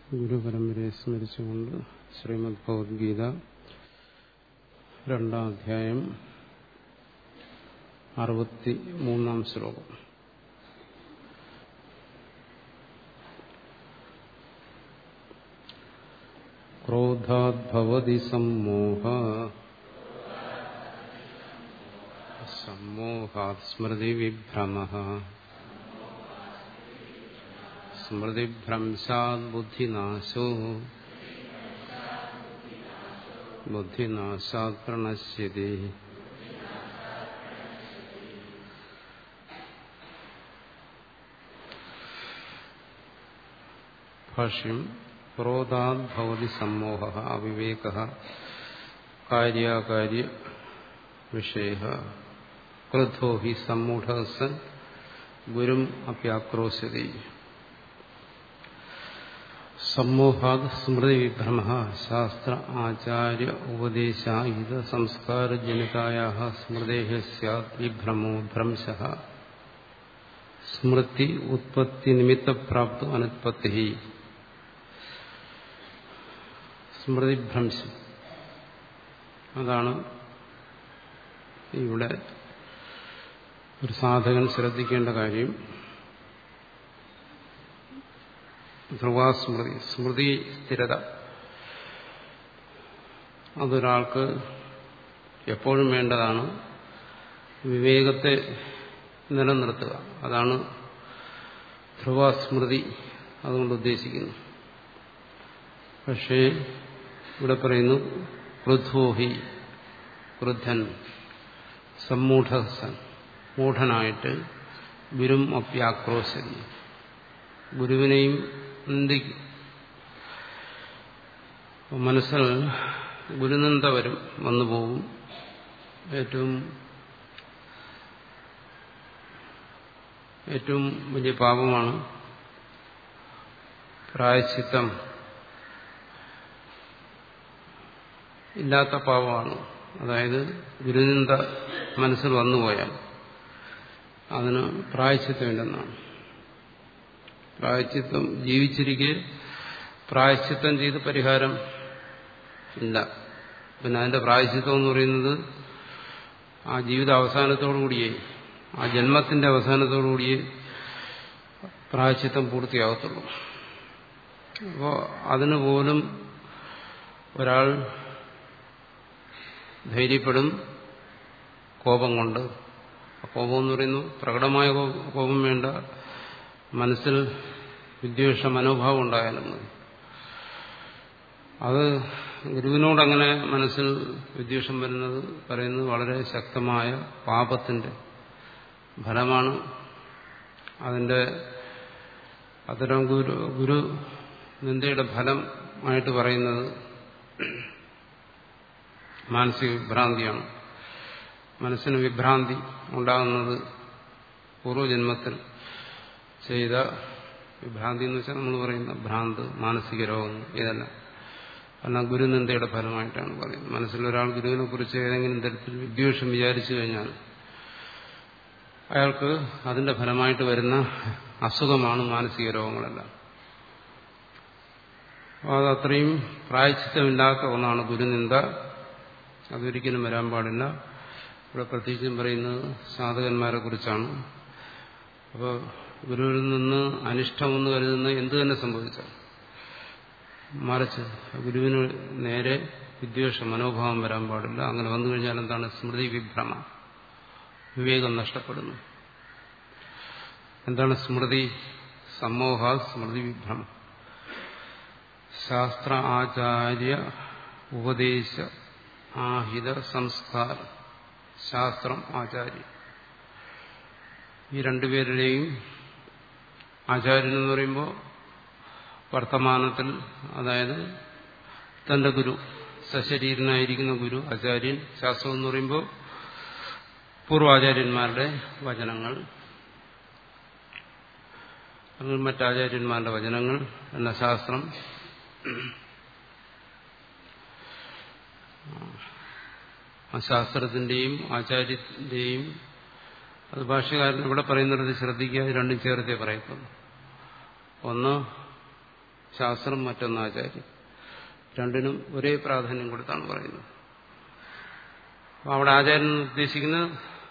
ഗുരുപരമ്പരയെ സ്മരിച്ചുകൊണ്ട് ശ്രീമദ് ഭഗവത്ഗീത രണ്ടാം അധ്യായം അറുപത്തി മൂന്നാം ശ്ലോകം ക്രോധാദ്ഭവതി സമ്മോഹ സമ്മോഹാത് സ്മൃതിവിഭ്രമ സ്മൃതിഭ്രംശാത് ബുദ്ധിനാശോ ബുദ്ധിനാശാത് പ്രണശ്യതി ഭാഷ്യം ക്രോധാത് ഭവതി സമ്മോഹ അവിവേക കാര്യാകാര്യ വിഷയ ക്രുദ്ധോ ഹി സമ്മൂഢ സൻ ഗുരും അപ്യാക്രോശതി സമ്മോഹാത് സ്മൃതി വിഭ്രമ ശാസ്ത്ര ആചാര്യ ഉപദേശായുധ സംസ്കാരജനിതായ സ്മൃതേ സ്യാത് വിഭ്രമോ ഭ്രംശ സ്മൃതി ഉത്പത്തി നിമിത്തപ്രാപ്ത അനുത്പത്തി സ്മൃതിഭ്രംശം അതാണ് ഇവിടെ ഒരു സാധകൻ ശ്രദ്ധിക്കേണ്ട കാര്യം ധ്രുവാസ്മൃതി സ്മൃതി സ്ഥിരത അതൊരാൾക്ക് എപ്പോഴും വേണ്ടതാണ് വിവേകത്തെ നിലനിർത്തുക അതാണ് ധ്രുവാസ്മൃതി അതുകൊണ്ട് ഉദ്ദേശിക്കുന്നു പക്ഷേ ഇവിടെ പറയുന്നു ക്രുദ്ധോഹി ക്രുദ്ധൻ സമ്മൂഢസൻ മൂഢനായിട്ട് ഗുരും അപ്യാക്രോശതി ഗുരുവിനെയും നിന്ദിക്കും മനസ്സിൽ ഗുരുനിന്ദ വരും വന്നു പോകും ഏറ്റവും ഏറ്റവും വലിയ പാപമാണ് പ്രായശ്ചിത്തം ഇല്ലാത്ത പാപമാണ് അതായത് ഗുരുനിന്ദ മനസ്സിൽ വന്നുപോയാൽ അതിന് പ്രായശ്ചിത്തമില്ലെന്നാണ് പ്രായശ്ചിത്തം ജീവിച്ചിരിക്കെ പ്രായശ്ചിത്തം ചെയ്ത് പരിഹാരം ഇല്ല പിന്നെ അതിന്റെ പ്രായശ്ചിത്തം എന്ന് പറയുന്നത് ആ ജീവിത അവസാനത്തോടുകൂടിയേ ആ ജന്മത്തിന്റെ അവസാനത്തോടുകൂടിയേ പ്രായശ്ചിത്തം പൂർത്തിയാകത്തുള്ളൂ അപ്പോൾ അതിന് പോലും ഒരാൾ ധൈര്യപ്പെടും കോപം കൊണ്ട് കോപം എന്ന് പറയുന്നു പ്രകടമായ കോപം വേണ്ട മനസ്സിൽ വിദ്വേഷ മനോഭാവം ഉണ്ടായാലും മതി അത് ഗുരുവിനോടങ്ങനെ മനസ്സിൽ വിദ്വേഷം വരുന്നത് പറയുന്നത് വളരെ ശക്തമായ പാപത്തിന്റെ ഫലമാണ് അതിന്റെ അത്തരം ഗുരു ഗുരു നിന്ദയുടെ ഫലമായിട്ട് പറയുന്നത് മാനസിക വിഭ്രാന്തിയാണ് മനസ്സിന് വിഭ്രാന്തി ഉണ്ടാകുന്നത് പൂർവ്വജന്മത്തിൽ ചെയ്ത വിഭ്രാന്തി എന്ന് വെച്ചാൽ നമ്മൾ പറയുന്ന ഭ്രാന്ത് മാനസിക രോഗം ഇതെല്ലാം എല്ലാം ഗുരുനിന്ദയുടെ ഫലമായിട്ടാണ് പറയുന്നത് മനസ്സിലൊരാൾ ഗുരുവിനെ കുറിച്ച് ഏതെങ്കിലും തരത്തിൽ വിദ്വേഷം വിചാരിച്ചു കഴിഞ്ഞാൽ അയാൾക്ക് അതിന്റെ ഫലമായിട്ട് വരുന്ന അസുഖമാണ് മാനസിക രോഗങ്ങളെല്ലാം അത് അത്രയും പ്രായച്ചിത്തമില്ലാത്ത ഒന്നാണ് ഗുരുനിന്ദ അതൊരിക്കലും വരാൻ പാടില്ല ഇവിടെ പ്രത്യേകിച്ചും പറയുന്നത് സാധകന്മാരെ കുറിച്ചാണ് അപ്പോൾ ഗുരുവിൽ നിന്ന് അനിഷ്ടമെന്ന് കരുതുന്ന എന്തു തന്നെ സംഭവിച്ചാൽ മറിച്ച് ഗുരുവിന് നേരെ വിദ്വേഷ മനോഭാവം വരാൻ പാടില്ല അങ്ങനെ വന്നു കഴിഞ്ഞാൽ എന്താണ് സ്മൃതി വിഭ്രമ വിവേകം നഷ്ടപ്പെടുന്നു എന്താണ് സ്മൃതി സമൂഹ സ്മൃതി വിഭ്രമ ശാസ്ത്ര ആചാര്യ ഉപദേശ ആഹിത സംസ്കാരം ശാസ്ത്രം ആചാര്യം ഈ രണ്ടുപേരുടെയും ആചാര്യൻ എന്ന് പറയുമ്പോൾ വർത്തമാനത്തിൽ അതായത് തന്റെ ഗുരു സശരീരനായിരിക്കുന്ന ഗുരു ആചാര്യൻ ശാസ്ത്രം എന്ന് പറയുമ്പോൾ പൂർവാചാര്യന്മാരുടെ വചനങ്ങൾ അല്ലെങ്കിൽ മറ്റാചാര്യന്മാരുടെ വചനങ്ങൾ എന്ന ശാസ്ത്രം ആ ശാസ്ത്രത്തിന്റെയും ആചാര്യന്റെയും അത് ഭാഷകാരൻ ഇവിടെ പറയുന്നത് ശ്രദ്ധിക്കുക രണ്ടും ചേർത്തേ പറയത്തുള്ളൂ ഒന്ന് ശാസ്ത്രം മറ്റൊന്ന് ആചാര്യം രണ്ടിനും ഒരേ പ്രാധാന്യം കൊടുത്താണ് പറയുന്നത് അപ്പൊ അവിടെ ആചാര്യൻ ഉദ്ദേശിക്കുന്നത്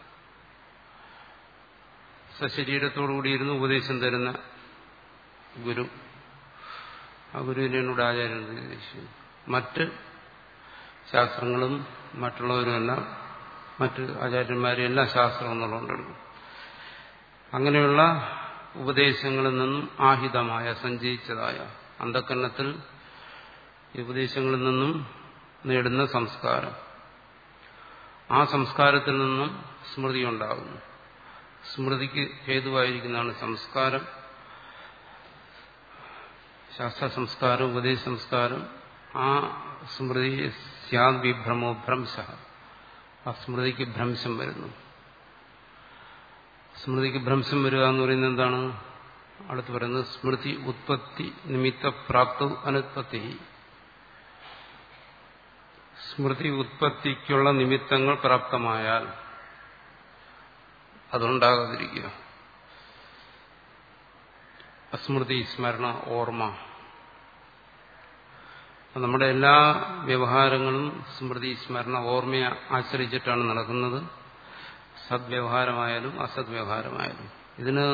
സശരീരത്തോടുകൂടിയിരുന്ന് ഉപദേശം തരുന്ന ഗുരു ആ ഗുരുവിനെയാണ് ഇവിടെ ആചാര്യൻ ഉദ്ദേശിക്കുന്നത് മറ്റ് ശാസ്ത്രങ്ങളും മറ്റുള്ളവരുമെല്ലാം മറ്റ് ആചാര്യന്മാരും എല്ലാം ശാസ്ത്രം എന്നുള്ളതുകൊണ്ടെടുക്കും അങ്ങനെയുള്ള ഉപദേശങ്ങളിൽ നിന്നും ആഹിതമായ സഞ്ചയിച്ചതായ അന്ധക്കരണത്തിൽ ഈ ഉപദേശങ്ങളിൽ നിന്നും നേടുന്ന സംസ്കാരം ആ സംസ്കാരത്തിൽ നിന്നും സ്മൃതി ഉണ്ടാകുന്നു സ്മൃതിക്ക് ഹേതുവായിരിക്കുന്നതാണ് സംസ്കാരം ശാസ്ത്ര സംസ്കാരം ഉപദേശ സംസ്കാരം ആ സ്മൃതി സ്യാദ് വിഭ്രമോ ഭ്രംശ ആ സ്മൃതിക്ക് ഭ്രംശം വരുന്നു സ്മൃതിക്ക് ഭ്രംശം വരിക എന്ന് പറയുന്നത് എന്താണ് അടുത്ത് പറയുന്നത് സ്മൃതി ഉത്പത്തി നിമിത്ത പ്രാപ്ത അനുത്പത്തി സ്മൃതി ഉത്പത്തിക്കുള്ള നിമിത്തങ്ങൾ പ്രാപ്തമായാൽ അതുണ്ടാകാതിരിക്കുക അസ്മൃതി സ്മരണ ഓർമ്മ നമ്മുടെ എല്ലാ വ്യവഹാരങ്ങളും സ്മൃതി സ്മരണ ഓർമ്മയെ ആശ്രയിച്ചിട്ടാണ് നടക്കുന്നത് സദ്വ്യവഹാരമായാലും അസദ്വ്യവഹാരമായാലും ഇതിന്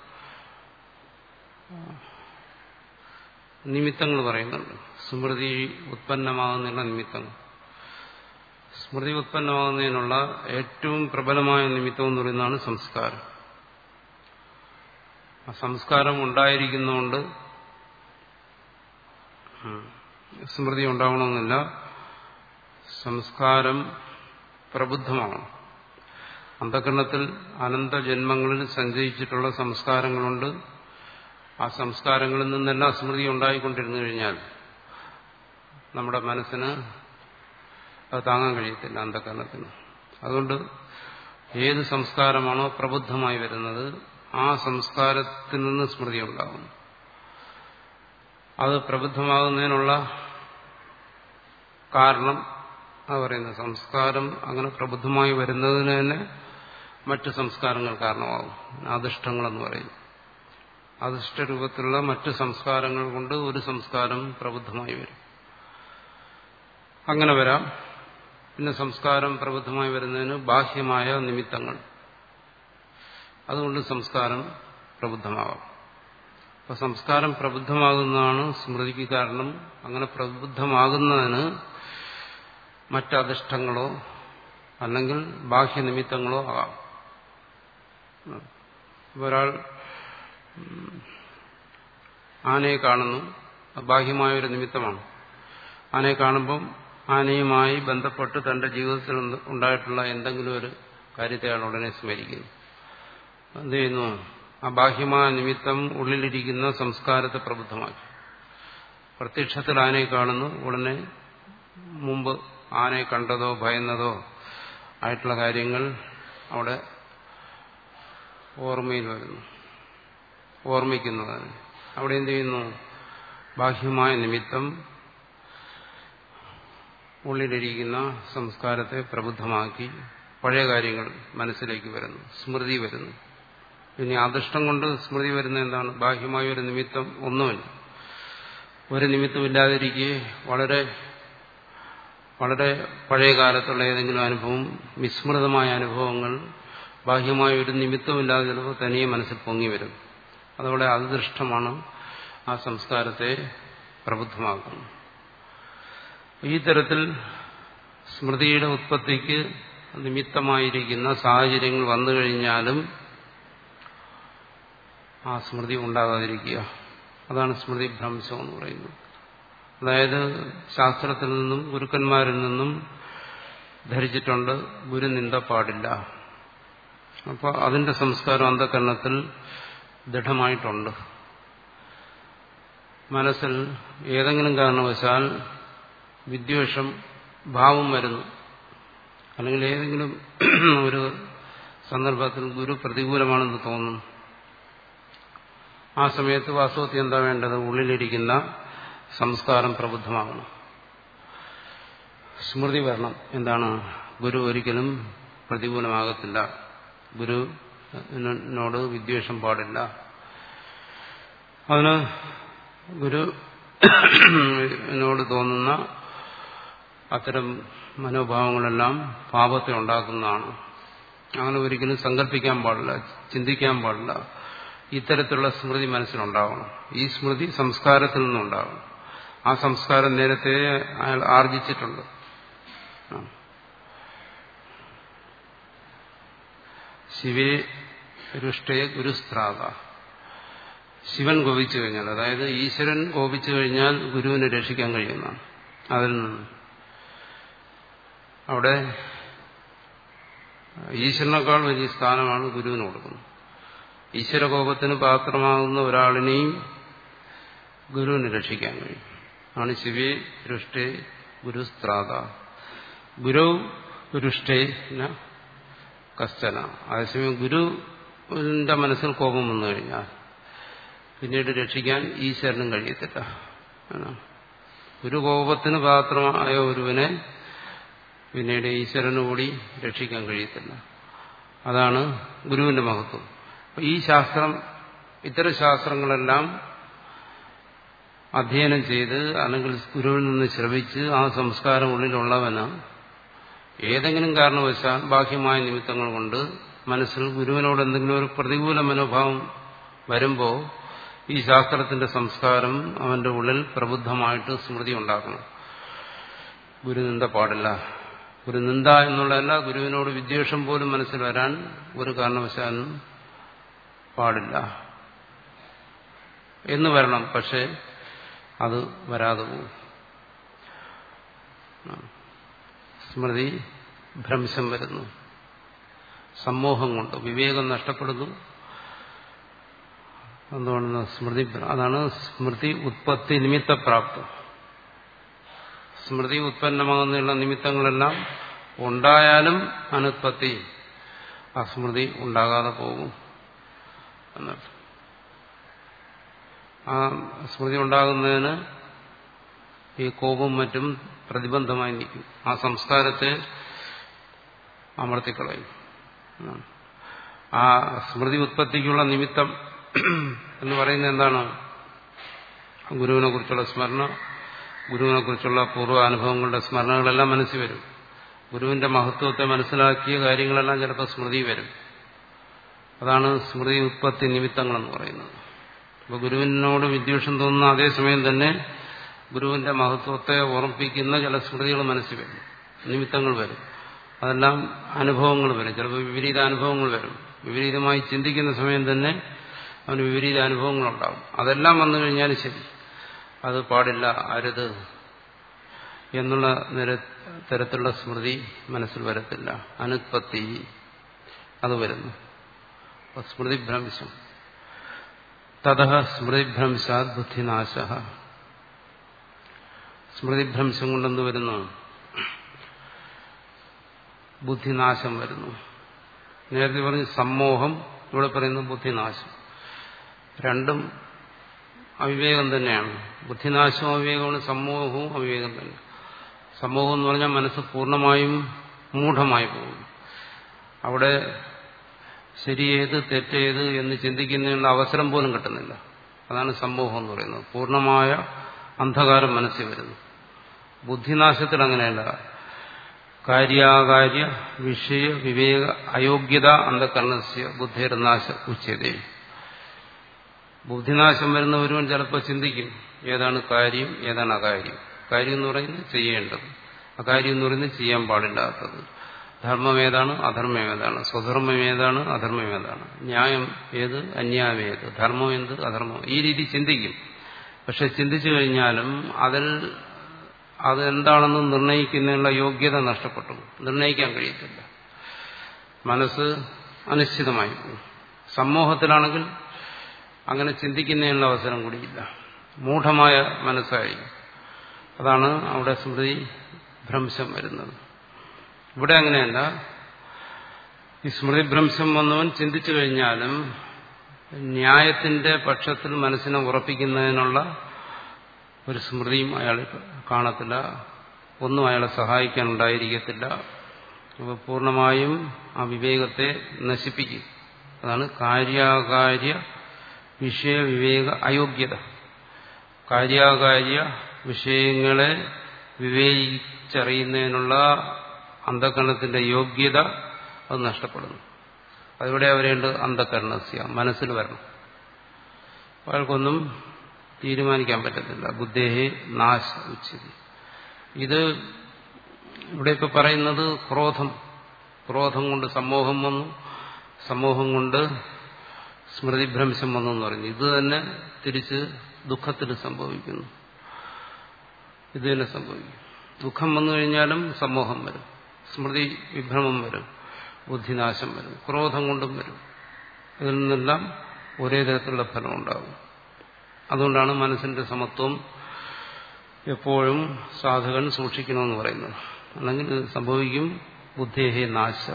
നിമിത്തങ്ങൾ പറയുന്നുണ്ട് സ്മൃതി ഉത്പന്നമാകുന്നതിനുള്ള നിമിത്തങ്ങൾ സ്മൃതി ഉത്പന്നമാകുന്നതിനുള്ള ഏറ്റവും പ്രബലമായ നിമിത്തം എന്ന് പറയുന്നതാണ് സംസ്കാരം ആ സംസ്കാരം ഉണ്ടായിരിക്കുന്നതുകൊണ്ട് സ്മൃതി ഉണ്ടാവണമെന്നില്ല സംസ്കാരം പ്രബുദ്ധമാകണം അന്ധകരണത്തിൽ അനന്ത ജന്മങ്ങളിൽ സഞ്ചയിച്ചിട്ടുള്ള സംസ്കാരങ്ങളുണ്ട് ആ സംസ്കാരങ്ങളിൽ നിന്നെല്ലാം സ്മൃതി ഉണ്ടായിക്കൊണ്ടിരുന്നു കഴിഞ്ഞാൽ നമ്മുടെ മനസ്സിന് അത് താങ്ങാൻ കഴിയത്തില്ല അന്ധകരണത്തിന് അതുകൊണ്ട് ഏത് സംസ്കാരമാണോ പ്രബുദ്ധമായി വരുന്നത് ആ സംസ്കാരത്തിൽ നിന്ന് സ്മൃതി ഉണ്ടാകുന്നു അത് പ്രബുദ്ധമാകുന്നതിനുള്ള കാരണം ആ പറയുന്നത് സംസ്കാരം അങ്ങനെ പ്രബുദ്ധമായി വരുന്നതിന് തന്നെ മറ്റ് സംസ്കാരങ്ങൾ കാരണമാകും അധിഷ്ഠങ്ങളെന്ന് പറയും അധിഷ്ഠരൂപത്തിലുള്ള മറ്റ് സംസ്കാരങ്ങൾ കൊണ്ട് ഒരു സംസ്കാരം പ്രബുദ്ധമായി വരും അങ്ങനെ വരാം പിന്നെ സംസ്കാരം പ്രബുദ്ധമായി വരുന്നതിന് ബാഹ്യമായ നിമിത്തങ്ങൾ അതുകൊണ്ട് സംസ്കാരം പ്രബുദ്ധമാവാം അപ്പൊ സംസ്കാരം പ്രബുദ്ധമാകുന്നതാണ് സ്മൃതിക്ക് കാരണം അങ്ങനെ പ്രബുദ്ധമാകുന്നതിന് മറ്റധിഷ്ഠങ്ങളോ അല്ലെങ്കിൽ ബാഹ്യനിമിത്തങ്ങളോ ആകാം ഒരാൾ ആനയെ കാണുന്നു ബാഹ്യമായൊരു നിമിത്തമാണ് ആനയെ കാണുമ്പം ആനയുമായി ബന്ധപ്പെട്ട് തന്റെ ജീവിതത്തിൽ ഉണ്ടായിട്ടുള്ള എന്തെങ്കിലും ഒരു കാര്യത്തെ അയാൾ ഉടനെ സ്മരിക്കുന്നു എന്ത് ചെയ്യുന്നു ആ ബാഹ്യമായ നിമിത്തം ഉള്ളിലിരിക്കുന്ന സംസ്കാരത്തെ പ്രബുദ്ധമാക്കി പ്രത്യക്ഷത്തിൽ ആനയെ കാണുന്നു ഉടനെ മുമ്പ് ആനയെ കണ്ടതോ ഭയന്നതോ ആയിട്ടുള്ള കാര്യങ്ങൾ അവിടെ ഓർമ്മയിൽ വരുന്നു ഓർമ്മിക്കുന്നതാണ് അവിടെ എന്ത് ചെയ്യുന്നു ബാഹ്യമായ നിമിത്തം ഉള്ളിലിരിക്കുന്ന സംസ്കാരത്തെ പ്രബുദ്ധമാക്കി പഴയ കാര്യങ്ങൾ മനസ്സിലേക്ക് വരുന്നു സ്മൃതി വരുന്നു ഇനി അദൃഷ്ടം കൊണ്ട് സ്മൃതി വരുന്ന എന്താണ് ബാഹ്യമായ ഒരു നിമിത്തം ഒന്നുമില്ല ഒരു നിമിത്തമില്ലാതിരിക്കെ വളരെ വളരെ പഴയ കാലത്തുള്ള ഏതെങ്കിലും അനുഭവം വിസ്മൃതമായ അനുഭവങ്ങൾ ബാഹ്യമായ ഒരു നിമിത്തമില്ലാതെ ചിലപ്പോൾ തനിയെ മനസ്സിൽ പൊങ്ങി വരും അതോടെ അദൃഷ്ടമാണ് ആ സംസ്കാരത്തെ പ്രബുദ്ധമാക്കുന്നത് ഈ തരത്തിൽ സ്മൃതിയുടെ ഉത്പത്തിക്ക് നിമിത്തമായിരിക്കുന്ന സാഹചര്യങ്ങൾ വന്നു കഴിഞ്ഞാലും ആ സ്മൃതി ഉണ്ടാകാതിരിക്കുക അതാണ് സ്മൃതി ഭ്രംശം എന്ന് പറയുന്നത് അതായത് ശാസ്ത്രത്തിൽ നിന്നും ഗുരുക്കന്മാരിൽ നിന്നും ധരിച്ചിട്ടുണ്ട് ഗുരുനിന്ദ പാടില്ല അപ്പോൾ അതിന്റെ സംസ്കാരം അന്ധകരണത്തിൽ ദൃഢമായിട്ടുണ്ട് മനസ്സിൽ ഏതെങ്കിലും കാരണവശാൽ വിദ്വേഷം ഭാവം വരുന്നു അല്ലെങ്കിൽ ഏതെങ്കിലും ഒരു സന്ദർഭത്തിൽ ഗുരു പ്രതികൂലമാണെന്ന് തോന്നുന്നു ആ സമയത്ത് വാസ്തവത്തിൽ എന്താ വേണ്ടത് ഉള്ളിലിരിക്കുന്ന സംസ്കാരം പ്രബുദ്ധമാകണം സ്മൃതി വരണം എന്താണ് ഗുരു ഒരിക്കലും പ്രതികൂലമാകത്തില്ല ഗുരുവിനോട് വിദ്വേഷം പാടില്ല അതിന് ഗുരു എന്നോട് തോന്നുന്ന അത്തരം മനോഭാവങ്ങളെല്ലാം പാപത്തെ ഉണ്ടാക്കുന്നതാണ് അങ്ങനെ ഒരിക്കലും സങ്കല്പിക്കാൻ പാടില്ല ചിന്തിക്കാൻ പാടില്ല ഇത്തരത്തിലുള്ള സ്മൃതി മനസ്സിലുണ്ടാവണം ഈ സ്മൃതി സംസ്കാരത്തിൽ നിന്നുണ്ടാവണം ആ സംസ്കാരം നേരത്തെ അയാൾ ആർജിച്ചിട്ടുണ്ട് ശിവേ രുഷ്ടേ ഗുരുസ്ത്രാത ശിവൻ കോപിച്ചു കഴിഞ്ഞാൽ അതായത് ഈശ്വരൻ കോപിച്ചു കഴിഞ്ഞാൽ ഗുരുവിനെ രക്ഷിക്കാൻ കഴിയുന്നതാണ് അതിൽ നിന്ന് അവിടെ ഈശ്വരനേക്കാൾ വലിയ സ്ഥാനമാണ് ഗുരുവിന് കൊടുക്കുന്നത് ഈശ്വരകോപത്തിന് പാത്രമാകുന്ന ഒരാളിനെയും ഗുരുവിനെ രക്ഷിക്കാൻ കഴിയും ആണ് ശിവേ രുഷ്ടേ ഗുരുസ്ത്രാത ഗുരു രുഷ്ടേ കസ്റ്റന അതേസമയം ഗുരുവിന്റെ മനസ്സിൽ കോപം വന്നു കഴിഞ്ഞാൽ പിന്നീട് രക്ഷിക്കാൻ ഈശ്വരനും കഴിയത്തില്ല ഗുരുകോപത്തിന് പാത്രമായ ഒരുവനെ പിന്നീട് ഈശ്വരന് കൂടി രക്ഷിക്കാൻ കഴിയത്തില്ല അതാണ് ഗുരുവിന്റെ മഹത്വം ഈ ശാസ്ത്രം ഇത്തരം ശാസ്ത്രങ്ങളെല്ലാം അധ്യയനം ചെയ്ത് അല്ലെങ്കിൽ ഗുരുവിൽ നിന്ന് ശ്രവിച്ച് ആ സംസ്കാരം ഉള്ളിലുള്ളവന് ഏതെങ്കിലും കാരണവശാൽ ബാഹ്യമായ നിമിത്തങ്ങൾ കൊണ്ട് മനസ്സിൽ ഗുരുവിനോട് എന്തെങ്കിലും ഒരു പ്രതികൂല മനോഭാവം വരുമ്പോൾ ഈ ശാസ്ത്രത്തിന്റെ സംസ്കാരം അവന്റെ ഉള്ളിൽ പ്രബുദ്ധമായിട്ട് സ്മൃതി ഉണ്ടാക്കണം ഗുരുനിന്ദ പാടില്ല ഗുരുനിന്ദ എന്നുള്ളതല്ല ഗുരുവിനോട് വിദ്വേഷം പോലും മനസ്സിൽ വരാൻ ഒരു കാരണവശാലും പാടില്ല എന്ന് വരണം പക്ഷെ അത് വരാതെ പോകും സ്മൃതി ഭ്രംശം വരുന്നു സമ്മോഹം കൊണ്ട് വിവേകം നഷ്ടപ്പെടുന്നു എന്തുകൊണ്ടെന്ന് സ്മൃതി അതാണ് സ്മൃതി ഉത്പത്തി നിമിത്തപ്രാപ്തം സ്മൃതി ഉത്പന്നമാകുന്നുള്ള നിമിത്തങ്ങളെല്ലാം ഉണ്ടായാലും അനുത്പത്തി ആ സ്മൃതി ഉണ്ടാകാതെ പോകും എന്നർത്ഥം ആ സ്മൃതി ഉണ്ടാകുന്നതിന് ഈ കോപം മറ്റും പ്രതിബന്ധമായി നിൽക്കും ആ സംസ്കാരത്തെ അമർത്തിക്കളയും ആ സ്മൃതി ഉത്പത്തിക്കുള്ള നിമിത്തം എന്ന് പറയുന്നത് എന്താണ് ഗുരുവിനെ കുറിച്ചുള്ള സ്മരണ ഗുരുവിനെ കുറിച്ചുള്ള പൂർവ്വാനുഭവങ്ങളുടെ സ്മരണകളെല്ലാം മനസ്സിൽ വരും ഗുരുവിന്റെ മഹത്വത്തെ മനസ്സിലാക്കിയ കാര്യങ്ങളെല്ലാം ചിലപ്പോൾ സ്മൃതി വരും അതാണ് സ്മൃതി ഉത്പത്തി നിമിത്തങ്ങളെന്ന് പറയുന്നത് അപ്പോൾ ഗുരുവിനോട് വിദ്വേഷം തോന്നുന്ന അതേസമയം തന്നെ ഗുരുവിന്റെ മഹത്വത്തെ ഓർമ്മിപ്പിക്കുന്ന ചില സ്മൃതികൾ മനസ്സിൽ വരും നിമിത്തങ്ങൾ വരും അതെല്ലാം അനുഭവങ്ങൾ വരും ചിലപ്പോൾ വിപരീത അനുഭവങ്ങൾ വരും വിപരീതമായി ചിന്തിക്കുന്ന സമയം തന്നെ അവന് വിപരീത അനുഭവങ്ങളുണ്ടാവും അതെല്ലാം വന്നു കഴിഞ്ഞാൽ ശരി അത് പാടില്ല അരുത് എന്നുള്ള നിര തരത്തിലുള്ള സ്മൃതി മനസ്സിൽ വരത്തില്ല അനുത്പത്തി അത് വരുന്നു സ്മൃതിഭ്രംശം തഥ സ്മൃതിഭ്രംശാത് ബുദ്ധിനാശ സ്മൃതിഭ്രംശം കൊണ്ടെന്ത് വരുന്നു ബുദ്ധിനാശം വരുന്നു നേരത്തെ പറഞ്ഞ് സമ്മോഹം ഇവിടെ പറയുന്നു ബുദ്ധിനാശം രണ്ടും അവിവേകം തന്നെയാണ് ബുദ്ധിനാശവും അവിവേകമാണ് സമ്മോഹവും അവിവേകം തന്നെ സമൂഹം എന്ന് പറഞ്ഞാൽ മനസ്സ് പൂർണ്ണമായും മൂഢമായി പോകും അവിടെ ശരിയേത് തെറ്റേത് എന്ന് ചിന്തിക്കുന്നതിനുള്ള അവസരം പോലും കിട്ടുന്നില്ല അതാണ് സമൂഹം എന്ന് പറയുന്നത് പൂർണ്ണമായ അന്ധകാരം മനസ്സിൽ വരുന്നു ബുദ്ധിനാശത്തിൽ അങ്ങനെയല്ല കാര്യാകാര്യ വിഷയ വിവേക അയോഗ്യത അന്ധകരണസ്യ ബുദ്ധിർനാശ ഉച്ചതേ ബുദ്ധിനാശം വരുന്ന ഒരുവൻ ചിലപ്പോൾ ചിന്തിക്കും ഏതാണ് കാര്യം ഏതാണ് അകാര്യം കാര്യം എന്ന് പറയുന്നത് ചെയ്യേണ്ടത് അകാര്യം എന്ന് പറയുന്നത് ചെയ്യാൻ പാടില്ലാത്തത് ധർമ്മം ഏതാണ് അധർമ്മം ഏതാണ് സ്വധർമ്മം ഏതാണ് അധർമ്മം ഏതാണ് ന്യായം ഏത് അന്യായം ഏത് ധർമ്മം എന്ത് അധർമ്മം ഈ രീതി ചിന്തിക്കും പക്ഷെ ചിന്തിച്ചു കഴിഞ്ഞാലും അതിൽ അതെന്താണെന്ന് നിർണ്ണയിക്കുന്നതിനുള്ള യോഗ്യത നഷ്ടപ്പെട്ടു നിർണ്ണയിക്കാൻ കഴിയത്തില്ല മനസ്സ് അനിശ്ചിതമായി പോകും സമൂഹത്തിലാണെങ്കിൽ അങ്ങനെ ചിന്തിക്കുന്നതിനുള്ള അവസരം കൂടിയില്ല മൂഢമായ മനസ്സായി അതാണ് അവിടെ സ്മൃതി ഭ്രംശം വരുന്നത് ഇവിടെ അങ്ങനെയല്ല ഈ സ്മൃതിഭ്രംശം വന്നവൻ ചിന്തിച്ചു കഴിഞ്ഞാലും ന്യായത്തിന്റെ പക്ഷത്തിൽ മനസ്സിനെ ഉറപ്പിക്കുന്നതിനുള്ള ഒരു സ്മൃതിയും അയാൾ കാണത്തില്ല ഒന്നും അയാളെ സഹായിക്കാനുണ്ടായിരിക്കത്തില്ല അപ്പോൾ പൂർണ്ണമായും ആ വിവേകത്തെ നശിപ്പിക്കും അതാണ് കാര്യാകാര്യ വിഷയവിവേക അയോഗ്യത കാര്യാകാര്യ വിഷയങ്ങളെ വിവേചിച്ചറിയുന്നതിനുള്ള അന്ധകരണത്തിന്റെ യോഗ്യത അത് നഷ്ടപ്പെടുന്നു അതിവിടെ അവരുണ്ട് അന്ധകരണസ്യ മനസ്സിൽ വരണം അയാൾക്കൊന്നും തീരുമാനിക്കാൻ പറ്റത്തില്ല ബുദ്ധേഹി നാശ ഉച്ചതി ഇത് ഇവിടെ ഇപ്പൊ പറയുന്നത് ക്രോധം ക്രോധം കൊണ്ട് സമൂഹം വന്നു സമൂഹം കൊണ്ട് സ്മൃതിഭ്രംശം വന്നു എന്ന് പറഞ്ഞു ഇത് തന്നെ തിരിച്ച് ദുഃഖത്തിൽ സംഭവിക്കുന്നു ഇത് തന്നെ സംഭവിക്കും ദുഃഖം വന്നു കഴിഞ്ഞാലും സമൂഹം വരും സ്മൃതി വിഭ്രമം വരും ബുദ്ധിനാശം വരും ക്രോധം കൊണ്ടും വരും ഇതിൽ നിന്നെല്ലാം ഒരേ തരത്തിലുള്ള ഫലം ഉണ്ടാകും അതുകൊണ്ടാണ് മനസ്സിന്റെ സമത്വം എപ്പോഴും സാധകൻ സൂക്ഷിക്കണമെന്ന് പറയുന്നത് അല്ലെങ്കിൽ ഇത് സംഭവിക്കും ബുദ്ധേഹി നാശ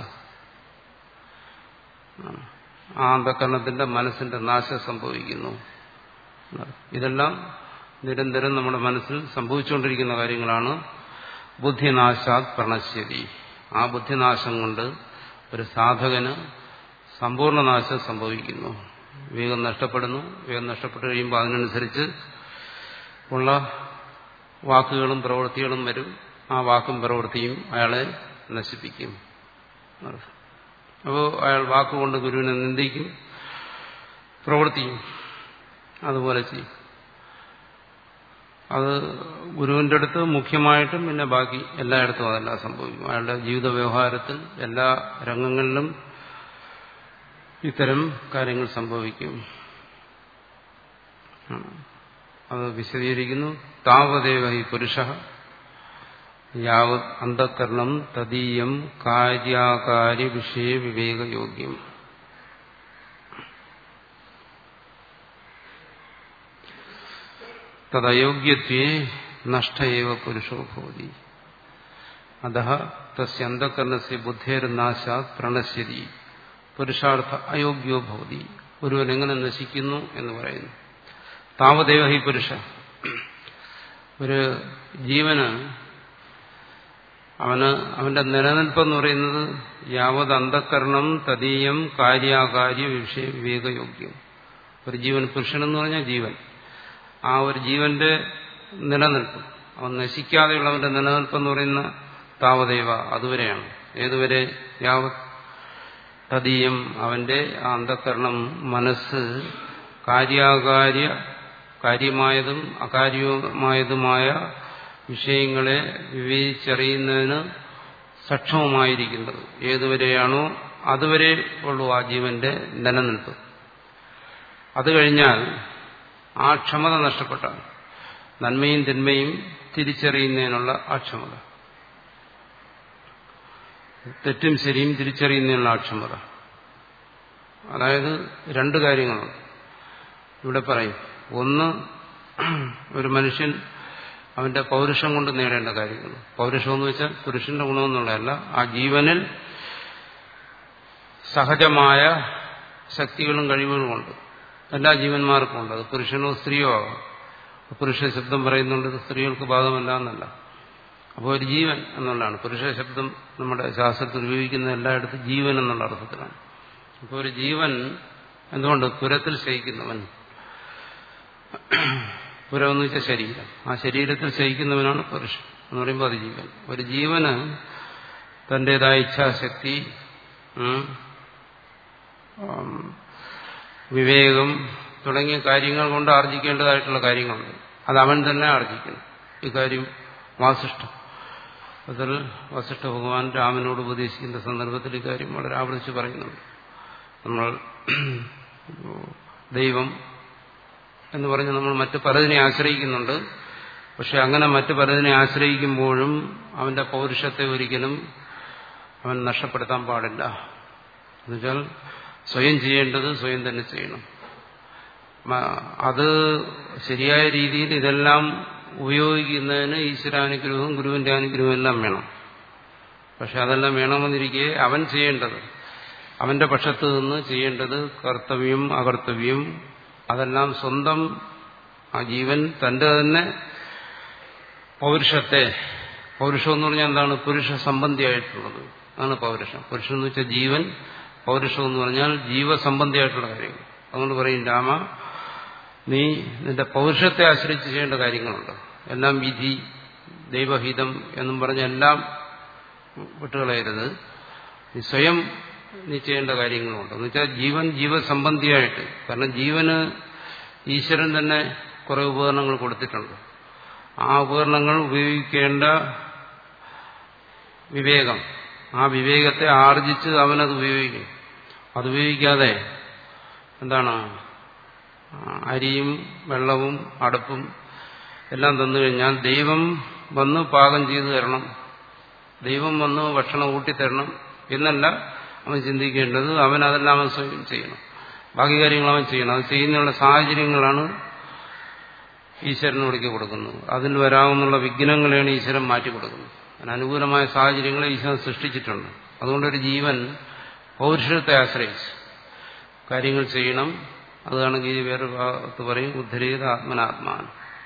ആ അന്ധകരണത്തിന്റെ മനസ്സിന്റെ നാശം സംഭവിക്കുന്നു ഇതെല്ലാം നിരന്തരം നമ്മുടെ മനസ്സിൽ സംഭവിച്ചുകൊണ്ടിരിക്കുന്ന കാര്യങ്ങളാണ് ബുദ്ധിനാശാത് പ്രണശ്യതി ആ ബുദ്ധിനാശം കൊണ്ട് ഒരു സാധകന് സമ്പൂർണ്ണ നാശം സംഭവിക്കുന്നു വേഗം നഷ്ടപ്പെടുന്നു വേഗം നഷ്ടപ്പെട്ടു കഴിയുമ്പോൾ അതിനനുസരിച്ച് ഉള്ള വാക്കുകളും പ്രവൃത്തികളും വരും ആ വാക്കും പ്രവൃത്തിയും അയാളെ നശിപ്പിക്കും അപ്പോൾ അയാൾ വാക്കുകൊണ്ട് ഗുരുവിനെ നിന്ദിക്കും പ്രവൃത്തിയും അതുപോലെ ചെയ്യും അത് ഗുരുവിന്റെ അടുത്ത് മുഖ്യമായിട്ടും പിന്നെ ബാക്കി എല്ലായിടത്തും അതെല്ലാം സംഭവിക്കും അയാളുടെ ജീവിത വ്യവഹാരത്തിൽ എല്ലാ രംഗങ്ങളിലും ഇത്തരം കാര്യങ്ങൾ സംഭവിക്കും അത് വിശദീകരിക്കുന്നു താവദേവ ഈ പുരുഷ യാവത് അന്ധകരണം തദീയം കാര്യാകാര്യ വിഷയ വിവേകയോഗ്യം തദയോഗ്യത്വേ നഷ്ടയേവ പുരുഷോ ഭവതി അത തസ്യ അന്ധകരണസ്യ ബുദ്ധേർനാശാത് പ്രണശ്യതി പുരുഷാർത്ഥ അയോഗ്യോ ഭവതി ഒരുവൻ എങ്ങനെ നശിക്കുന്നു എന്ന് പറയുന്നു താവദേവ ഹി പുരുഷ ഒരു ജീവന് അവന് അവന്റെ നിലനിൽപ്പെന്ന് പറയുന്നത് യാവത് അന്ധകരണം തദീയം കാര്യാകാര്യ വിഷയ വിവേകയോഗ്യം ഒരു ജീവൻ പുരുഷനെന്ന് പറഞ്ഞാൽ ജീവൻ ആ ഒരു ജീവന്റെ നിലനിൽപ്പ് അവൻ നശിക്കാതെയുള്ളവന്റെ നിലനിൽപ്പെന്ന് പറയുന്ന താവദേവ അതുവരെയാണ് ഏതുവരെ യാവത് തദീയം അവന്റെ ആ അന്ധകരണം മനസ്സ് കാര്യാകാര്യ കാര്യമായതും അകാര്യമായതുമായ വിഷയങ്ങളെ വിവേചിച്ചറിയുന്നതിന് സക്ഷമമായിരിക്കുന്നത് ഏതുവരെയാണോ അതുവരെ ഉള്ളൂ ആ ജീവന്റെ നിലനിൽപ്പ് അത് കഴിഞ്ഞാൽ ആ ക്ഷമത നഷ്ടപ്പെട്ടാൽ നന്മയും തിന്മയും തിരിച്ചറിയുന്നതിനുള്ള ആ ക്ഷമത തെറ്റും ശരിയും തിരിച്ചറിയുന്നതിനുള്ള ആ ക്ഷമത അതായത് രണ്ട് കാര്യങ്ങളുണ്ട് ഇവിടെ പറയും ഒന്ന് ഒരു മനുഷ്യൻ അവന്റെ പൗരുഷം കൊണ്ട് നേടേണ്ട കാര്യങ്ങൾ പൗരുഷം എന്ന് വെച്ചാൽ പുരുഷന്റെ ഗുണമെന്നുള്ളതല്ല ആ ജീവനിൽ സഹജമായ ശക്തികളും കഴിവുകളുമുണ്ട് എല്ലാ ജീവന്മാർക്കും ഉണ്ട് അത് പുരുഷനോ സ്ത്രീയോ ആകാം പുരുഷ ശബ്ദം പറയുന്നുണ്ട് സ്ത്രീകൾക്ക് ബാധമല്ല എന്നല്ല അപ്പോൾ ഒരു ജീവൻ എന്നുള്ളതാണ് പുരുഷ ശബ്ദം നമ്മുടെ ശാസ്ത്രത്തിൽ ഉപയോഗിക്കുന്ന എല്ലായിടത്തും ജീവൻ എന്നുള്ള അർത്ഥത്തിലാണ് അപ്പോൾ ഒരു ജീവൻ എന്തുകൊണ്ട് പുരത്തിൽ ശയിക്കുന്നവൻ പുരം എന്ന് വെച്ചാൽ ശരീരം ആ ശരീരത്തിൽ ശയിക്കുന്നവനാണ് പുരുഷൻ എന്ന് പറയുമ്പോൾ അത് ജീവൻ ഒരു ജീവന് തന്റേതായ ഇച്ഛാശക്തി വിവേകം തുടങ്ങിയ കാര്യങ്ങൾ കൊണ്ട് ആർജിക്കേണ്ടതായിട്ടുള്ള കാര്യങ്ങളുണ്ട് അത് അവൻ തന്നെ ആർജിക്കണം ഇക്കാര്യം വാസിഷ്ഠം അതിൽ വസിഷ്ഠ ഭഗവാൻ രാമനോട് ഉപദേശിക്കുന്ന സന്ദർഭത്തിൽ ഇക്കാര്യം വളരെ ആവർത്തിച്ച് പറയുന്നുണ്ട് നമ്മൾ ദൈവം എന്ന് പറഞ്ഞ് നമ്മൾ മറ്റു പലതിനെ ആശ്രയിക്കുന്നുണ്ട് പക്ഷെ അങ്ങനെ മറ്റു പലതിനെ ആശ്രയിക്കുമ്പോഴും അവന്റെ പൗരുഷത്തെ ഒരിക്കലും അവൻ നഷ്ടപ്പെടുത്താൻ പാടില്ല എന്നുവെച്ചാൽ സ്വയം ചെയ്യേണ്ടത് സ്വയം തന്നെ ചെയ്യണം അത് ശരിയായ രീതിയിൽ ഇതെല്ലാം ഉപയോഗിക്കുന്നതിന് ഈശ്വരാനുഗ്രഹവും ഗുരുവിന്റെ അനുഗ്രഹവും എല്ലാം വേണം പക്ഷെ അതെല്ലാം വേണമെന്നിരിക്കെ അവൻ ചെയ്യേണ്ടത് അവന്റെ പക്ഷത്ത് നിന്ന് ചെയ്യേണ്ടത് കർത്തവ്യം അകർത്തവ്യം അതെല്ലാം സ്വന്തം ആ ജീവൻ തന്റെ തന്നെ പൗരുഷത്തെ പൗരുഷം എന്ന് പറഞ്ഞാൽ എന്താണ് പുരുഷ സംബന്ധിയായിട്ടുള്ളത് അതാണ് പൗരുഷം പുരുഷൻ എന്ന് വെച്ചാൽ ജീവൻ പൗരുഷം എന്ന് പറഞ്ഞാൽ ജീവസംബന്ധിയായിട്ടുള്ള കാര്യങ്ങൾ അതുകൊണ്ട് പറയും രാമ നീ നിന്റെ പൗരുഷത്തെ ആശ്രയിച്ച് ചെയ്യേണ്ട കാര്യങ്ങളുണ്ട് എല്ലാം വിധി ദൈവഹിതം എന്നും പറഞ്ഞ എല്ലാം വിട്ടുകളയരുത് നീ സ്വയം നീ ചെയ്യേണ്ട കാര്യങ്ങളുണ്ട് എന്ന് വെച്ചാൽ ജീവൻ ജീവസംബന്ധിയായിട്ട് കാരണം ജീവന് ഈശ്വരൻ തന്നെ കുറെ ഉപകരണങ്ങൾ കൊടുത്തിട്ടുണ്ട് ആ ഉപകരണങ്ങൾ ഉപയോഗിക്കേണ്ട വിവേകം ആ വിവേകത്തെ ആർജിച്ച് അവനത് ഉപയോഗിക്കും അത് ഉപയോഗിക്കാതെ എന്താണ് അരിയും വെള്ളവും അടുപ്പും എല്ലാം തന്നു കഴിഞ്ഞാൽ ദൈവം വന്ന് പാകം ചെയ്തു തരണം ദൈവം വന്ന് ഭക്ഷണം ഊട്ടിത്തരണം എന്നല്ല അവൻ ചിന്തിക്കേണ്ടത് അവൻ അതെല്ലാം അവൻ സ്വയം ചെയ്യണം ബാക്കി കാര്യങ്ങൾ അവൻ ചെയ്യണം അത് ചെയ്യുന്നതിനുള്ള സാഹചര്യങ്ങളാണ് ഈശ്വരന് ഒടുക്കി കൊടുക്കുന്നത് അതിൽ വരാവുന്നുള്ള വിഘ്നങ്ങളെയാണ് ഈശ്വരൻ മാറ്റി കൊടുക്കുന്നത് അതിന് അനുകൂലമായ സാഹചര്യങ്ങളെ ഈശ്വരൻ സൃഷ്ടിച്ചിട്ടുണ്ട് അതുകൊണ്ടൊരു ജീവൻ പൗരുഷത്തെ ആശ്രയിച്ച് കാര്യങ്ങൾ ചെയ്യണം അതാണെങ്കിൽ വേറെ ഭാഗത്ത് പറയും ഉദ്ധരേത ആത്മനാത്മാൻ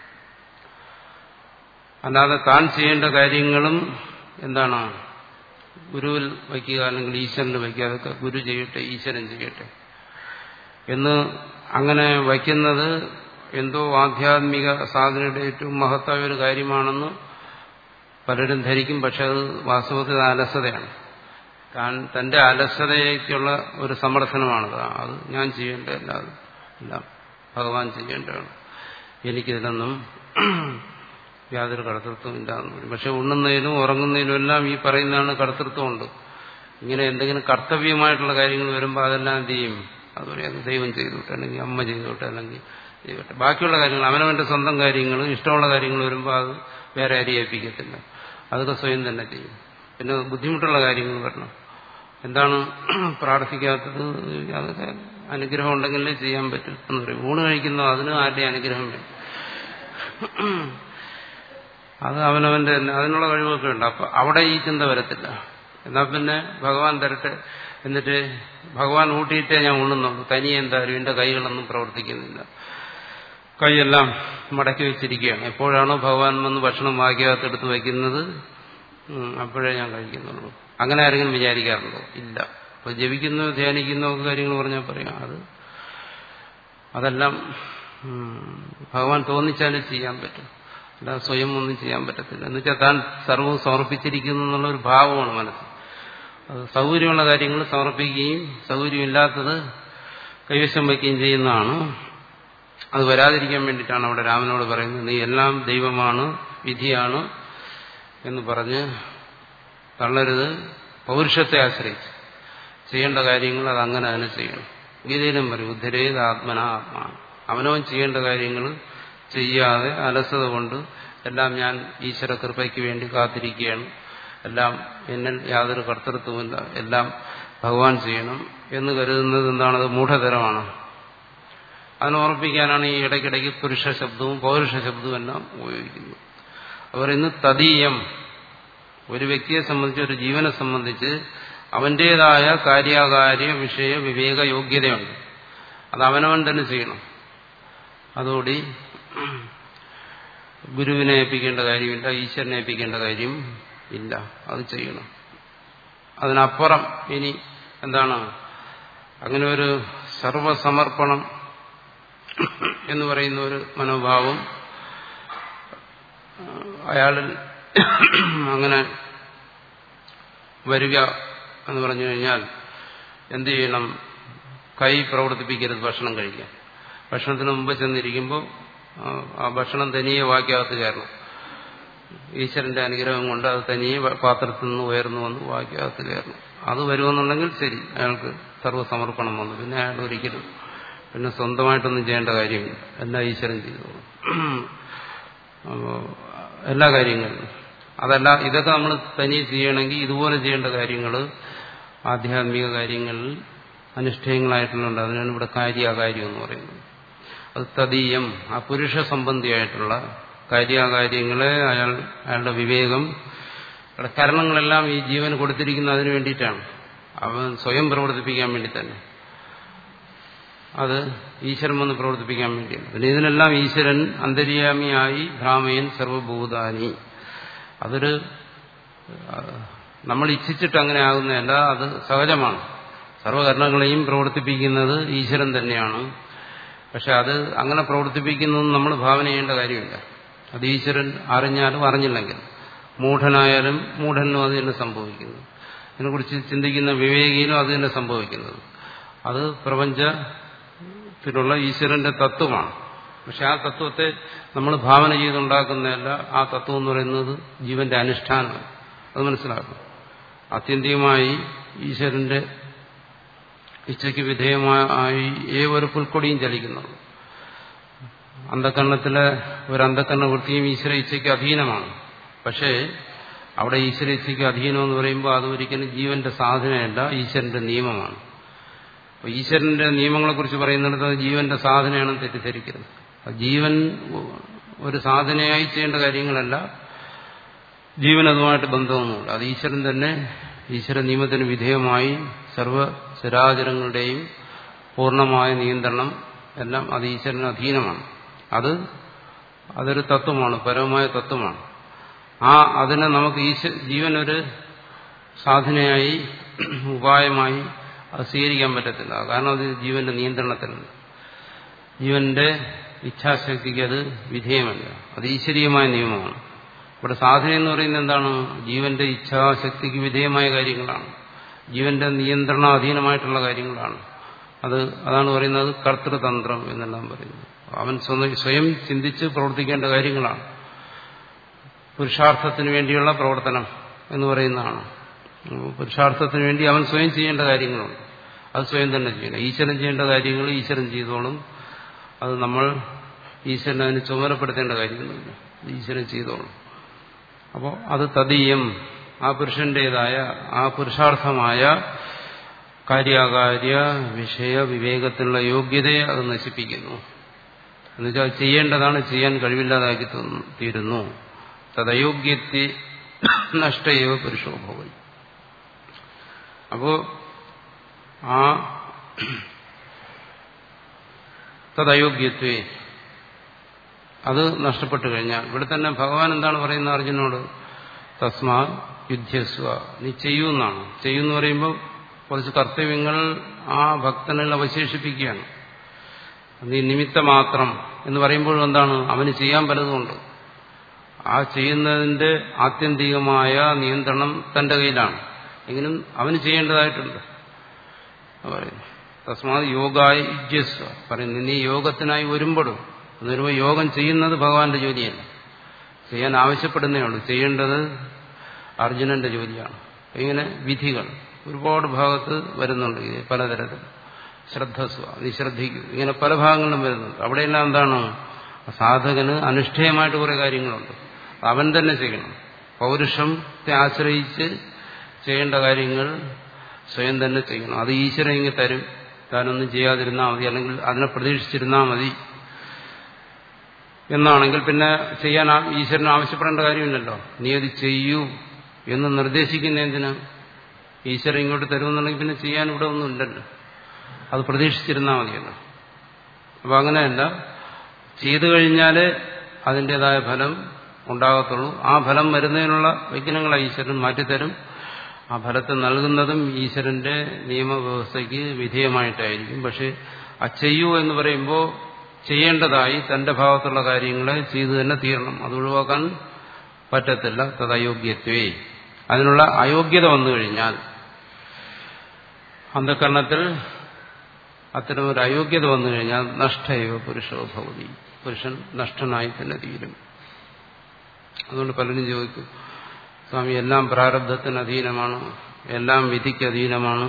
അല്ലാതെ താൻ ചെയ്യേണ്ട കാര്യങ്ങളും എന്താണ് ഗുരുവിൽ വയ്ക്കുക അല്ലെങ്കിൽ ഈശ്വരന് വയ്ക്കുക അതൊക്കെ ഗുരു ചെയ്യട്ടെ ഈശ്വരൻ ചെയ്യട്ടെ എന്ന് അങ്ങനെ വയ്ക്കുന്നത് എന്തോ ആധ്യാത്മിക സാധനയുടെ ഏറ്റവും മഹത്തായ ഒരു കാര്യമാണെന്ന് പലരും ധരിക്കും പക്ഷെ അത് വാസ്തവത്തിൽ അലസതയാണ് താൻ തന്റെ അലസതയ്ക്കുള്ള ഒരു സമർത്ഥനമാണത് അത് ഞാൻ ചെയ്യേണ്ടതല്ല അത് എല്ലാം ഭഗവാൻ ചെയ്യേണ്ടതാണ് എനിക്കിതിലൊന്നും യാതൊരു കടത്തൃത്വം ഇല്ലാന്ന് പക്ഷെ ഉണ്ണുന്നതിനും ഉറങ്ങുന്നതിനും എല്ലാം ഈ പറയുന്നതാണ് കടത്തൃത്വമുണ്ട് ഇങ്ങനെ എന്തെങ്കിലും കർത്തവ്യമായിട്ടുള്ള കാര്യങ്ങൾ വരുമ്പോൾ അതെല്ലാം എന്ത് ചെയ്യും അത് പറയാം ദൈവം ചെയ്തോട്ടെ അല്ലെങ്കിൽ അമ്മ ചെയ്തോട്ടെ അല്ലെങ്കിൽ ചെയ്തോട്ടെ ബാക്കിയുള്ള കാര്യങ്ങൾ അവനവന്റെ സ്വന്തം കാര്യങ്ങൾ ഇഷ്ടമുള്ള കാര്യങ്ങൾ വരുമ്പോൾ അത് വേറെ ആരെയും ഏൽപ്പിക്കത്തില്ല അതൊക്കെ സ്വയം തന്നെ ചെയ്യും പിന്നെ ബുദ്ധിമുട്ടുള്ള കാര്യങ്ങൾ വരണം എന്താണ് പ്രാർത്ഥിക്കാത്തത് അതൊക്കെ അനുഗ്രഹം ഉണ്ടെങ്കിലേ ചെയ്യാൻ പറ്റും എന്ന് പറയും ഊണ് കഴിക്കുന്നോ അതിന് ആരുടെയും അനുഗ്രഹം വേണം അത് അവനവന്റെ തന്നെ അതിനുള്ള കഴിവൊക്കെ ഉണ്ട് അപ്പൊ അവിടെ ഈ ചിന്ത വരത്തില്ല എന്നാൽ പിന്നെ ഭഗവാൻ തരട്ടെ എന്നിട്ട് ഭഗവാൻ ഊട്ടിയിട്ടേ ഞാൻ ഉണ്ണുന്നുള്ളൂ തനിയെ എന്തായാലും എന്റെ കൈകളൊന്നും പ്രവർത്തിക്കുന്നില്ല കൈയെല്ലാം മടക്കി വെച്ചിരിക്കുകയാണ് എപ്പോഴാണോ ഭഗവാൻ വന്ന് ഭക്ഷണം വാക്കിയകത്തെടുത്ത് വയ്ക്കുന്നത് അപ്പോഴേ ഞാൻ കഴിക്കുന്നുള്ളൂ അങ്ങനെ ആരെങ്കിലും വിചാരിക്കാറുണ്ടോ ഇല്ല അപ്പൊ ജപിക്കുന്നോ ധ്യാനിക്കുന്നോ ഒക്കെ കാര്യങ്ങൾ പറഞ്ഞാൽ പറയാം അത് അതെല്ലാം ഭഗവാൻ തോന്നിച്ചാലേ ചെയ്യാൻ പറ്റും അല്ല സ്വയം ഒന്നും ചെയ്യാൻ പറ്റത്തില്ല എന്നുവെച്ചാൽ താൻ സർവ്വം സമർപ്പിച്ചിരിക്കുന്നു എന്നുള്ള ഒരു ഭാവമാണ് മനസ്സ് അത് സൗകര്യമുള്ള കാര്യങ്ങൾ സമർപ്പിക്കുകയും സൗകര്യമില്ലാത്തത് കൈവശം വയ്ക്കുകയും ചെയ്യുന്നതാണ് അത് വരാതിരിക്കാൻ വേണ്ടിയിട്ടാണ് അവിടെ രാമനോട് പറയുന്നത് നീ എല്ലാം ദൈവമാണ് വിധിയാണ് എന്ന് പറഞ്ഞ് തള്ളരുത് പൗരുഷത്തെ ആശ്രയിച്ച് ചെയ്യേണ്ട കാര്യങ്ങൾ അത് അങ്ങനെ തന്നെ ചെയ്യണം ഗീതയിലും പറയും ഉദ്ധരേത് ആത്മന ആത്മാ അവനവൻ ചെയ്യേണ്ട കാര്യങ്ങൾ ചെയ്യാതെ അലസത കൊണ്ട് എല്ലാം ഞാൻ ഈശ്വര കൃപയ്ക്ക് വേണ്ടി കാത്തിരിക്കുകയാണ് എല്ലാം എന്നിൽ യാതൊരു കർത്തൃത്വമില്ല എല്ലാം ഭഗവാൻ ചെയ്യണം എന്ന് കരുതുന്നത് എന്താണത് മൂഢതരമാണ് അതിനെ ഓർപ്പിക്കാനാണ് ഈ ഇടയ്ക്കിടയ്ക്ക് പുരുഷ ശബ്ദവും പൗരുഷ ശബ്ദവും എല്ലാം ഉപയോഗിക്കുന്നത് അവർ ഇന്ന് തദീയം ഒരു വ്യക്തിയെ സംബന്ധിച്ച് ഒരു ജീവനെ സംബന്ധിച്ച് അവന്റേതായ കാര്യാകാര്യ വിഷയ വിവേക യോഗ്യതയുണ്ട് അത് അവനവൻ തന്നെ ചെയ്യണം അതോടി ഗുരുവിനെ ഏൽപ്പിക്കേണ്ട കാര്യമില്ല ഈശ്വരനെ ഏൽപ്പിക്കേണ്ട കാര്യം ഇല്ല അത് ചെയ്യണം അതിനപ്പുറം ഇനി എന്താണ് അങ്ങനെ ഒരു സർവസമർപ്പണം എന്ന് പറയുന്ന ഒരു മനോഭാവം അയാളിൽ അങ്ങനെ വരിക എന്ന് പറഞ്ഞു കഴിഞ്ഞാൽ എന്ത് ചെയ്യണം കൈ പ്രവർത്തിപ്പിക്കരുത് ഭക്ഷണം കഴിക്കാൻ ഭക്ഷണത്തിന് മുമ്പ് ചെന്നിരിക്കുമ്പോൾ ആ ഭക്ഷണം തനിയെ വാക്യകത്ത് കയറണം ഈശ്വരന്റെ അനുഗ്രഹം കൊണ്ട് അത് തനിയെ പാത്രത്തിൽ നിന്ന് ഉയർന്നു വന്ന് വാക്യകത്ത് കയറണം അത് വരുമെന്നുണ്ടെങ്കിൽ ശരി അയാൾക്ക് സർവ്വസമർപ്പണം വന്നു പിന്നെ അയാൾ ഒരിക്കലും പിന്നെ സ്വന്തമായിട്ടൊന്നും ചെയ്യേണ്ട കാര്യമില്ല എല്ലാം ഈശ്വരൻ ചെയ്തോളൂ അപ്പോൾ എല്ലാ കാര്യങ്ങളിലും അതല്ല ഇതൊക്കെ നമ്മൾ തനിയെ ചെയ്യണമെങ്കിൽ ഇതുപോലെ ചെയ്യേണ്ട കാര്യങ്ങൾ ആധ്യാത്മിക കാര്യങ്ങളിൽ അനുഷ്ഠേയങ്ങളായിട്ടുള്ളുണ്ട് അതിനാണ് ഇവിടെ കാര്യാകാര്യം എന്ന് പറയുന്നത് അത് തദീയം ആ പുരുഷ സംബന്ധിയായിട്ടുള്ള കാര്യാകാര്യങ്ങളെ അയാൾ അയാളുടെ വിവേകം അയാളുടെ കരണങ്ങളെല്ലാം ഈ ജീവൻ കൊടുത്തിരിക്കുന്ന അതിനു വേണ്ടിയിട്ടാണ് അവൻ സ്വയം പ്രവർത്തിപ്പിക്കാൻ വേണ്ടി തന്നെ അത് ഈശ്വരൻ വന്ന് പ്രവർത്തിപ്പിക്കാൻ വേണ്ടിയാണ് പിന്നെ ഇതിനെല്ലാം ഈശ്വരൻ അന്തര്യാമിയായി ഭ്രാമയൻ സർവഭൂതാനി അതൊരു നമ്മൾ ഇച്ഛിച്ചിട്ട് അങ്ങനെ ആകുന്നതല്ല അത് സഹജമാണ് സർവകരണങ്ങളെയും പ്രവർത്തിപ്പിക്കുന്നത് ഈശ്വരൻ തന്നെയാണ് പക്ഷെ അത് അങ്ങനെ പ്രവർത്തിപ്പിക്കുന്നതൊന്നും നമ്മൾ ഭാവന ചെയ്യേണ്ട കാര്യമില്ല അത് ഈശ്വരൻ അറിഞ്ഞാലും അറിഞ്ഞില്ലെങ്കിൽ മൂഢനായാലും മൂഢനും അത് തന്നെ സംഭവിക്കുന്നു ഇതിനെക്കുറിച്ച് ചിന്തിക്കുന്ന വിവേകിയിലും അത് തന്നെ സംഭവിക്കുന്നത് അത് പ്രപഞ്ചത്തിലുള്ള ഈശ്വരന്റെ തത്വമാണ് പക്ഷെ ആ തത്വത്തെ നമ്മൾ ഭാവന ചെയ്തുണ്ടാക്കുന്നതല്ല ആ തത്വം എന്ന് പറയുന്നത് ജീവന്റെ അനുഷ്ഠാനമാണ് അത് മനസ്സിലാക്കും ആത്യന്തികമായി ഈശ്വരന്റെ ഇച്ഛയ്ക്ക് വിധേയമായി ഏതൊരു പുൽക്കൊടിയും ചലിക്കുന്നുള്ളൂ അന്ധകരണത്തിലെ ഒരു അന്ധകരണ വൃത്തിയും ഈശ്വര ഇച്ഛയ്ക്ക് അധീനമാണ് പക്ഷേ അവിടെ ഈശ്വര ഇച്ഛയ്ക്ക് അധീനം എന്ന് പറയുമ്പോൾ അത് ഒരിക്കലും ജീവന്റെ സാധനയല്ല ഈശ്വരന്റെ നിയമമാണ് അപ്പോൾ ഈശ്വരന്റെ നിയമങ്ങളെക്കുറിച്ച് പറയുന്നിടത്ത് അത് ജീവന്റെ സാധനയാണെന്ന് തെറ്റിദ്ധരിക്കരുത് ജീവൻ ഒരു സാധനയായി ചെയ്യേണ്ട കാര്യങ്ങളല്ല ജീവൻ അതുമായിട്ട് ബന്ധമൊന്നുമില്ല അത് ഈശ്വരൻ തന്നെ ഈശ്വര നിയമത്തിന് വിധേയമായി സർവ ചരാചരങ്ങളുടെയും പൂർണ്ണമായ നിയന്ത്രണം എല്ലാം അത് ഈശ്വരന് അധീനമാണ് അത് അതൊരു തത്വമാണ് പരമമായ തത്വമാണ് ആ അതിനെ നമുക്ക് ഈശ്വ ജീവൻ ഒരു സാധനയായി ഉപായമായി അത് സ്വീകരിക്കാൻ പറ്റത്തില്ല കാരണം അത് ജീവന്റെ നിയന്ത്രണത്തിലുണ്ട് ജീവന്റെ ഇച്ഛാശക്തിക്ക് അത് വിധേയമല്ല അത് ഈശ്വരീയമായ നിയമമാണ് ഇവിടെ സാധന എന്ന് പറയുന്നത് എന്താണ് ജീവന്റെ ഇച്ഛാശക്തിക്ക് വിധേയമായ കാര്യങ്ങളാണ് ജീവന്റെ നിയന്ത്രണാധീനമായിട്ടുള്ള കാര്യങ്ങളാണ് അത് അതാണ് പറയുന്നത് കർത്തൃതന്ത്രം എന്നെല്ലാം പറയുന്നത് അവൻ സ്വയം ചിന്തിച്ച് പ്രവർത്തിക്കേണ്ട കാര്യങ്ങളാണ് പുരുഷാർത്ഥത്തിന് വേണ്ടിയുള്ള പ്രവർത്തനം എന്ന് പറയുന്നതാണ് പുരുഷാർത്ഥത്തിന് വേണ്ടി അവൻ സ്വയം ചെയ്യേണ്ട കാര്യങ്ങളുണ്ട് അത് സ്വയം തന്നെ ചെയ്യണം ഈശ്വരൻ ചെയ്യേണ്ട കാര്യങ്ങൾ ഈശ്വരൻ ചെയ്തോളും അത് നമ്മൾ ഈശ്വരൻ അതിന് ചുമതലപ്പെടുത്തേണ്ട കാര്യങ്ങളൊന്നുമില്ല ഈശ്വരൻ ചെയ്തോളും അപ്പോൾ അത് തദീയം ആ പുരുഷന്റേതായ ആ പുരുഷാർത്ഥമായ കാര്യാകാര്യ വിഷയ വിവേകത്തിലുള്ള യോഗ്യതയെ അത് നശിപ്പിക്കുന്നു എന്നുവെച്ചാൽ ചെയ്യേണ്ടതാണ് ചെയ്യാൻ കഴിവില്ലാതാക്കി തീരുന്നു തദയോഗ്യത്തെ നഷ്ടയോ പുരുഷോഭവൻ അപ്പോ ആ തദയോഗ്യത്വേ അത് നഷ്ടപ്പെട്ടു കഴിഞ്ഞാൽ ഇവിടെ തന്നെ ഭഗവാൻ എന്താണ് പറയുന്നത് അർജുനോട് തസ്മാ യുദ്ധസ്വ നീ ചെയ്യൂന്നാണ് ചെയ്യുമെന്ന് പറയുമ്പോൾ കുറച്ച് കർത്തവ്യങ്ങൾ ആ ഭക്തനിൽ അവശേഷിപ്പിക്കുകയാണ് നീ നിമിത്തമാത്രം എന്ന് പറയുമ്പോഴും എന്താണ് അവന് ചെയ്യാൻ പലതുമുണ്ട് ആ ചെയ്യുന്നതിന്റെ ആത്യന്തികമായ നിയന്ത്രണം തന്റെ കയ്യിലാണ് എങ്കിലും അവന് ചെയ്യേണ്ടതായിട്ടുണ്ട് പറയുന്നു തസ്മാത് യോഗായ യുജ്യസ്വ പറയുന്നു നീ യോഗത്തിനായി ഒരുമ്പെടും എന്ന് വരുമ്പോൾ യോഗം ചെയ്യുന്നത് ഭഗവാന്റെ ജോലിയല്ല ചെയ്യാൻ ആവശ്യപ്പെടുന്നേ ഉള്ളൂ ചെയ്യേണ്ടത് അർജുനന്റെ ജോലിയാണ് ഇങ്ങനെ വിധികൾ ഒരുപാട് ഭാഗത്ത് വരുന്നുണ്ട് ഇത് പലതരത്തിൽ ശ്രദ്ധസ്വ നീ ശ്രദ്ധിക്കൂ ഇങ്ങനെ പല ഭാഗങ്ങളിലും വരുന്നുണ്ട് അവിടെയെല്ലാം എന്താണ് സാധകന് അനുഷ്ഠേയമായിട്ട് കുറെ കാര്യങ്ങളുണ്ട് അവൻ തന്നെ ചെയ്യണം പൗരുഷത്തെ ആശ്രയിച്ച് ചെയ്യേണ്ട കാര്യങ്ങൾ സ്വയം തന്നെ ചെയ്യണം അത് ഈശ്വരൻ ഇങ്ങനെ തരും താനൊന്നും ചെയ്യാതിരുന്നാൽ മതി അല്ലെങ്കിൽ അതിനെ പ്രതീക്ഷിച്ചിരുന്നാൽ മതി എന്നാണെങ്കിൽ പിന്നെ ചെയ്യാൻ ഈശ്വരൻ ആവശ്യപ്പെടേണ്ട കാര്യമില്ലല്ലോ നീ അത് ചെയ്യൂ എന്ന് നിർദ്ദേശിക്കുന്ന എന്തിനാ ഈശ്വരൻ ഇങ്ങോട്ട് തരുമെന്നുണ്ടെങ്കിൽ പിന്നെ ചെയ്യാൻ ഇവിടെ ഒന്നും ഇല്ലല്ലോ അത് പ്രതീക്ഷിച്ചിരുന്നാൽ മതിയല്ലോ അപ്പം അങ്ങനെയല്ല ചെയ്തു കഴിഞ്ഞാൽ അതിൻ്റെതായ ഫലം ഉണ്ടാകത്തുള്ളൂ ആ ഫലം വരുന്നതിനുള്ള വിഘ്നങ്ങളെ ഈശ്വരൻ മാറ്റിത്തരും ആ ഫലത്തെ നൽകുന്നതും ഈശ്വരന്റെ നിയമവ്യവസ്ഥയ്ക്ക് വിധേയമായിട്ടായിരിക്കും പക്ഷെ ആ ചെയ്യൂ എന്ന് പറയുമ്പോൾ ചെയ്യേണ്ടതായി തന്റെ ഭാഗത്തുള്ള കാര്യങ്ങളെ ചെയ്തു തന്നെ തീരണം അത് ഒഴിവാക്കാൻ പറ്റത്തില്ല തദയോഗ്യത്വേ അതിനുള്ള അയോഗ്യത വന്നു കഴിഞ്ഞാൽ അന്ധകരണത്തിൽ അത്തരമൊരു അയോഗ്യത വന്നു കഴിഞ്ഞാൽ നഷ്ടയോ പുരുഷോ ഭവതി പുരുഷൻ നഷ്ടനായി തന്നെ തീരും അതുകൊണ്ട് പലരും ചോദിക്കും സ്വാമി എല്ലാം പ്രാരബ്ധത്തിന് അധീനമാണ് എല്ലാം വിധിക്ക് അധീനമാണ്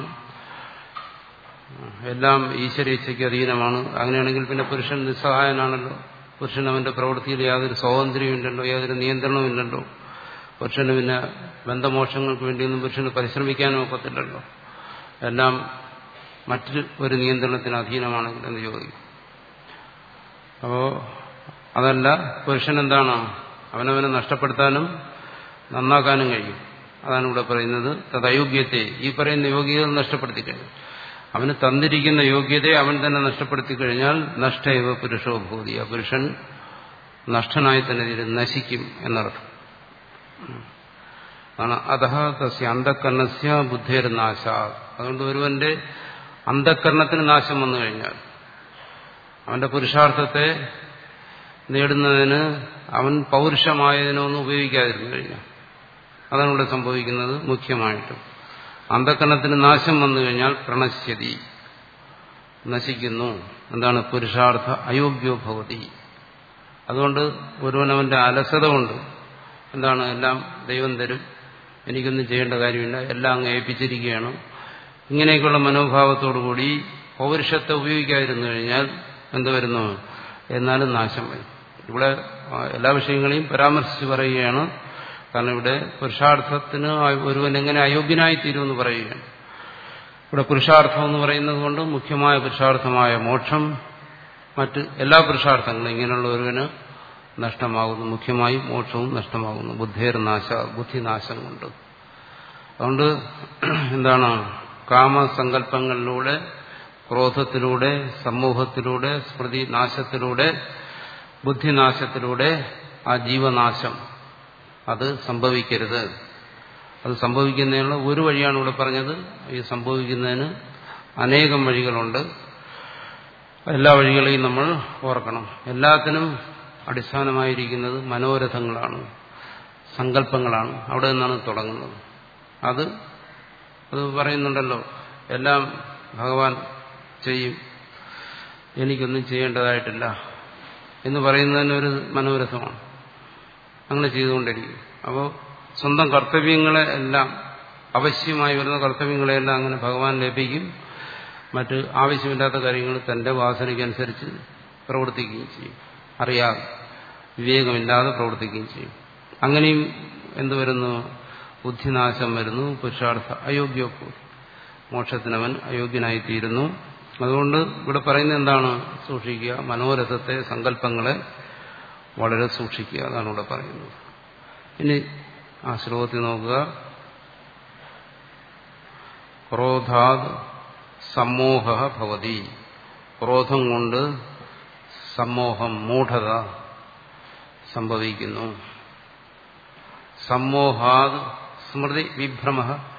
എല്ലാം ഈശ്വരീച്ഛയ്ക്ക് അധീനമാണ് അങ്ങനെയാണെങ്കിൽ പിന്നെ പുരുഷൻ നിസ്സഹായനാണല്ലോ പുരുഷൻ അവന്റെ പ്രവൃത്തിയിൽ യാതൊരു സ്വാതന്ത്ര്യമില്ലല്ലോ യാതൊരു നിയന്ത്രണമില്ലല്ലോ പുരുഷന് പിന്നെ ബന്ധമോക്ഷങ്ങൾക്ക് വേണ്ടിയൊന്നും പുരുഷന് പരിശ്രമിക്കാനും ഒക്കത്തില്ലല്ലോ എല്ലാം മറ്റു ഒരു നിയന്ത്രണത്തിന് അധീനമാണെങ്കിൽ എന്ന് ചോദിക്കും അപ്പോ അതല്ല പുരുഷൻ എന്താണ് അവനവനെ നഷ്ടപ്പെടുത്താനും നന്നാക്കാനും കഴിയും അതാണ് ഇവിടെ പറയുന്നത് തദയോഗ്യത്തെ ഈ പറയുന്ന യോഗ്യത നഷ്ടപ്പെടുത്തി കഴിഞ്ഞു അവന് തന്നിരിക്കുന്ന യോഗ്യതയെ അവൻ തന്നെ നഷ്ടപ്പെടുത്തി കഴിഞ്ഞാൽ നഷ്ടയവ പുരുഷോ ഭൂതി ആ പുരുഷൻ നഷ്ടനായി തന്നെ തീരും നശിക്കും എന്നർത്ഥം ആണ് അതഹ തസ്യ അന്ധകരണസ്യ ബുദ്ധേർ നാശ അതുകൊണ്ട് ഒരുവന്റെ അന്ധകരണത്തിന് നാശം വന്നു കഴിഞ്ഞാൽ അവന്റെ പുരുഷാർത്ഥത്തെ നേടുന്നതിന് അവൻ പൗരുഷമായതിനൊന്നും ഉപയോഗിക്കാതിരുന്നു കഴിഞ്ഞാൽ അതാണ് ഇവിടെ സംഭവിക്കുന്നത് മുഖ്യമായിട്ടും അന്ധക്കരണത്തിന് നാശം വന്നു കഴിഞ്ഞാൽ പ്രണശ്യതി നശിക്കുന്നു എന്താണ് പുരുഷാർത്ഥ അയോഗ്യോ ഭവതി അതുകൊണ്ട് ഒരുവനവന്റെ അലസത കൊണ്ട് എന്താണ് എല്ലാം ദൈവം തരും എനിക്കൊന്നും ചെയ്യേണ്ട കാര്യമില്ല എല്ലാം അങ്ങ് ഏൽപ്പിച്ചിരിക്കുകയാണ് ഇങ്ങനെയൊക്കെയുള്ള മനോഭാവത്തോടുകൂടി പൗരുഷത്തെ ഉപയോഗിക്കാതിരുന്നു കഴിഞ്ഞാൽ എന്ത് വരുന്നു എന്നാലും നാശം വരും ഇവിടെ എല്ലാ വിഷയങ്ങളെയും പരാമർശിച്ച് പറയുകയാണ് കാരണം ഇവിടെ പുരുഷാർത്ഥത്തിന് ഒരുവൻ എങ്ങനെ അയോഗ്യനായി തീരുമെന്ന് പറയുകയാണ് ഇവിടെ പുരുഷാർത്ഥം എന്ന് പറയുന്നത് കൊണ്ട് മുഖ്യമായ പുരുഷാർത്ഥമായ മോക്ഷം മറ്റ് എല്ലാ പുരുഷാർത്ഥങ്ങളും ഇങ്ങനെയുള്ള ഒരുവന് നഷ്ടമാകുന്നു മുഖ്യമായി മോക്ഷവും നഷ്ടമാകുന്നു ബുദ്ധേർ നാശ ബുദ്ധിനാശം കൊണ്ട് അതുകൊണ്ട് എന്താണ് കാമസങ്കല്പങ്ങളിലൂടെ ക്രോധത്തിലൂടെ സമൂഹത്തിലൂടെ സ്മൃതി നാശത്തിലൂടെ ബുദ്ധിനാശത്തിലൂടെ ആ ജീവനാശം അത് സംഭവിക്കരുത് അത് സംഭവിക്കുന്നതിനുള്ള ഒരു വഴിയാണ് ഇവിടെ പറഞ്ഞത് ഈ സംഭവിക്കുന്നതിന് അനേകം വഴികളുണ്ട് എല്ലാ വഴികളെയും നമ്മൾ ഓർക്കണം എല്ലാത്തിനും അടിസ്ഥാനമായിരിക്കുന്നത് മനോരഥങ്ങളാണ് സങ്കല്പങ്ങളാണ് അവിടെ നിന്നാണ് തുടങ്ങുന്നത് അത് അത് പറയുന്നുണ്ടല്ലോ എല്ലാം ഭഗവാൻ ചെയ്യും എനിക്കൊന്നും ചെയ്യേണ്ടതായിട്ടില്ല എന്ന് പറയുന്നതിനൊരു മനോരഥമാണ് അങ്ങനെ ചെയ്തുകൊണ്ടിരിക്കും അപ്പോൾ സ്വന്തം കർത്തവ്യങ്ങളെ എല്ലാം അവശ്യമായി വരുന്ന കർത്തവ്യങ്ങളെല്ലാം അങ്ങനെ ഭഗവാൻ ലഭിക്കും മറ്റ് ആവശ്യമില്ലാത്ത കാര്യങ്ങൾ തന്റെ വാസനയ്ക്കനുസരിച്ച് പ്രവർത്തിക്കുകയും ചെയ്യും അറിയാതെ വിവേകമില്ലാതെ പ്രവർത്തിക്കുകയും ചെയ്യും അങ്ങനെയും എന്തു വരുന്നു ബുദ്ധിനാശം വരുന്നു പുരുഷാർത്ഥ അയോഗ്യ മോക്ഷത്തിനവൻ അയോഗ്യനായിത്തീരുന്നു അതുകൊണ്ട് ഇവിടെ പറയുന്നത് എന്താണ് സൂക്ഷിക്കുക മനോരഥത്തെ സങ്കല്പങ്ങളെ വളരെ സൂക്ഷിക്കുക അതാണ് ഇവിടെ പറയുന്നത് ഇനി ആ ശ്ലോകത്തിൽ നോക്കുക ക്രോധാത് സമ്മോഹ ഭവതി ക്രോധം കൊണ്ട് സമ്മോഹം മൂഢത സംഭവിക്കുന്നു സമ്മോഹാത് സ്മൃതി വിഭ്രമ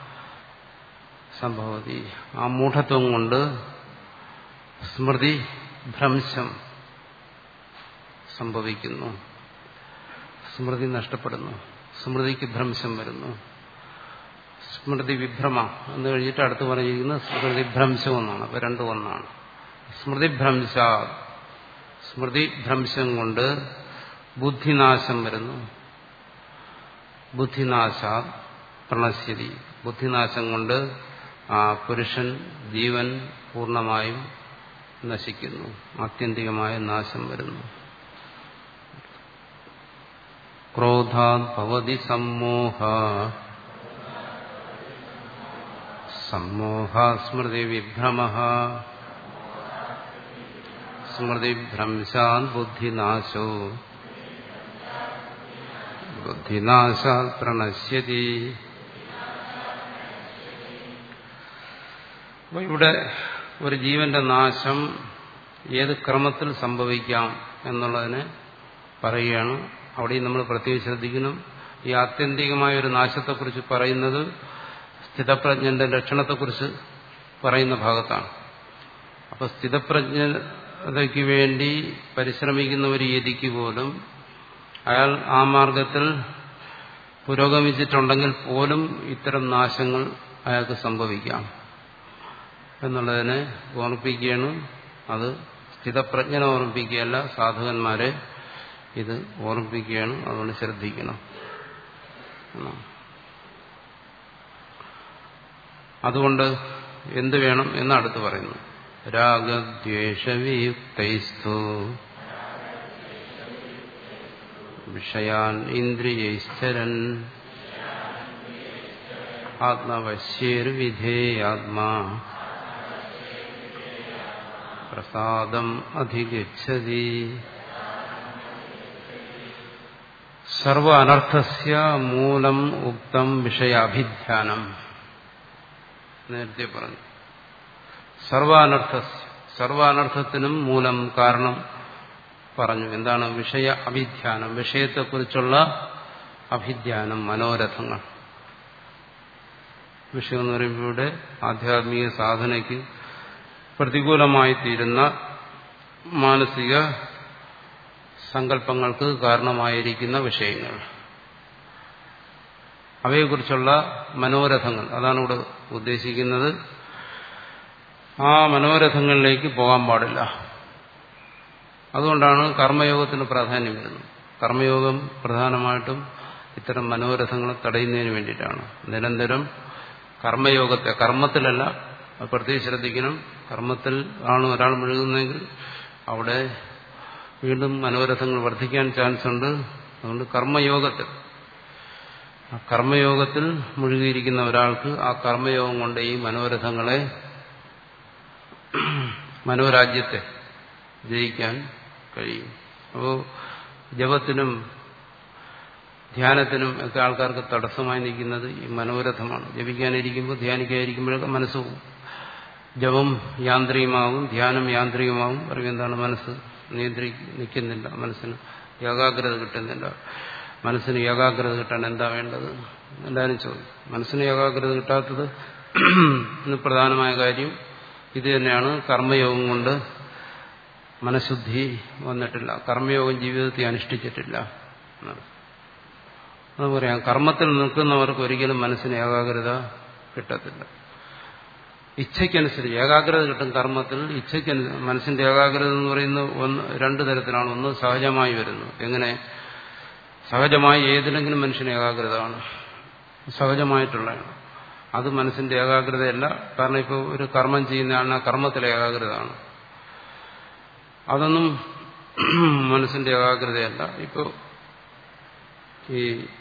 സംഭവതി ആ മൂഢത്വം കൊണ്ട് സ്മൃതി ഭ്രംശം സംഭവിക്കുന്നു സ്മൃതി നഷ്ടപ്പെടുന്നു സ്മൃതിക്ക് ഭ്രംശം വരുന്നു സ്മൃതി വിഭ്രമ എന്ന് കഴിഞ്ഞിട്ട് അടുത്ത് പറഞ്ഞിരിക്കുന്നത് സ്മൃതി ഭ്രംശം എന്നാണ് അപ്പൊ രണ്ടും ഒന്നാണ് സ്മൃതിഭ്രംശ സ്മൃതിഭ്രംശം കൊണ്ട് ബുദ്ധിനാശം വരുന്നു ബുദ്ധിനാശ പ്രണശ്യതി ബുദ്ധിനാശം കൊണ്ട് ആ പുരുഷൻ ജീവൻ പൂർണ്ണമായും നശിക്കുന്നു ആത്യന്തികമായ നാശം വരുന്നു ക്രോധാത് ഭവതി സമ്മോഹ സമ്മോഹ സ്മൃതി വിഭ്രമ സ്മൃതിഭ്രംശാത് ബുദ്ധിനാശോ ബുദ്ധിനാശാത് പ്രണശ്യതി അപ്പൊ ഇവിടെ ഒരു ജീവന്റെ നാശം ഏത് ക്രമത്തിൽ സംഭവിക്കാം എന്നുള്ളതിനെ പറയുകയാണ് അവിടെയും നമ്മൾ പ്രത്യേകം ശ്രദ്ധിക്കണം ഈ ആത്യന്തികമായ ഒരു നാശത്തെക്കുറിച്ച് പറയുന്നത് സ്ഥിതപ്രജ്ഞന്റെ ലക്ഷണത്തെക്കുറിച്ച് പറയുന്ന ഭാഗത്താണ് അപ്പൊ സ്ഥിതപ്രജ്ഞതയ്ക്ക് വേണ്ടി പരിശ്രമിക്കുന്ന ഒരു യതിക്ക് പോലും അയാൾ ആ മാർഗത്തിൽ പുരോഗമിച്ചിട്ടുണ്ടെങ്കിൽ പോലും ഇത്തരം നാശങ്ങൾ അയാൾക്ക് സംഭവിക്കാം എന്നുള്ളതിനെ ഓർമ്മിപ്പിക്കുകയാണ് അത് സ്ഥിതപ്രജ്ഞനെ ഓർമ്മിപ്പിക്കുകയല്ല സാധകന്മാരെ ഇത് ഓർമ്മിപ്പിക്കുകയാണ് അതുകൊണ്ട് ശ്രദ്ധിക്കണം അതുകൊണ്ട് എന്ത് വേണം എന്ന് അടുത്ത് പറയുന്നു രാഗദ്വേഷവിയുക്തൈസ്തു വിഷയാൻ ഇന്ദ്രിയൈശ്ചരൻ ആത്മവശ്യേർവിധേയാത്മാ പ്രസാദം അധിഗച്ഛതി സർവ അനർത്ഥസ്യ മൂലം ഉക്തം വിഷയാഭിധ്യാനം നേരത്തെ പറഞ്ഞു സർവ അനർത്ഥസ്യ സർവ അനർത്ഥത്തിനും മൂലം കാരണം പറഞ്ഞു എന്താണ് വിഷയ അഭിധ്യാനം വിഷയത്തെക്കുറിച്ചുള്ള അഭിധ്യാനം മനോരഥങ്ങൾ വിഷയം എന്ന് പറയുമ്പോൾ ഇവിടെ ആധ്യാത്മിക സാധനയ്ക്ക് പ്രതികൂലമായി തീരുന്ന മാനസിക സങ്കല്പങ്ങൾക്ക് കാരണമായിരിക്കുന്ന വിഷയങ്ങൾ അവയെക്കുറിച്ചുള്ള മനോരഥങ്ങൾ അതാണ് ഇവിടെ ഉദ്ദേശിക്കുന്നത് ആ മനോരഥങ്ങളിലേക്ക് പോകാൻ പാടില്ല അതുകൊണ്ടാണ് കർമ്മയോഗത്തിന് പ്രാധാന്യം വരുന്നത് കർമ്മയോഗം പ്രധാനമായിട്ടും ഇത്തരം മനോരഥങ്ങളെ തടയുന്നതിന് വേണ്ടിയിട്ടാണ് നിരന്തരം കർമ്മയോഗത്തെ കർമ്മത്തിലല്ല അത് പ്രത്യേകിച്ച് ശ്രദ്ധിക്കണം കർമ്മത്തിൽ ആണ് ഒരാൾ മുഴുകുന്നതെങ്കിൽ അവിടെ വീണ്ടും മനോരഥങ്ങൾ വർദ്ധിക്കാൻ ചാൻസ് ഉണ്ട് അതുകൊണ്ട് കർമ്മയോഗത്തിൽ ആ കർമ്മയോഗത്തിൽ മുഴുകിയിരിക്കുന്ന ഒരാൾക്ക് ആ കർമ്മയോഗം കൊണ്ട് ഈ മനോരഥങ്ങളെ മനോരാജ്യത്തെ ജയിക്കാൻ കഴിയും അപ്പോൾ ജപത്തിനും ധ്യാനത്തിനും ഒക്കെ ആൾക്കാർക്ക് തടസ്സമായി നിൽക്കുന്നത് ഈ മനോരഥമാണ് ജപിക്കാനിരിക്കുമ്പോൾ ധ്യാനിക്കാതിരിക്കുമ്പോഴൊക്കെ മനസ്സ് പോകും ജപം യാന്ത്രികമാവും ധ്യാനം യാന്ത്രികമാവും പറയും എന്താണ് മനസ്സ് നിയന്ത്രി നിൽക്കുന്നില്ല മനസ്സിന് ഏകാഗ്രത കിട്ടുന്നില്ല മനസ്സിന് ഏകാഗ്രത കിട്ടാൻ എന്താ വേണ്ടത് എല്ലാവരും ചോദിക്കും മനസ്സിന് ഏകാഗ്രത കിട്ടാത്തത് ഇന്ന് പ്രധാനമായ കാര്യം ഇത് തന്നെയാണ് കർമ്മയോഗം കൊണ്ട് മനഃശുദ്ധി വന്നിട്ടില്ല കർമ്മയോഗം ജീവിതത്തെ അനുഷ്ഠിച്ചിട്ടില്ല എന്നാണ് അത് പറയാം കർമ്മത്തിൽ നിൽക്കുന്നവർക്ക് ഒരിക്കലും മനസ്സിന് ഏകാഗ്രത കിട്ടത്തില്ല ഇച്ഛയ്ക്കനുസരിച്ച് ഏകാഗ്രത കിട്ടും കർമ്മത്തിൽ ഇച്ഛയ്ക്ക് മനസ്സിന്റെ ഏകാഗ്രത എന്ന് പറയുന്നത് ഒന്ന് രണ്ട് തരത്തിലാണ് ഒന്ന് സഹജമായി വരുന്നു എങ്ങനെ സഹജമായി ഏതിലെങ്കിലും മനുഷ്യന് ഏകാഗ്രത ആണ് സഹജമായിട്ടുള്ളതാണ് അത് മനസ്സിന്റെ ഏകാഗ്രതയല്ല കാരണം ഇപ്പോൾ ഒരു കർമ്മം ചെയ്യുന്നതാണ് ആ കർമ്മത്തിലെ ഏകാഗ്രതയാണ് അതൊന്നും മനസ്സിന്റെ ഏകാഗ്രതയല്ല ഇപ്പോൾ ഈ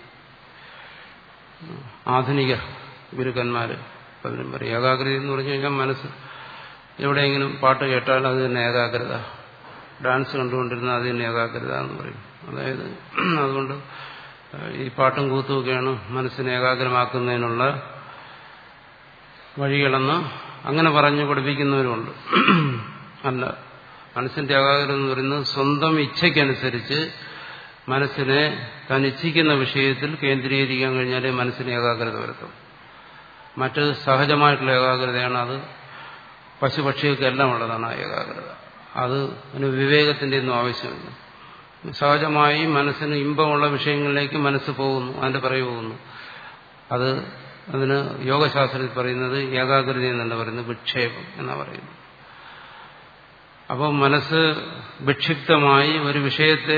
ആധുനിക ഗുരുക്കന്മാര് പലരും പറയും ഏകാഗ്രത എന്ന് പറഞ്ഞു കഴിഞ്ഞാൽ മനസ്സ് എവിടെയെങ്കിലും പാട്ട് കേട്ടാൽ അത് തന്നെ ഏകാഗ്രത ഡാൻസ് കണ്ടുകൊണ്ടിരുന്ന അത് തന്നെ ഏകാഗ്രത എന്ന് പറയും അതായത് അതുകൊണ്ട് ഈ പാട്ടും കൂത്തുമൊക്കെയാണ് മനസ്സിനെ ഏകാഗ്രമാക്കുന്നതിനുള്ള വഴികളെന്ന് അങ്ങനെ പറഞ്ഞു പഠിപ്പിക്കുന്നവരുമുണ്ട് അല്ല മനസ്സിന്റെ ഏകാഗ്രത എന്ന് പറയുന്നത് സ്വന്തം ഇച്ഛയ്ക്കനുസരിച്ച് മനസ്സിനെ താൻ ഇച്ഛിക്കുന്ന വിഷയത്തിൽ കേന്ദ്രീകരിക്കാൻ കഴിഞ്ഞാലേ മനസ്സിന് ഏകാഗ്രത വരുത്തും മറ്റത് സഹജമായിട്ടുള്ള ഏകാഗ്രതയാണ് അത് പശുപക്ഷികൾക്കെല്ലാം ഉള്ളതാണ് ആ ഏകാഗ്രത അത് അതിന് വിവേകത്തിന്റെ ഒന്നും ആവശ്യമില്ല സഹജമായി മനസ്സിന് ഇമ്പമുള്ള വിഷയങ്ങളിലേക്ക് മനസ്സ് പോകുന്നു അതിന്റെ പിറകെ പോകുന്നു അത് അതിന് യോഗശാസ്ത്രത്തിൽ പറയുന്നത് ഏകാഗ്രത എന്നല്ല പറയുന്നത് വിക്ഷേപം എന്നാ പറയുന്നത് അപ്പോൾ മനസ്സ് വിക്ഷിപ്തമായി ഒരു വിഷയത്തെ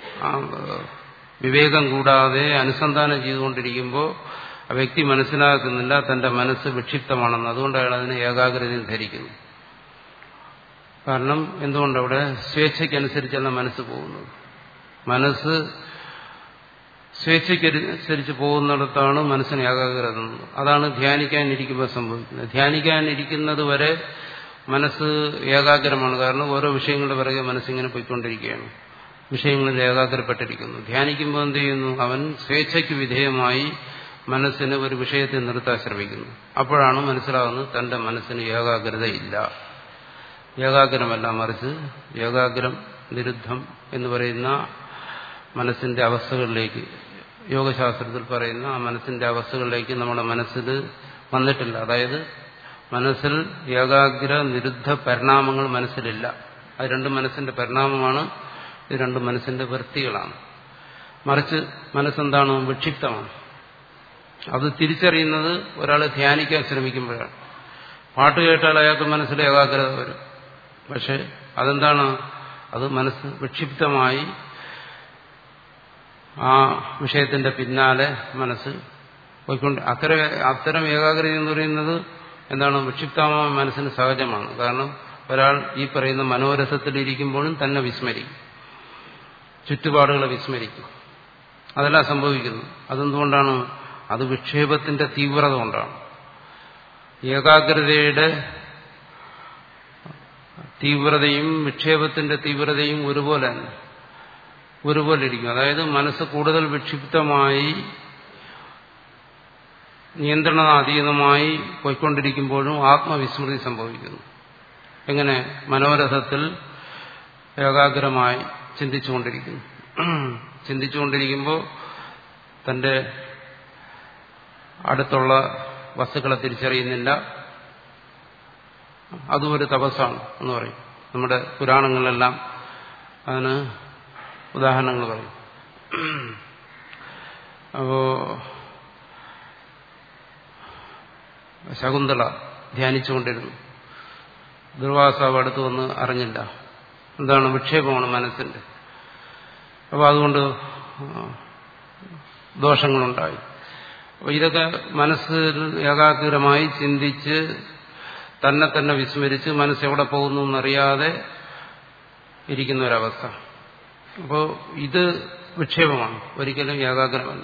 വിവേകം കൂടാതെ അനുസന്ധാനം ചെയ്തുകൊണ്ടിരിക്കുമ്പോൾ ആ വ്യക്തി മനസ്സിലാക്കുന്നില്ല തന്റെ മനസ്സ് വിക്ഷിപ്തമാണെന്ന് അതുകൊണ്ട് അയാൾ അതിനെ ഏകാഗ്രതയും ധരിക്കുന്നു കാരണം എന്തുകൊണ്ടവിടെ സ്വേച്ഛയ്ക്കനുസരിച്ചല്ല മനസ്സ് പോകുന്നത് മനസ്സ് സ്വേച്ഛയ്ക്കനുസരിച്ച് പോകുന്നിടത്താണ് മനസ്സിന് ഏകാഗ്രത അതാണ് ധ്യാനിക്കാനിരിക്കുമ്പോൾ സംഭവിക്കുന്നത് ധ്യാനിക്കാനിരിക്കുന്നത് വരെ മനസ്സ് ഏകാഗ്രമാണ് കാരണം ഓരോ വിഷയങ്ങളുടെ പിറകെ മനസ്സിങ്ങനെ പോയിക്കൊണ്ടിരിക്കുകയാണ് വിഷയങ്ങളിൽ ഏകാഗ്രപ്പെട്ടിരിക്കുന്നു ധ്യാനിക്കുമ്പോൾ എന്ത് ചെയ്യുന്നു അവൻ സ്വേച്ഛയ്ക്ക് വിധേയമായി മനസ്സിന് ഒരു വിഷയത്തെ നിർത്താൻ ശ്രമിക്കുന്നു അപ്പോഴാണ് മനസ്സിലാകുന്നത് തന്റെ മനസ്സിന് ഏകാഗ്രത ഇല്ല ഏകാഗ്രമല്ല മറിച്ച് ഏകാഗ്രം നിരുദ്ധം എന്ന് പറയുന്ന മനസ്സിന്റെ അവസ്ഥകളിലേക്ക് യോഗശാസ്ത്രത്തിൽ പറയുന്ന ആ മനസ്സിന്റെ അവസ്ഥകളിലേക്ക് നമ്മുടെ മനസ്സിൽ വന്നിട്ടില്ല അതായത് മനസ്സിൽ ഏകാഗ്ര നിരുദ്ധ പരിണാമങ്ങൾ മനസ്സിലില്ല അത് രണ്ട് മനസ്സിന്റെ പരിണാമമാണ് ഇത് രണ്ട് മനസ്സിന്റെ വൃത്തികളാണ് മറിച്ച് മനസ്സെന്താണ് വിക്ഷിപ്തമാണ് അത് തിരിച്ചറിയുന്നത് ഒരാൾ ധ്യാനിക്കാൻ ശ്രമിക്കുമ്പോഴാണ് പാട്ട് കേട്ടാൽ അയാൾക്ക് മനസ്സിൽ ഏകാഗ്രത വരും പക്ഷെ അതെന്താണ് അത് മനസ്സ് വിക്ഷിപ്തമായി ആ വിഷയത്തിന്റെ പിന്നാലെ മനസ്സ് പോയിക്കൊണ്ട് അത്തരം അത്തരം ഏകാഗ്രത എന്ന് പറയുന്നത് എന്താണ് വിക്ഷിപ്തമായ മനസ്സിന് സഹജമാണ് കാരണം ഒരാൾ ഈ പറയുന്ന മനോരഥത്തിലിരിക്കുമ്പോഴും തന്നെ വിസ്മരിക്കും ചുറ്റുപാടുകളെ വിസ്മരിക്കും അതെല്ലാം സംഭവിക്കുന്നു അതെന്തുകൊണ്ടാണ് അത് വിക്ഷേപത്തിന്റെ തീവ്രത കൊണ്ടാണ് ഏകാഗ്രതയുടെ തീവ്രതയും വിക്ഷേപത്തിന്റെ തീവ്രതയും ഒരുപോലെ തന്നെ ഒരുപോലെ ഇരിക്കും അതായത് മനസ്സ് കൂടുതൽ വിക്ഷിപ്തമായി നിയന്ത്രണാതീതമായി പോയിക്കൊണ്ടിരിക്കുമ്പോഴും ആത്മവിസ്മൃതി സംഭവിക്കുന്നു എങ്ങനെ മനോരഥത്തിൽ ഏകാഗ്രമായി ചിന്തിച്ചുകൊണ്ടിരിക്കുന്നു ചിന്തിച്ചുകൊണ്ടിരിക്കുമ്പോൾ തന്റെ അടുത്തുള്ള വസ്തുക്കളെ തിരിച്ചറിയുന്നില്ല അതും ഒരു തപസ്സാണ് എന്ന് പറയും നമ്മുടെ പുരാണങ്ങളിലെല്ലാം അതിന് ഉദാഹരണങ്ങൾ പറയും അപ്പോ ശകുന്തള ധ്യാനിച്ചുകൊണ്ടിരുന്നു ദുർവാസാവ് അടുത്ത് വന്ന് അറിഞ്ഞില്ല എന്താണ് വിക്ഷേപമാണ് മനസ്സിന്റെ അപ്പോൾ അതുകൊണ്ട് ദോഷങ്ങളുണ്ടായി അപ്പോൾ ഇതൊക്കെ മനസ്സിൽ ഏകാഗ്രമായി ചിന്തിച്ച് തന്നെ തന്നെ വിസ്മരിച്ച് മനസ്സ് എവിടെ പോകുന്നു എന്നറിയാതെ ഇരിക്കുന്ന ഒരവസ്ഥ അപ്പോൾ ഇത് വിക്ഷേപമാണ് ഒരിക്കലും ഏകാഗ്രമല്ല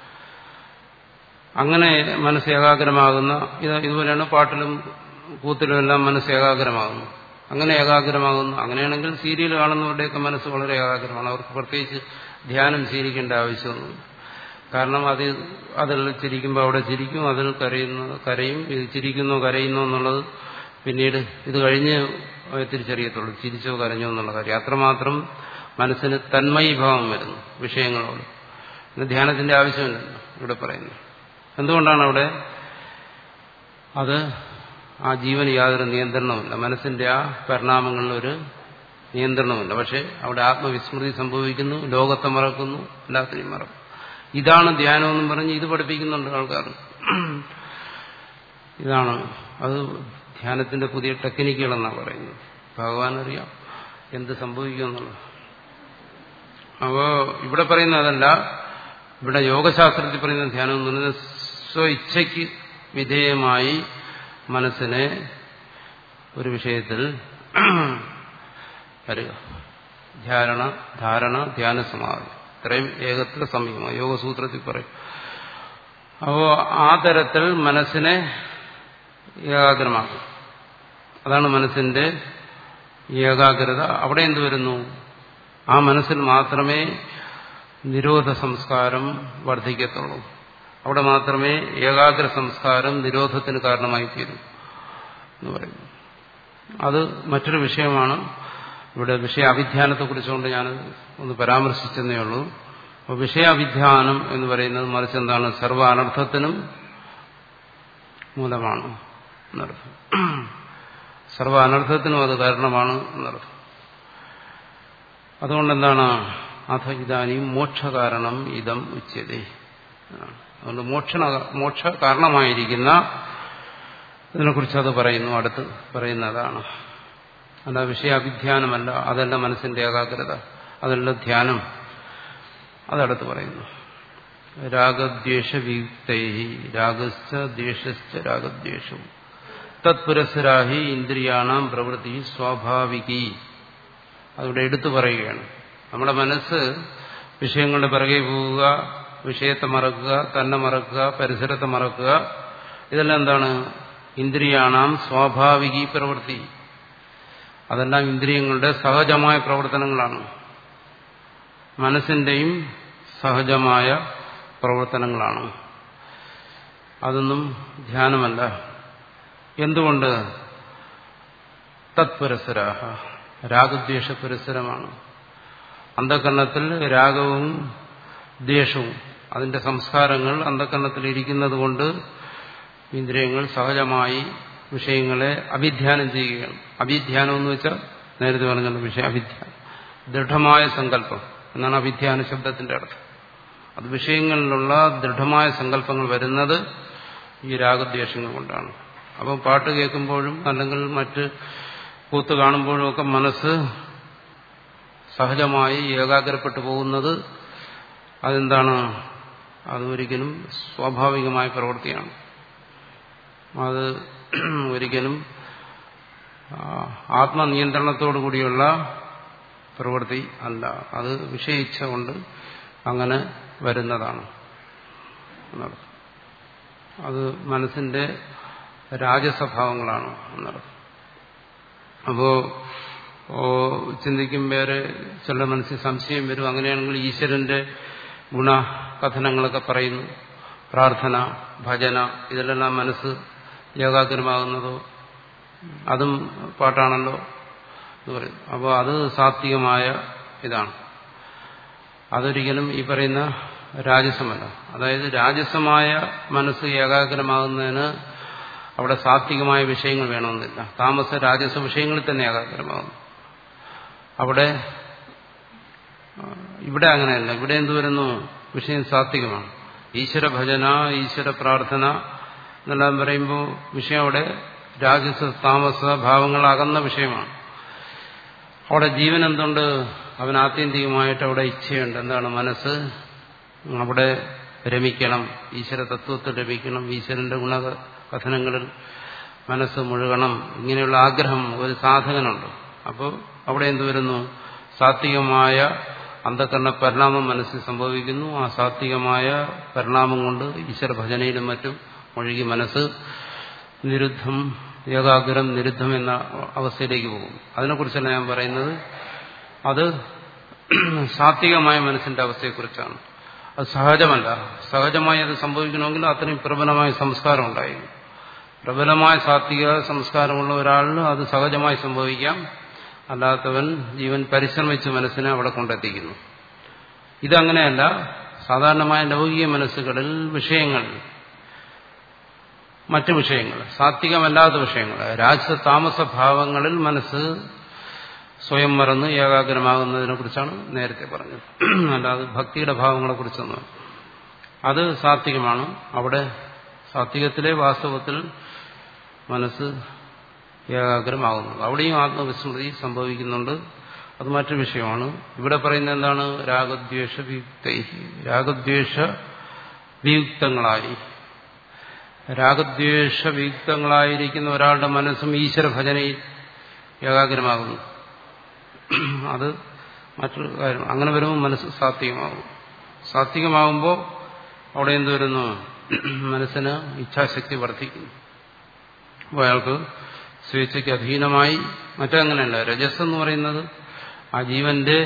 അങ്ങനെ മനസ്സ് ഏകാഗ്രമാകുന്ന ഇത് ഇതുപോലെയാണ് പാട്ടിലും കൂത്തിലും എല്ലാം മനസ്സ് ഏകാഗ്രമാകുന്നു അങ്ങനെ ഏകാഗ്രമാകുന്നു അങ്ങനെയാണെങ്കിൽ സീരിയൽ കാണുന്നവരുടെയൊക്കെ മനസ്സ് വളരെ ഏകാഗ്രമാണ് അവർക്ക് പ്രത്യേകിച്ച് ധ്യാനം ശീലിക്കേണ്ട ആവശ്യമൊന്നുമില്ല കാരണം അത് അതിൽ ചിരിക്കുമ്പോൾ അവിടെ ചിരിക്കും അതിൽ കരയുന്നു കരയും ഇത് ചിരിക്കുന്നോ കരയുന്നോ എന്നുള്ളത് പിന്നീട് ഇത് കഴിഞ്ഞ് തിരിച്ചറിയത്തുള്ളൂ ചിരിച്ചോ കരഞ്ഞോ എന്നുള്ള കാര്യം അത്രമാത്രം മനസ്സിന് തന്മയീഭാവം വരുന്നു വിഷയങ്ങളോട് പിന്നെ ധ്യാനത്തിന്റെ ആവശ്യമില്ലല്ലോ ഇവിടെ പറയുന്നു എന്തുകൊണ്ടാണ് അവിടെ അത് ആ ജീവന് യാതൊരു നിയന്ത്രണമില്ല മനസ്സിന്റെ ആ പരിണാമങ്ങളിൽ ഒരു നിയന്ത്രണമില്ല പക്ഷെ അവിടെ ആത്മവിസ്മൃതി സംഭവിക്കുന്നു ലോകത്തെ മറക്കുന്നു എല്ലാത്തിനെയും മറക്കും ഇതാണ് ധ്യാനം എന്നും പറഞ്ഞ് ഇത് പഠിപ്പിക്കുന്നുണ്ട് ആൾക്കാർ ഇതാണ് അത് ധ്യാനത്തിന്റെ പുതിയ ടെക്നിക്കുകളെന്നാണ് പറയുന്നത് ഭഗവാൻ അറിയാം എന്ത് സംഭവിക്കുമെന്നുള്ളത് അപ്പോ ഇവിടെ പറയുന്ന അതല്ല ഇവിടെ യോഗശാസ്ത്രത്തിൽ പറയുന്ന ധ്യാനം എന്ന് പറയുന്നത് സ്വ ഇച്ഛയ്ക്ക് വിധേയമായി മനസ്സിനെ ഒരു വിഷയത്തിൽ വരിക ധാരണ ധാരണ ധ്യാന സമാധി ഇത്രയും ഏകത്ര സമയമാണ് യോഗസൂത്രത്തിൽ പറയും അപ്പോ ആ തരത്തിൽ മനസ്സിനെ ഏകാഗ്രമാക്കും അതാണ് മനസ്സിന്റെ ഏകാഗ്രത അവിടെ എന്ത് വരുന്നു ആ മനസ്സിൽ മാത്രമേ നിരോധ സംസ്കാരം വർദ്ധിക്കത്തുള്ളൂ അവിടെ മാത്രമേ ഏകാഗ്ര സംസ്കാരം നിരോധത്തിന് കാരണമായി തീരും എന്ന് പറയുന്നു അത് മറ്റൊരു വിഷയമാണ് ഇവിടെ വിഷയാഭിധ്യാനത്തെക്കുറിച്ചുകൊണ്ട് ഞാൻ ഒന്ന് പരാമർശിച്ചെന്നേ ഉള്ളൂ അപ്പോൾ വിഷയാഭിധ്യാനം എന്ന് പറയുന്നത് മറിച്ച് എന്താണ് സർവ്വ അനർത്ഥത്തിനും മൂലമാണ് എന്നർത്ഥം സർവ്വ അനർത്ഥത്തിനും അത് കാരണമാണ് എന്നർത്ഥം അതുകൊണ്ട് എന്താണ് അഥ ഇതാനും മോക്ഷകാരണം ഇതം ഉച്ചതേ അതുകൊണ്ട് മോക്ഷ മോക്ഷ കാരണമായിരിക്കുന്ന ഇതിനെക്കുറിച്ച് അത് പറയുന്നു അടുത്ത് പറയുന്നതാണ് അല്ല വിഷയാഭിധ്യാനമല്ല അതല്ല മനസ്സിന്റെ ഏകാഗ്രത അതല്ല ധ്യാനം അതടുത്ത് പറയുന്നു രാഗദ്വേഷവിയുക്തൈ രാഗശ്ച ദ്വേഷശ്ച രാഗദ്വേഷവും തത്പുരസരാഹി ഇന്ദ്രിയാണാം പ്രവൃത്തി സ്വാഭാവികി അതിവിടെ എടുത്തു പറയുകയാണ് നമ്മുടെ മനസ്സ് വിഷയങ്ങളുടെ പിറകെ പോവുക വിഷയത്തെ മറക്കുക തന്നെ മറക്കുക പരിസരത്തെ മറക്കുക ഇതെല്ലാം എന്താണ് ഇന്ദ്രിയാണാം സ്വാഭാവികി പ്രവൃത്തി അതെല്ലാം ഇന്ദ്രിയങ്ങളുടെ സഹജമായ പ്രവർത്തനങ്ങളാണ് മനസ്സിന്റെയും സഹജമായ പ്രവർത്തനങ്ങളാണ് അതൊന്നും ധ്യാനമല്ല എന്തുകൊണ്ട് തത്പുരസരാഹ രാഗദ്വേഷ പുരസരമാണ് അന്ധകരണത്തിൽ രാഗവും ദ്വേഷവും അതിന്റെ സംസ്കാരങ്ങൾ അന്ധകരണത്തിൽ ഇരിക്കുന്നത് കൊണ്ട് ഇന്ദ്രിയങ്ങൾ സഹജമായി വിഷയങ്ങളെ അഭിധ്യാനം ചെയ്യുകയാണ് അഭിധ്യാനം എന്ന് വെച്ചാൽ നേരത്തെ പറഞ്ഞല്ലോ വിഷയം അഭിധ്യാനം ദൃഢമായ സങ്കല്പം എന്നാണ് അഭിധ്യാന ശബ്ദത്തിന്റെ അർത്ഥം അത് വിഷയങ്ങളിലുള്ള ദൃഢമായ സങ്കല്പങ്ങൾ വരുന്നത് ഈ രാഗദ്വേഷങ്ങൾ കൊണ്ടാണ് അപ്പം പാട്ട് കേൾക്കുമ്പോഴും അല്ലെങ്കിൽ മറ്റ് കൂത്ത് കാണുമ്പോഴും ഒക്കെ മനസ്സ് സഹജമായി ഏകാഗ്രപ്പെട്ടു പോകുന്നത് അതെന്താണ് അതൊരിക്കലും സ്വാഭാവികമായ പ്രവൃത്തിയാണ് അത് ഒരിക്കലും ആത്മനിയന്ത്രണത്തോടു കൂടിയുള്ള പ്രവൃത്തി അല്ല അത് വിഷയിച്ച കൊണ്ട് അങ്ങനെ വരുന്നതാണ് എന്നർത്ഥം അത് മനസ്സിന്റെ രാജസ്വഭാവങ്ങളാണ് എന്നർത്ഥം അപ്പോ ചിന്തിക്കും വേറെ ചില മനസ്സിൽ സംശയം വരും അങ്ങനെയാണെങ്കിൽ ഈശ്വരന്റെ ഗുണകഥനങ്ങളൊക്കെ പറയുന്നു പ്രാർത്ഥന ഭജന ഇതിലെല്ലാം മനസ്സ് ഏകാഗ്രമാകുന്നതോ അതും പാട്ടാണല്ലോ എന്ന് പറയും അപ്പോൾ അത് സാത്വികമായ ഇതാണ് അതൊരിക്കലും ഈ പറയുന്ന രാജസമല്ല അതായത് രാജസമായ മനസ്സ് ഏകാഗ്രമാകുന്നതിന് അവിടെ സാത്വികമായ വിഷയങ്ങൾ വേണമെന്നില്ല താമസ രാജസ വിഷയങ്ങളിൽ തന്നെ ഏകാഗ്രമാകുന്നു അവിടെ ഇവിടെ അങ്ങനെയല്ല ഇവിടെ എന്ത് വരുന്നു വിഷയം സാത്വികമാണ് ഈശ്വര ഭജന ഈശ്വര പ്രാർത്ഥന എന്നെല്ലാം പറയുമ്പോൾ വിഷയം അവിടെ രാജസ താമസ ഭാവങ്ങൾ അകന്ന വിഷയമാണ് അവിടെ ജീവൻ എന്തുണ്ട് അവൻ ആത്യന്തികമായിട്ട് അവിടെ ഇച്ഛയുണ്ട് എന്താണ് മനസ്സ് അവിടെ രമിക്കണം ഈശ്വര തത്വത്തിൽ രമിക്കണം ഈശ്വരന്റെ ഗുണകഥനങ്ങളിൽ മനസ്സ് മുഴുകണം ഇങ്ങനെയുള്ള ആഗ്രഹം ഒരു സാധകനുണ്ട് അപ്പോൾ അവിടെ എന്ത് വരുന്നു സാത്വികമായ അന്ധകരണ പരിണാമം മനസ്സിൽ സംഭവിക്കുന്നു ആ സാത്വികമായ പരിണാമം കൊണ്ട് ഈശ്വര ഭജനയിലും മറ്റും ഒഴുകി മനസ്സ് നിരുദ്ധം ഏകാഗ്രം നിരുദ്ധം എന്ന അവസ്ഥയിലേക്ക് പോകും അതിനെക്കുറിച്ചല്ല ഞാൻ പറയുന്നത് അത് സാത്വികമായ മനസ്സിന്റെ അവസ്ഥയെക്കുറിച്ചാണ് അത് സഹജമല്ല സഹജമായി അത് സംഭവിക്കണമെങ്കിൽ അത്രയും പ്രബലമായ സംസ്കാരം ഉണ്ടായിരുന്നു പ്രബലമായ സാത്വിക സംസ്കാരമുള്ള ഒരാളിന് അത് സഹജമായി സംഭവിക്കാം അല്ലാത്തവൻ ജീവൻ പരിശ്രമിച്ച് മനസ്സിനെ അവിടെ കൊണ്ടെത്തിക്കുന്നു ഇതങ്ങനെയല്ല സാധാരണമായ ലൗകിക മനസ്സുകളിൽ വിഷയങ്ങൾ മറ്റു വിഷയങ്ങൾ സാത്വികമല്ലാത്ത വിഷയങ്ങൾ രാജ താമസ ഭാവങ്ങളിൽ മനസ്സ് സ്വയം മറന്ന് ഏകാഗ്രമാകുന്നതിനെ കുറിച്ചാണ് നേരത്തെ പറഞ്ഞത് അല്ലാതെ ഭക്തിയുടെ ഭാവങ്ങളെ കുറിച്ചൊന്നും അത് സാത്വികമാണ് അവിടെ സാത്വികത്തിലെ വാസ്തവത്തിൽ മനസ്സ് ഏകാഗ്രമാകുന്നത് അവിടെയും ആത്മവിസ്മൃതി സംഭവിക്കുന്നുണ്ട് അത് മറ്റൊരു വിഷയമാണ് ഇവിടെ പറയുന്നത് എന്താണ് രാഗദ്വേഷ വിയുക്ത രാഗദ്വേഷ വിയുക്തങ്ങളായി രാഗദ്വേഷ വിയുക്തങ്ങളായിരിക്കുന്ന ഒരാളുടെ മനസ്സും ഈശ്വര ഭജനയിൽ ഏകാഗ്രമാകുന്നു അത് മറ്റൊരു കാര്യം അങ്ങനെ വരുമ്പോൾ മനസ്സ് സാത്വികമാകും സാത്വികമാകുമ്പോൾ അവിടെ എന്ത് വരുന്നു മനസ്സിന് ഇച്ഛാശക്തി വർദ്ധിക്കുന്നു അപ്പോൾ അയാൾക്ക് സ്വേച്ഛയ്ക്ക് അധീനമായി മറ്റങ്ങനെയല്ല രജസ് എന്ന് പറയുന്നത് ആ ജീവന്റെ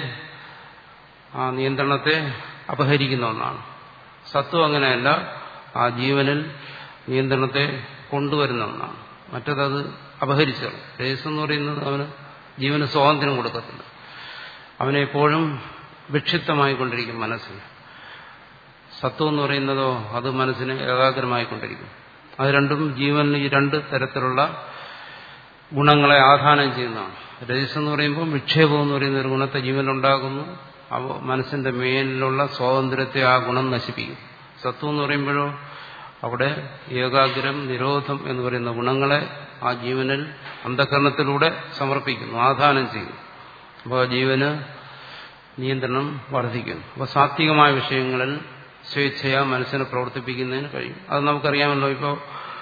ആ നിയന്ത്രണത്തെ അപഹരിക്കുന്ന ഒന്നാണ് സത്വം അങ്ങനെയല്ല ആ ജീവനിൽ നിയന്ത്രണത്തെ കൊണ്ടുവരുന്ന ഒന്നാണ് മറ്റേതത് അപഹരിച്ചു രജസ് എന്ന് പറയുന്നത് അവന് ജീവന് സ്വാതന്ത്ര്യം കൊടുക്കത്തില്ല അവനെപ്പോഴും വിക്ഷിപ്തമായിക്കൊണ്ടിരിക്കും മനസ്സിന് സത്വം എന്ന് പറയുന്നതോ അത് മനസ്സിന് ഏകാഗ്രമായിക്കൊണ്ടിരിക്കും അത് രണ്ടും ജീവനിൽ ഈ രണ്ട് തരത്തിലുള്ള ഗുണങ്ങളെ ആധാനം ചെയ്യുന്നതാണ് രജസ് എന്ന് പറയുമ്പോൾ വിക്ഷേപം എന്ന് പറയുന്ന ഒരു ഗുണത്തെ ജീവനുണ്ടാകുന്നു അവ മനസ്സിന്റെ മേലിലുള്ള സ്വാതന്ത്ര്യത്തെ ആ ഗുണം നശിപ്പിക്കും സത്വം എന്ന് പറയുമ്പോഴോ അവിടെ ഏകാഗ്രം നിരോധം എന്ന് പറയുന്ന ഗുണങ്ങളെ ആ ജീവനിൽ അന്ധകരണത്തിലൂടെ സമർപ്പിക്കുന്നു ആധാനം ചെയ്യുന്നു അപ്പോൾ ജീവന് നിയന്ത്രണം വർദ്ധിക്കുന്നു അപ്പോൾ സാത്വികമായ വിഷയങ്ങളിൽ സ്വേച്ഛയാ മനസ്സിനെ പ്രവർത്തിപ്പിക്കുന്നതിന് കഴിയും അത് നമുക്കറിയാമല്ലോ ഇപ്പോൾ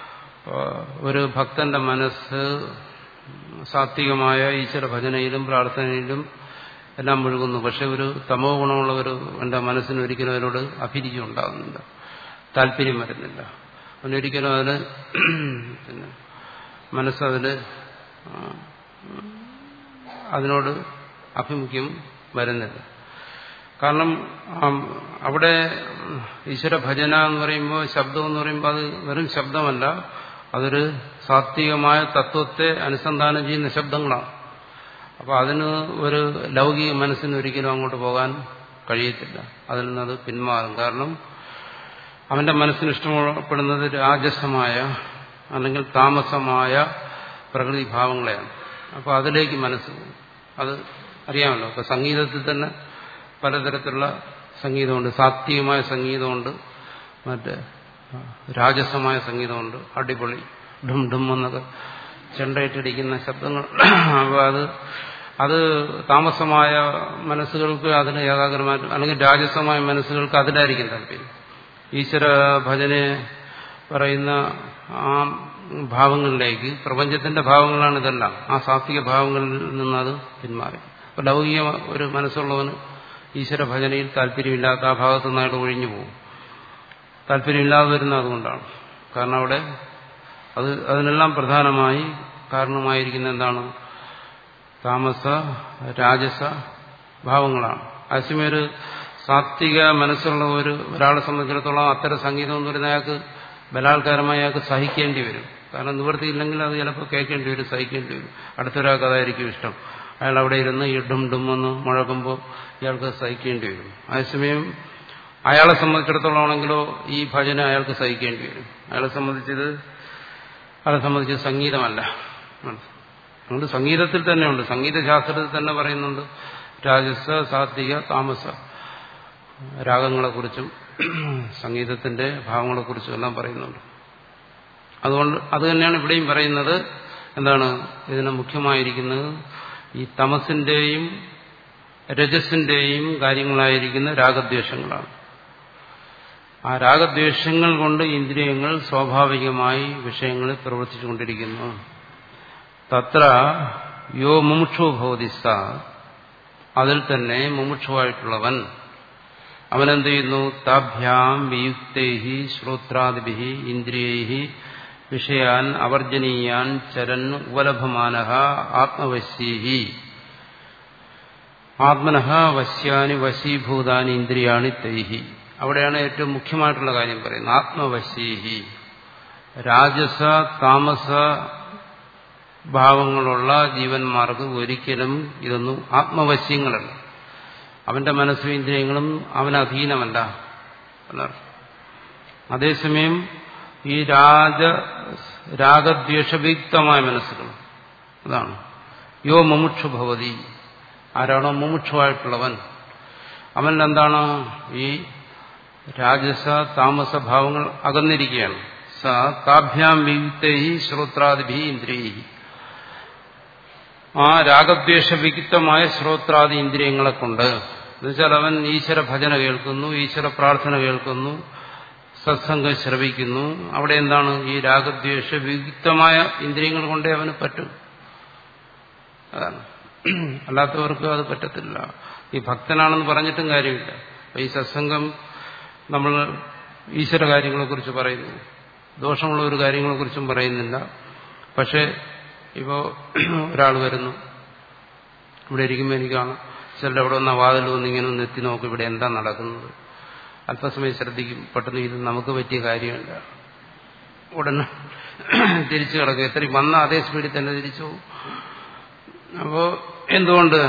ഒരു ഭക്തന്റെ മനസ്സ് സാത്വികമായ ഈശ്വര ഭജനയിലും പ്രാർത്ഥനയിലും എല്ലാം മുഴുകുന്നു പക്ഷെ ഒരു തമോ ഗുണമുള്ള ഒരു എൻ്റെ മനസ്സിന് ഒരിക്കലും അവരോട് അഭിരുചി ഉണ്ടാകുന്നില്ല താല്പര്യം വരുന്നില്ല അവനൊരിക്കലും അതിന് പിന്നെ മനസ്സതിന് അതിനോട് അഭിമുഖ്യം വരുന്നില്ല കാരണം അവിടെ ഈശ്വര ഭജന എന്ന് പറയുമ്പോൾ ശബ്ദം എന്ന് പറയുമ്പോൾ അത് വെറും ശബ്ദമല്ല അതൊരു സാത്വികമായ തത്വത്തെ അനുസന്ധാനം ചെയ്യുന്ന ശബ്ദങ്ങളാണ് അപ്പോൾ അതിന് ഒരു ലൗകിക മനസ്സിന് ഒരിക്കലും അങ്ങോട്ട് പോകാൻ കഴിയത്തില്ല അതിൽ നിന്നത് പിന്മാറും കാരണം അവന്റെ മനസ്സിന് ഇഷ്ടപ്പെടുന്നത് രാജസമായ അല്ലെങ്കിൽ താമസമായ പ്രകൃതി ഭാവങ്ങളെയാണ് അപ്പോൾ അതിലേക്ക് മനസ്സ് പോകും അത് അറിയാമല്ലോ അപ്പോൾ സംഗീതത്തിൽ തന്നെ പലതരത്തിലുള്ള സംഗീതമുണ്ട് സാത്വികമായ സംഗീതമുണ്ട് മറ്റേ രാജസമായ സംഗീതമുണ്ട് അടിപൊളി ഡും ഡും എന്നൊക്കെ ചെണ്ടയിട്ടടിക്കുന്ന ശബ്ദങ്ങൾ അപ്പോൾ അത് അത് താമസമായ മനസ്സുകൾക്ക് അതിന് ഏകാഗ്രമായ അല്ലെങ്കിൽ രാജസമായ മനസ്സുകൾക്ക് അതിലായിരിക്കും താല്പര്യം ഈശ്വര ഭജനെ പറയുന്ന ആ ഭാവങ്ങളിലേക്ക് പ്രപഞ്ചത്തിന്റെ ഭാവങ്ങളാണ് ഇതെല്ലാം ആ സാത്വിക ഭാവങ്ങളിൽ നിന്നത് പിന്മാറി അപ്പൊ ലൗകിക ഒരു മനസ്സുള്ളവന് ഈശ്വര ഭജനയിൽ താല്പര്യമില്ലാത്ത ആ ഭാഗത്തു നിന്നായിട്ട് ഒഴിഞ്ഞു പോകും താല്പര്യമില്ലാതെ വരുന്ന അതുകൊണ്ടാണ് കാരണം അവിടെ അത് അതിനെല്ലാം പ്രധാനമായി കാരണമായിരിക്കുന്ന എന്താണ് താമസ രാജസ ഭാവങ്ങളാണ് അതേസമയം ഒരു സാത്വിക മനസ്സുള്ള ഒരു ഒരാളെ സംബന്ധിച്ചിടത്തോളം അത്തരം സംഗീതം എന്ന് പറയുന്നത് അയാൾക്ക് ബലാത്കാരമായി അയാൾക്ക് സഹിക്കേണ്ടി വരും കാരണം നിവൃത്തിയില്ലെങ്കിൽ അത് ചിലപ്പോൾ കേൾക്കേണ്ടി വരും സഹിക്കേണ്ടി വരും അടുത്തൊരാൾക്ക് അതായിരിക്കും ഇഷ്ടം അയാൾ അവിടെ ഇരുന്ന് ഈ ഡും ഡും എന്ന് മുഴക്കുമ്പോൾ ഇയാൾക്ക് സഹിക്കേണ്ടി വരും അതേസമയം അയാളെ സംബന്ധിച്ചിടത്തോളം ആണെങ്കിലോ ഈ ഭജന അയാൾക്ക് സഹിക്കേണ്ടി വരും അയാളെ സംബന്ധിച്ചത് അയാളെ സംബന്ധിച്ച് സംഗീതമല്ല അതുകൊണ്ട് സംഗീതത്തിൽ തന്നെയുണ്ട് സംഗീതശാസ്ത്രത്തിൽ തന്നെ പറയുന്നുണ്ട് രാജസ സാത്വിക താമസ രാഗങ്ങളെക്കുറിച്ചും സംഗീതത്തിന്റെ ഭാവങ്ങളെക്കുറിച്ചും എല്ലാം പറയുന്നുണ്ട് അതുകൊണ്ട് അത് തന്നെയാണ് ഇവിടെയും പറയുന്നത് എന്താണ് ഇതിന് മുഖ്യമായിരിക്കുന്നത് ഈ തമസിന്റെയും രജസിന്റെയും കാര്യങ്ങളായിരിക്കുന്ന രാഗദ്വേഷങ്ങളാണ് ആ രാഗദ്വേഷങ്ങൾ കൊണ്ട് ഇന്ദ്രിയങ്ങൾ സ്വാഭാവികമായി വിഷയങ്ങളിൽ പ്രവർത്തിച്ചുകൊണ്ടിരിക്കുന്നു തത്ര യോ മുമുക്ഷു ഭവതിസ അതിൽ തന്നെ മുമുക്ഷുവായിട്ടുള്ളവൻ അവനെന്ത് ചെയ്യുന്നു താഭ്യാം വിയുക്തൈഹി ശ്രോത്രാദിഭി ഇന്ദ്രിയൈഹി വിഷയാൻ അവർജനീയാൻ ചരൻ ഉപലഭമാന ആത്മവശ്യൈഹി ആത്മനഃ വശ്യാനി വശീഭൂതാനി ഇന്ദ്രിയാണി തൈഹി അവിടെയാണ് ഏറ്റവും മുഖ്യമായിട്ടുള്ള കാര്യം പറയുന്നത് ആത്മവശ്യൈഹി രാജസ താമസ ഭാവങ്ങളുള്ള ജീവന്മാർക്ക് ഒരിക്കലും ഇതൊന്നും ആത്മവശ്യങ്ങളല്ല അവന്റെ മനസ്സും ഇന്ദ്രിയങ്ങളും അവന് അധീനമല്ല എന്നർത്ഥം അതേസമയം ഈ രാജ രാഗദ്വേഷവിയുക്തമായ മനസ്സുകൾ അതാണ് യോ മുമുക്ഷു ഭവതി ആരാണോ മുമുക്ഷുവായിട്ടുള്ളവൻ അവൻ എന്താണ് ഈ രാജസ താമസ ഭാവങ്ങൾ അകന്നിരിക്കുകയാണ് സ താഭ്യാം വിയുക്തൈ ശ്രോത്രാദിഭി ഇന്ദ്രിയ ആ രാഗദ്വേഷവിയുക്തമായ ശ്രോത്രാദി ഇന്ദ്രിയങ്ങളെ കൊണ്ട് എന്നുവെച്ചാൽ അവൻ ഈശ്വര ഭജന കേൾക്കുന്നു ഈശ്വര പ്രാർത്ഥന കേൾക്കുന്നു സത്സംഗം ശ്രവിക്കുന്നു അവിടെ എന്താണ് ഈ രാഗദ്വേഷ വിയുക്തമായ ഇന്ദ്രിയങ്ങൾ കൊണ്ടേ അവന് പറ്റും അതാണ് അല്ലാത്തവർക്ക് അത് പറ്റത്തില്ല ഈ ഭക്തനാണെന്ന് പറഞ്ഞിട്ടും കാര്യമില്ല ഈ സത്സംഗം നമ്മൾ ഈശ്വര കാര്യങ്ങളെക്കുറിച്ച് പറയുന്നു ദോഷമുള്ള ഒരു കാര്യങ്ങളെക്കുറിച്ചും പറയുന്നില്ല പക്ഷേ ഇപ്പോൾ ഒരാൾ വരുന്നു ഇവിടെ ഇരിക്കുമ്പോൾ എനിക്കാണ് ചിലരുടെ അവിടെ വന്ന വാതിൽ വന്ന് ഇങ്ങനെ ഒന്ന് എത്തി നോക്കും ഇവിടെ എന്താ നടക്കുന്നത് അല്പസമയം ശ്രദ്ധിക്കും പെട്ടെന്ന് ഇത് നമുക്ക് പറ്റിയ കാര്യമല്ല ഉടനെ തിരിച്ചു കിടക്കും എത്രയും വന്ന അതേ സ്പീഡിൽ തന്നെ തിരിച്ചു പോകും അപ്പോൾ എന്തുകൊണ്ട്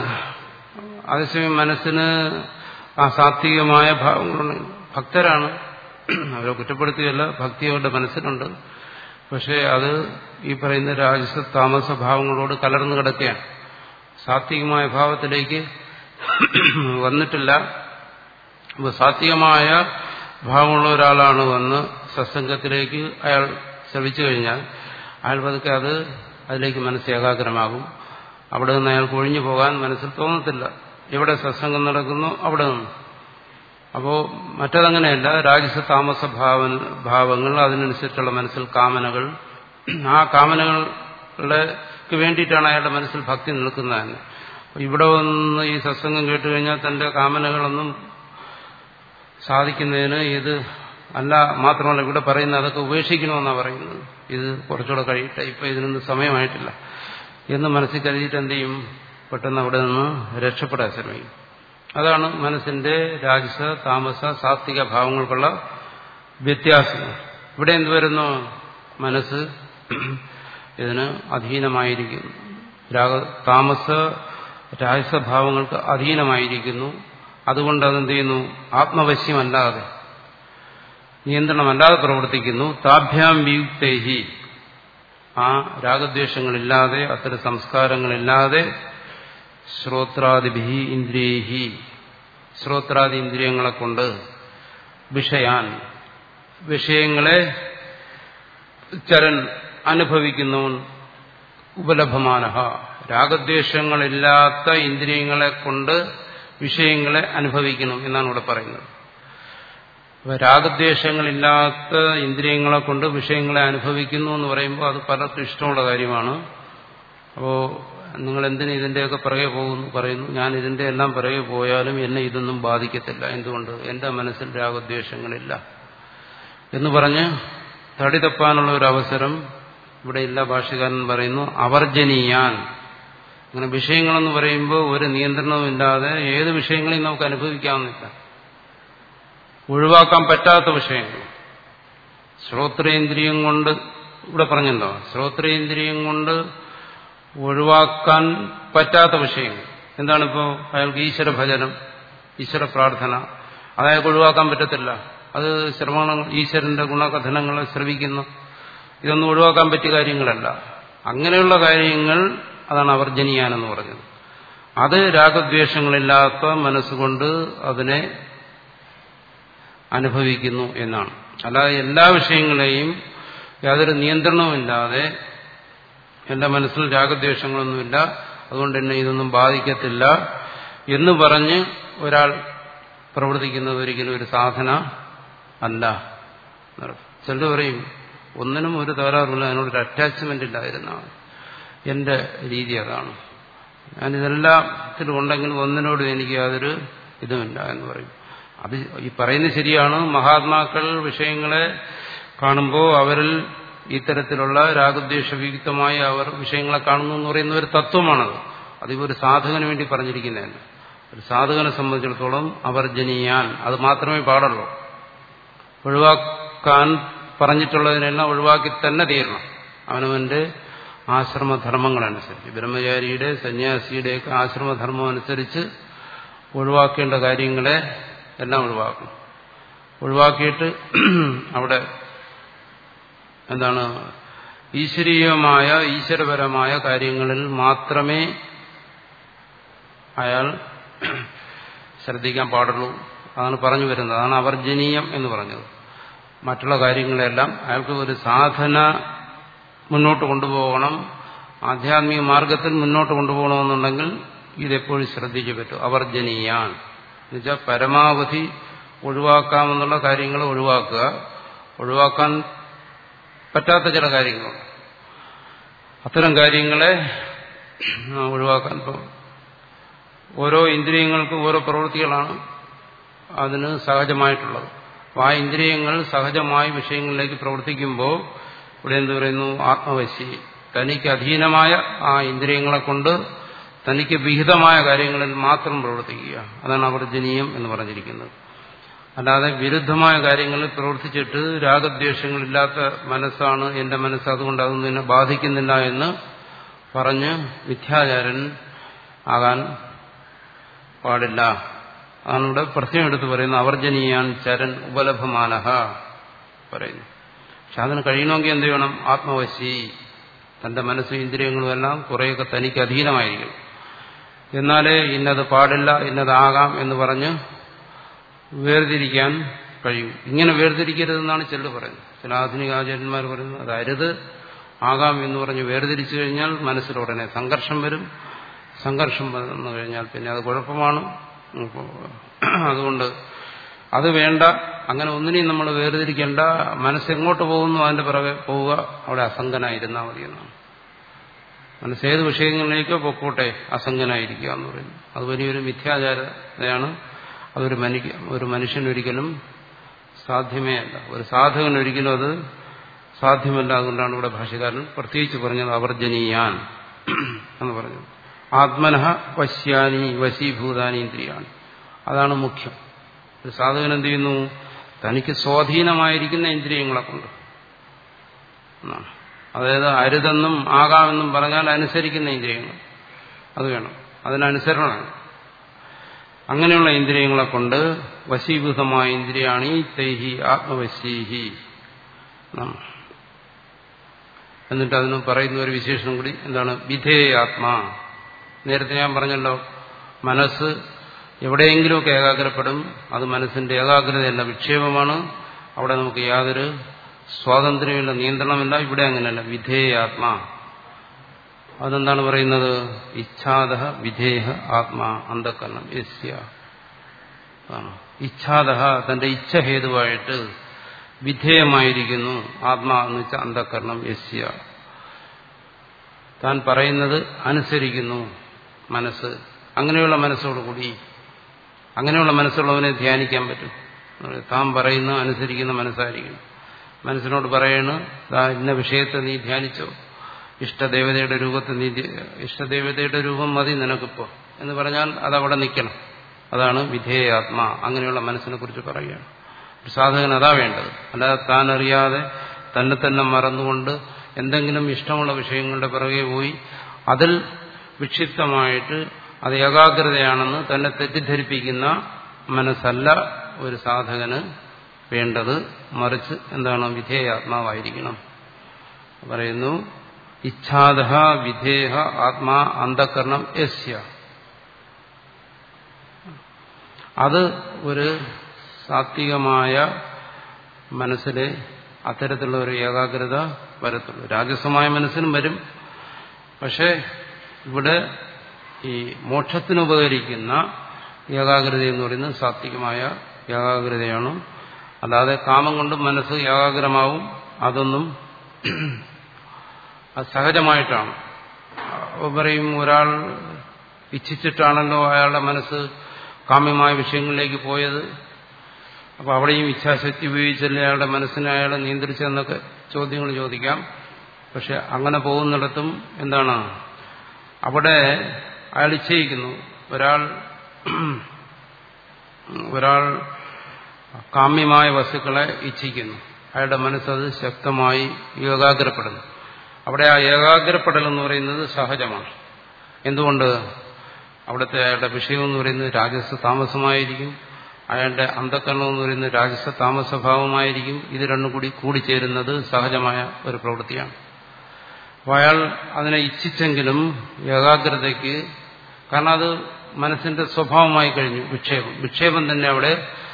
അതേസമയം മനസ്സിന് ആ സാത്വികമായ ഭാവങ്ങളുണ്ട് ഭക്തരാണ് അവരെ കുറ്റപ്പെടുത്തുകയല്ല ഭക്തി അവരുടെ മനസ്സിലുണ്ട് പക്ഷേ അത് ഈ പറയുന്ന രാജസ താമസ ഭാവങ്ങളോട് കലർന്നു കിടക്കുകയാണ് സാത്വികമായ ഭാവത്തിലേക്ക് വന്നിട്ടില്ല അപ്പോൾ സാത്വികമായ ഭാവമുള്ള ഒരാളാണ് വന്ന് സത്സംഗത്തിലേക്ക് അയാൾ ശ്രമിച്ചു കഴിഞ്ഞാൽ അയാൾ പതുക്കെ അത് അതിലേക്ക് മനസ്സ് ഏകാഗ്രമാകും അവിടെ നിന്ന് അയാൾക്ക് ഒഴിഞ്ഞു പോകാൻ മനസ്സിൽ തോന്നത്തില്ല എവിടെ സത്സംഗം നടക്കുന്നു അവിടെ നിന്ന് അപ്പോൾ മറ്റതങ്ങനെയല്ല രാജസ താമസ ഭാവ ഭാവങ്ങൾ അതിനനുസരിച്ചുള്ള മനസ്സിൽ കാമനകൾ ആ കാമനകളുടെക്ക് വേണ്ടിയിട്ടാണ് അയാളുടെ മനസ്സിൽ ഭക്തി നിൽക്കുന്നത് തന്നെ ഇവിടെ വന്ന് ഈ സത്സംഗം കേട്ട് കഴിഞ്ഞാൽ തന്റെ കാമനകളൊന്നും സാധിക്കുന്നതിന് ഇത് അല്ല മാത്രമല്ല ഇവിടെ പറയുന്ന അതൊക്കെ ഉപേക്ഷിക്കണമെന്നാണ് പറയുന്നത് ഇത് കുറച്ചുകൂടെ കഴിയട്ടെ ഇപ്പൊ ഇതിനൊന്നും സമയമായിട്ടില്ല എന്ന് മനസ്സിൽ കരുതിയിട്ട് എന്ത് ചെയ്യും പെട്ടെന്ന് അവിടെ നിന്ന് രക്ഷപ്പെടാൻ ശ്രമിക്കും അതാണ് മനസ്സിന്റെ രാജസ താമസ സാത്വിക ഭാവങ്ങൾക്കുള്ള വ്യത്യാസം ഇവിടെ എന്ത് വരുന്നു മനസ്സ് ഇതിന് അധീനമായിരിക്കുന്നു രാഗ താമസ രാജസഭാവങ്ങൾക്ക് അധീനമായിരിക്കുന്നു അതുകൊണ്ട് അതെന്ത് ചെയ്യുന്നു ആത്മവശ്യമല്ലാതെ നിയന്ത്രണമല്ലാതെ പ്രവർത്തിക്കുന്നു താഭ്യാം വിയുക്തേഹി ആ രാഗദ്വേഷങ്ങളില്ലാതെ അത്തരം സംസ്കാരങ്ങളില്ലാതെ ശ്രോത്രാദിഭി ഇന്ദ്രിയേഹി ശ്രോത്രാദി ഇന്ദ്രിയങ്ങളെ കൊണ്ട് വിഷയാൻ വിഷയങ്ങളെ ചരൻ അനുഭവിക്കുന്നവൻ ഉപലഭമാനഹ രാഗദ്വേഷങ്ങളില്ലാത്ത ഇന്ദ്രിയങ്ങളെ കൊണ്ട് വിഷയങ്ങളെ അനുഭവിക്കണം എന്നാണ് ഇവിടെ പറയുന്നത് അപ്പൊ രാഗദ്വേഷങ്ങളില്ലാത്ത ഇന്ദ്രിയങ്ങളെ കൊണ്ട് വിഷയങ്ങളെ അനുഭവിക്കുന്നു എന്ന് പറയുമ്പോൾ അത് പലർക്കും ഇഷ്ടമുള്ള കാര്യമാണ് അപ്പോൾ നിങ്ങൾ എന്തിനു ഇതിന്റെയൊക്കെ പിറകെ പോകുന്നു പറയുന്നു ഞാൻ ഇതിന്റെ എല്ലാം പിറകെ പോയാലും എന്നെ ഇതൊന്നും ബാധിക്കത്തില്ല എന്തുകൊണ്ട് എന്റെ മനസ്സിൽ രാഗദ്വേഷങ്ങളില്ല എന്ന് പറഞ്ഞ് തടി തപ്പാനുള്ള ഒരു അവസരം ഇവിടെ ഇല്ല ഭാഷകാരൻ പറയുന്നു അവർജനീയാൻ അങ്ങനെ വിഷയങ്ങളെന്ന് പറയുമ്പോൾ ഒരു നിയന്ത്രണവുമില്ലാതെ ഏത് വിഷയങ്ങളെയും നമുക്ക് അനുഭവിക്കാവുന്നില്ല ഒഴിവാക്കാൻ പറ്റാത്ത വിഷയങ്ങൾ ശ്രോത്രേന്ദ്രിയം കൊണ്ട് ഇവിടെ പറഞ്ഞല്ലോ ശ്രോത്രേന്ദ്രിയം കൊണ്ട് ഒഴിവാക്കാൻ പറ്റാത്ത വിഷയങ്ങൾ എന്താണിപ്പോ അയാൾക്ക് ഈശ്വര ഭജനം ഈശ്വര പ്രാർത്ഥന അയാൾക്ക് ഒഴിവാക്കാൻ പറ്റത്തില്ല അത് ശ്രവണങ്ങൾ ഈശ്വരന്റെ ഗുണകഥനങ്ങളെ ശ്രവിക്കുന്നു ഇതൊന്നും ഒഴിവാക്കാൻ പറ്റിയ കാര്യങ്ങളല്ല അങ്ങനെയുള്ള കാര്യങ്ങൾ അതാണ് അവർജനീയാൻ എന്ന് പറഞ്ഞത് അത് രാഗദ്വേഷങ്ങളില്ലാത്ത മനസ്സുകൊണ്ട് അതിനെ അനുഭവിക്കുന്നു എന്നാണ് അല്ലാതെ എല്ലാ വിഷയങ്ങളെയും യാതൊരു നിയന്ത്രണവുമില്ലാതെ എന്റെ മനസ്സിൽ രാഗദ്വേഷങ്ങളൊന്നുമില്ല അതുകൊണ്ട് എന്നെ ഇതൊന്നും ബാധിക്കത്തില്ല എന്ന് പറഞ്ഞ് ഒരാൾ പ്രവർത്തിക്കുന്നത് ഒരിക്കലും ഒരു സാധന അല്ല ചിലർ പറയും ഒന്നിനും ഒരു തകരാറില്ല അതിനോടൊരു അറ്റാച്ച്മെന്റ് ഇല്ലായിരുന്നാണ് എന്റെ രീതി അതാണ് ഞാനിതെല്ലാത്തിലും ഉണ്ടെങ്കിലും ഒന്നിനോടും എനിക്ക് യാതൊരു ഇതുമില്ല എന്ന് പറയും അത് ഈ പറയുന്നത് ശരിയാണ് മഹാത്മാക്കൾ വിഷയങ്ങളെ കാണുമ്പോൾ അവരിൽ ഇത്തരത്തിലുള്ള രാഗദ്വേഷവിയുക്തമായി അവർ വിഷയങ്ങളെ കാണുന്നു എന്ന് പറയുന്ന ഒരു തത്വമാണത് അതിപ്പോൾ ഒരു സാധകന് വേണ്ടി പറഞ്ഞിരിക്കുന്നതല്ല ഒരു സാധകനെ സംബന്ധിച്ചിടത്തോളം അവർജനീയാൻ അത് മാത്രമേ പാടുള്ളൂ ഒഴിവാക്കാൻ പറഞ്ഞിട്ടുള്ളതിനെല്ലാം ഒഴിവാക്കി തന്നെ തീരണം അവനവന്റെ ആശ്രമധർമ്മങ്ങളനുസരിച്ച് ബ്രഹ്മചാരിയുടെ സന്യാസിയുടെയൊക്കെ ആശ്രമധർമ്മം അനുസരിച്ച് ഒഴിവാക്കേണ്ട കാര്യങ്ങളെ എല്ലാം ഒഴിവാക്കും ഒഴിവാക്കിയിട്ട് അവിടെ എന്താണ് ഈശ്വരീയമായ ഈശ്വരപരമായ കാര്യങ്ങളിൽ മാത്രമേ അയാൾ ശ്രദ്ധിക്കാൻ പാടുള്ളൂ അതാണ് പറഞ്ഞു വരുന്നത് അതാണ് അവർജനീയം എന്ന് പറഞ്ഞത് മറ്റുള്ള കാര്യങ്ങളെല്ലാം അയാൾക്ക് ഒരു സാധന മുന്നോട്ട് കൊണ്ടുപോകണം ആധ്യാത്മിക മാർഗത്തിൽ മുന്നോട്ട് കൊണ്ടുപോകണമെന്നുണ്ടെങ്കിൽ ഇതെപ്പോഴും ശ്രദ്ധിച്ചു പറ്റും അവർജനീയാൻ എന്നുവെച്ചാൽ പരമാവധി ഒഴിവാക്കാമെന്നുള്ള കാര്യങ്ങൾ ഒഴിവാക്കുക ഒഴിവാക്കാൻ പറ്റാത്ത ചില കാര്യങ്ങളുണ്ട് അത്തരം കാര്യങ്ങളെ ഒഴിവാക്കാൻ ഇപ്പോൾ ഓരോ ഇന്ദ്രിയങ്ങൾക്കും ഓരോ പ്രവൃത്തികളാണ് അതിന് സഹജമായിട്ടുള്ളത് അപ്പോൾ ആ ഇന്ദ്രിയങ്ങൾ സഹജമായ വിഷയങ്ങളിലേക്ക് പ്രവർത്തിക്കുമ്പോൾ ഇവിടെ എന്ത് പറയുന്നു ആത്മവശ്യ തനിക്ക് അധീനമായ ആ ഇന്ദ്രിയങ്ങളെ കൊണ്ട് തനിക്ക് വിഹിതമായ കാര്യങ്ങളിൽ മാത്രം പ്രവർത്തിക്കുക അതാണ് അവർജനീയം എന്ന് പറഞ്ഞിരിക്കുന്നത് അല്ലാതെ വിരുദ്ധമായ കാര്യങ്ങളിൽ പ്രവർത്തിച്ചിട്ട് രാഗദ്വേഷങ്ങളില്ലാത്ത മനസ്സാണ് എന്റെ മനസ്സ് അതുകൊണ്ട് അതൊന്നും എന്നെ ബാധിക്കുന്നില്ല എന്ന് പറഞ്ഞ് മിഥ്യാചാരൻ ആകാൻ പാടില്ല അതാണ് ഇവിടെ പ്രത്യേകം എടുത്ത് പറയുന്ന അവർജനീയാൻ ചരൻ ഉപലഭമാനഹ പറയുന്നു പക്ഷെ അതിന് കഴിയണമെങ്കിൽ എന്ത് ചെയ്യണം ആത്മവശ്യ തന്റെ മനസ്സും ഇന്ദ്രിയങ്ങളും എല്ലാം കുറേയൊക്കെ തനിക്ക് അധീനമായിരിക്കും എന്നാലേ ഇന്നത് പാടില്ല ഇന്നതാകാം എന്ന് പറഞ്ഞ് വേർതിരിക്കാൻ കഴിയും ഇങ്ങനെ വേർതിരിക്കരുതെന്നാണ് ചിലർ പറയുന്നത് ചില ആധുനിക ആചാര്യന്മാർ പറയുന്നത് അത് അരുത് ആകാം എന്ന് പറഞ്ഞ് വേർതിരിച്ചു കഴിഞ്ഞാൽ മനസ്സിലുടനെ സംഘർഷം വരും സംഘർഷം വന്നു കഴിഞ്ഞാൽ പിന്നെ അത് കുഴപ്പമാണ് അതുകൊണ്ട് അത് വേണ്ട അങ്ങനെ ഒന്നിനെയും നമ്മൾ വേർതിരിക്കേണ്ട മനസ്സെങ്ങോട്ട് പോകുന്നു അതിന്റെ പിറകെ പോവുക അവിടെ അസംഗനായിരുന്നാൽ മതി എന്നാണ് മനസ്സേത് വിഷയങ്ങളിലേക്കോ പൊക്കോട്ടെ അസംഗനായിരിക്കുക എന്ന് പറയുന്നു അത് വലിയൊരു മിഥ്യാചാരതയാണ് അതൊരു മനു ഒരു മനുഷ്യനൊരിക്കലും സാധ്യമേ അല്ല ഒരു സാധകൻ ഒരിക്കലും അത് സാധ്യമല്ല അതുകൊണ്ടാണ് ഇവിടെ ഭാഷകാരൻ പ്രത്യേകിച്ച് പറഞ്ഞത് അവർജനീയാൻ എന്ന് പറഞ്ഞു ആത്മനഃ വശ്യാനി വശീഭൂതാനി ഇന്ദ്രിയാണ് അതാണ് മുഖ്യം ഒരു സാധകൻ എന്ത് ചെയ്യുന്നു തനിക്ക് സ്വാധീനമായിരിക്കുന്ന ഇന്ദ്രിയങ്ങളെ കൊണ്ട് എന്നാണ് അതായത് അരുതെന്നും ആകാമെന്നും പറഞ്ഞാൽ അനുസരിക്കുന്ന ഇന്ദ്രിയങ്ങൾ അത് വേണം അതിനനുസരണമാണ് അങ്ങനെയുള്ള ഇന്ദ്രിയങ്ങളെ കൊണ്ട് വശീഭൂതമായ ഇന്ദ്രിയാണ് ഈ തൈഹി ആത്മവശീഹി എന്നിട്ട് അതിന് പറയുന്ന ഒരു വിശേഷണം കൂടി എന്താണ് വിധേയാത്മാ നേരത്തെ ഞാൻ പറഞ്ഞല്ലോ മനസ്സ് എവിടെയെങ്കിലുമൊക്കെ ഏകാഗ്രപ്പെടും അത് മനസ്സിന്റെ ഏകാഗ്രതയല്ല വിക്ഷേപമാണ് അവിടെ നമുക്ക് യാതൊരു സ്വാതന്ത്ര്യമില്ല നിയന്ത്രണമില്ല ഇവിടെ അങ്ങനെയല്ല വിധേയാത്മാ അതെന്താണ് പറയുന്നത് ഇച്ഛാദ വിധേയ ആത്മാ അന്ധക്കരണം യസ്യ ഇച്ഛാദ തന്റെ ഇച്ഛ ഹേതുവായിട്ട് വിധേയമായിരിക്കുന്നു ആത്മാ എന്ന് വെച്ചാൽ അന്ധക്കരണം യസ്യ താൻ പറയുന്നത് അനുസരിക്കുന്നു മനസ്സ് അങ്ങനെയുള്ള മനസ്സോടുകൂടി അങ്ങനെയുള്ള മനസ്സുള്ളവനെ ധ്യാനിക്കാൻ പറ്റും താൻ പറയുന്ന അനുസരിക്കുന്ന മനസ്സായിരിക്കണം മനസ്സിനോട് പറയണ് ഇന്ന വിഷയത്തെ നീ ധ്യാനിച്ചോ ഇഷ്ടദേവതയുടെ രൂപത്തെ നീ ഇഷ്ടദേവതയുടെ രൂപം മതി നിനക്കിപ്പോ എന്ന് പറഞ്ഞാൽ അതവിടെ നിൽക്കണം അതാണ് വിധേയാത്മ അങ്ങനെയുള്ള മനസ്സിനെ കുറിച്ച് പറയുകയാണ് ഒരു സാധകൻ അതാ വേണ്ടത് അല്ലാതെ താൻ അറിയാതെ തന്നെ തന്നെ മറന്നുകൊണ്ട് എന്തെങ്കിലും ഇഷ്ടമുള്ള വിഷയങ്ങളുടെ പിറകെ പോയി അതിൽ വിക്ഷിപ്തമായിട്ട് അത് ഏകാഗ്രതയാണെന്ന് തന്നെ തെറ്റിദ്ധരിപ്പിക്കുന്ന മനസ്സല്ല ഒരു സാധകന് വേണ്ടത് മറിച്ച് എന്താണ് വിധേയാത്മാവായിരിക്കണം പറയുന്നു ഇച്ഛാദ വിധേഹ ആത്മാ അന്ധകരണം യസ്യ അത് ഒരു സാത്വികമായ മനസ്സിലെ അത്തരത്തിലുള്ള ഒരു ഏകാഗ്രത വരത്തുള്ളൂ രാജസമായ മനസ്സിനും വരും പക്ഷേ ഇവിടെ ഈ മോക്ഷത്തിന് ഉപകരിക്കുന്ന ഏകാഗ്രത എന്ന് പറയുന്നത് സാത്വികമായ ഏകാഗ്രതയാണ് അല്ലാതെ കാമം കൊണ്ട് മനസ്സ് ഏകാഗ്രമാവും അതൊന്നും അത് സഹജമായിട്ടാണ് അപ്പോൾ പറയും ഒരാൾ ഇച്ഛിച്ചിട്ടാണല്ലോ അയാളുടെ മനസ്സ് കാമ്യമായ വിഷയങ്ങളിലേക്ക് പോയത് അപ്പോൾ അവിടെയും ഇച്ഛാശക്തി ഉപയോഗിച്ചല്ലേ അയാളുടെ മനസ്സിനെ അയാളെ നിയന്ത്രിച്ചതെന്നൊക്കെ ചോദ്യങ്ങൾ ചോദിക്കാം പക്ഷെ അങ്ങനെ പോകുന്നിടത്തും എന്താണ് അവിടെ അയാൾ ഇച്ഛയിക്കുന്നു ഒരാൾ ഒരാൾ കാമ്യമായ വസ്തുക്കളെ ഇച്ഛിക്കുന്നു അയാളുടെ മനസ്സത് ശക്തമായി ഏകാഗ്രപ്പെടുന്നു അവിടെ ആ ഏകാഗ്രപ്പെടൽ എന്ന് പറയുന്നത് സഹജമാണ് എന്തുകൊണ്ട് അവിടുത്തെ അയാളുടെ വിഷയം എന്ന് പറയുന്നത് രാജസ താമസമായിരിക്കും അയാളുടെ അന്ധക്കരണം എന്ന് പറയുന്നത് രാജസ താമസഭാവമായിരിക്കും ഇത് രണ്ടും കൂടി കൂടിച്ചേരുന്നത് സഹജമായ ഒരു പ്രവൃത്തിയാണ് അപ്പോൾ അയാൾ അതിനെ ഇച്ഛിച്ചെങ്കിലും ഏകാഗ്രതയ്ക്ക് കാരണം അത് മനസ്സിന്റെ സ്വഭാവമായി കഴിഞ്ഞു വിക്ഷേപം വിക്ഷേപം തന്നെ അവിടെ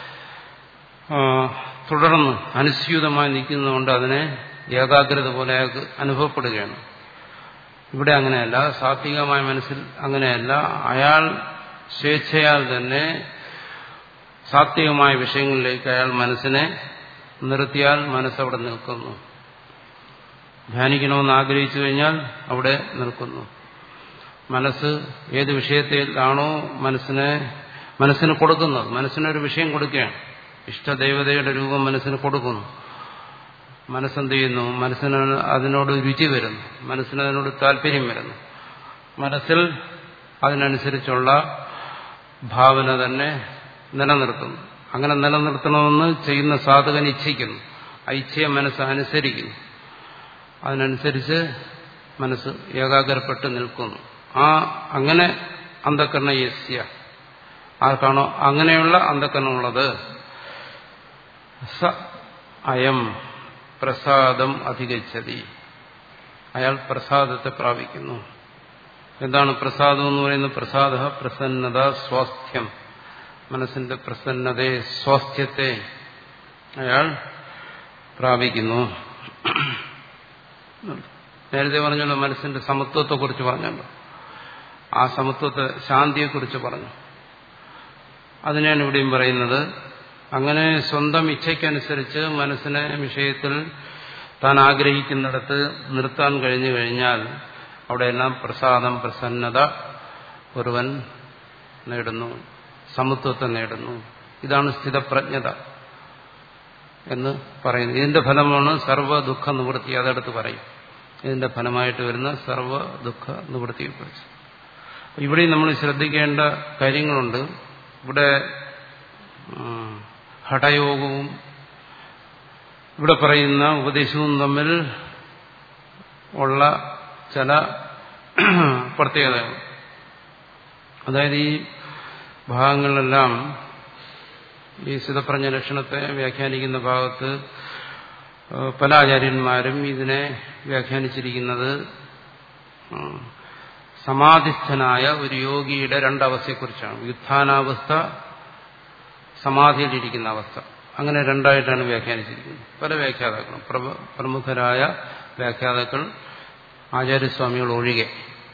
തുടർന്ന് അനുസ്യൂതമായി നിൽക്കുന്നതുകൊണ്ട് അതിനെ ഏകാഗ്രത പോലെ അയാൾക്ക് അനുഭവപ്പെടുകയാണ് ഇവിടെ അങ്ങനെയല്ല സാത്വികമായ മനസ്സിൽ അങ്ങനെയല്ല അയാൾ സ്വേച്ഛയാൽ തന്നെ സാത്വികമായ വിഷയങ്ങളിലേക്ക് അയാൾ മനസ്സിനെ നിർത്തിയാൽ മനസ്സവിടെ നിൽക്കുന്നു ധ്യാനിക്കണമെന്ന് ആഗ്രഹിച്ചു കഴിഞ്ഞാൽ അവിടെ നിൽക്കുന്നു മനസ്സ് ഏത് വിഷയത്തിലാണോ മനസ്സിനെ മനസ്സിന് കൊടുക്കുന്നത് മനസ്സിനൊരു വിഷയം കൊടുക്കുകയാണ് ഇഷ്ടദേവതയുടെ രൂപം മനസ്സിന് കൊടുക്കുന്നു മനസ്സെന്ത് ചെയ്യുന്നു മനസ്സിന് അതിനോട് രുചി വരുന്നു മനസ്സിന് അതിനോട് താല്പര്യം വരുന്നു മനസ്സിൽ അതിനനുസരിച്ചുള്ള ഭാവന തന്നെ നിലനിർത്തുന്നു അങ്ങനെ നിലനിർത്തണമെന്ന് ചെയ്യുന്ന സാധകൻ ഇച്ഛിക്കുന്നു ആ ഇച്ഛയെ മനസ്സ് അനുസരിക്കുന്നു അതിനനുസരിച്ച് മനസ്സ് ഏകാഗ്രപ്പെട്ട് നിൽക്കുന്നു ആ അങ്ങനെ അന്ധക്കരണ യസ്യ ആർക്കാണോ അങ്ങനെയുള്ള അന്ധക്കരണമുള്ളത് സ അയം പ്രസാദം അധികച്ചതി അയാൾ പ്രസാദത്തെ പ്രാപിക്കുന്നു എന്താണ് പ്രസാദം എന്ന് പറയുന്നത് പ്രസാദ പ്രസന്നത സ്വാസ്ഥ്യം മനസ്സിന്റെ പ്രസന്നതയെ സ്വാസ്ഥ്യത്തെ അയാൾ പ്രാപിക്കുന്നു നേരത്തെ പറഞ്ഞല്ലോ മനസ്സിന്റെ സമത്വത്തെക്കുറിച്ച് പറഞ്ഞല്ലോ ആ സമത്വത്തെ ശാന്തിയെക്കുറിച്ച് പറഞ്ഞു അതിനാണ് ഇവിടെയും പറയുന്നത് അങ്ങനെ സ്വന്തം ഇച്ഛയ്ക്കനുസരിച്ച് മനസ്സിനെ വിഷയത്തിൽ താൻ ആഗ്രഹിക്കുന്നിടത്ത് നിർത്താൻ കഴിഞ്ഞു കഴിഞ്ഞാൽ അവിടെയെല്ലാം പ്രസാദം പ്രസന്നത ഒരുവൻ നേടുന്നു സമത്വത്തെ നേടുന്നു ഇതാണ് സ്ഥിതപ്രജ്ഞത എന്ന് പറയുന്നത് ഇതിന്റെ ഫലമാണ് സർവ്വ ദുഃഖ നിവൃത്തി അതെടുത്ത് പറയും ഇതിന്റെ ഫലമായിട്ട് വരുന്ന സർവ്വ ദുഃഖ നിവൃത്തിയെക്കുറിച്ച് ഇവിടെ നമ്മൾ ശ്രദ്ധിക്കേണ്ട കാര്യങ്ങളുണ്ട് ഇവിടെ ഹഠയോഗവും ഇവിടെ പറയുന്ന ഉപദേശവും തമ്മിൽ ഉള്ള ചില പ്രത്യേകതകൾ അതായത് ഈ ഭാഗങ്ങളിലെല്ലാം ഈ സിതപ്രജ്ഞ ലക്ഷണത്തെ വ്യാഖ്യാനിക്കുന്ന ഭാഗത്ത് പല ആചാര്യന്മാരും ഇതിനെ വ്യാഖ്യാനിച്ചിരിക്കുന്നത് സമാധിസ്ഥനായ ഒരു യോഗിയുടെ രണ്ടവസ്ഥയെക്കുറിച്ചാണ് വ്യുത്ഥാനാവസ്ഥ സമാധിയിലിരിക്കുന്ന അവസ്ഥ അങ്ങനെ രണ്ടായിട്ടാണ് വ്യാഖ്യാനിച്ചിരിക്കുന്നത് പല വ്യാഖ്യാതാക്കളും പ്രമുഖരായ വ്യാഖ്യാതാക്കൾ ആചാര്യസ്വാമികൾ ഒഴികെ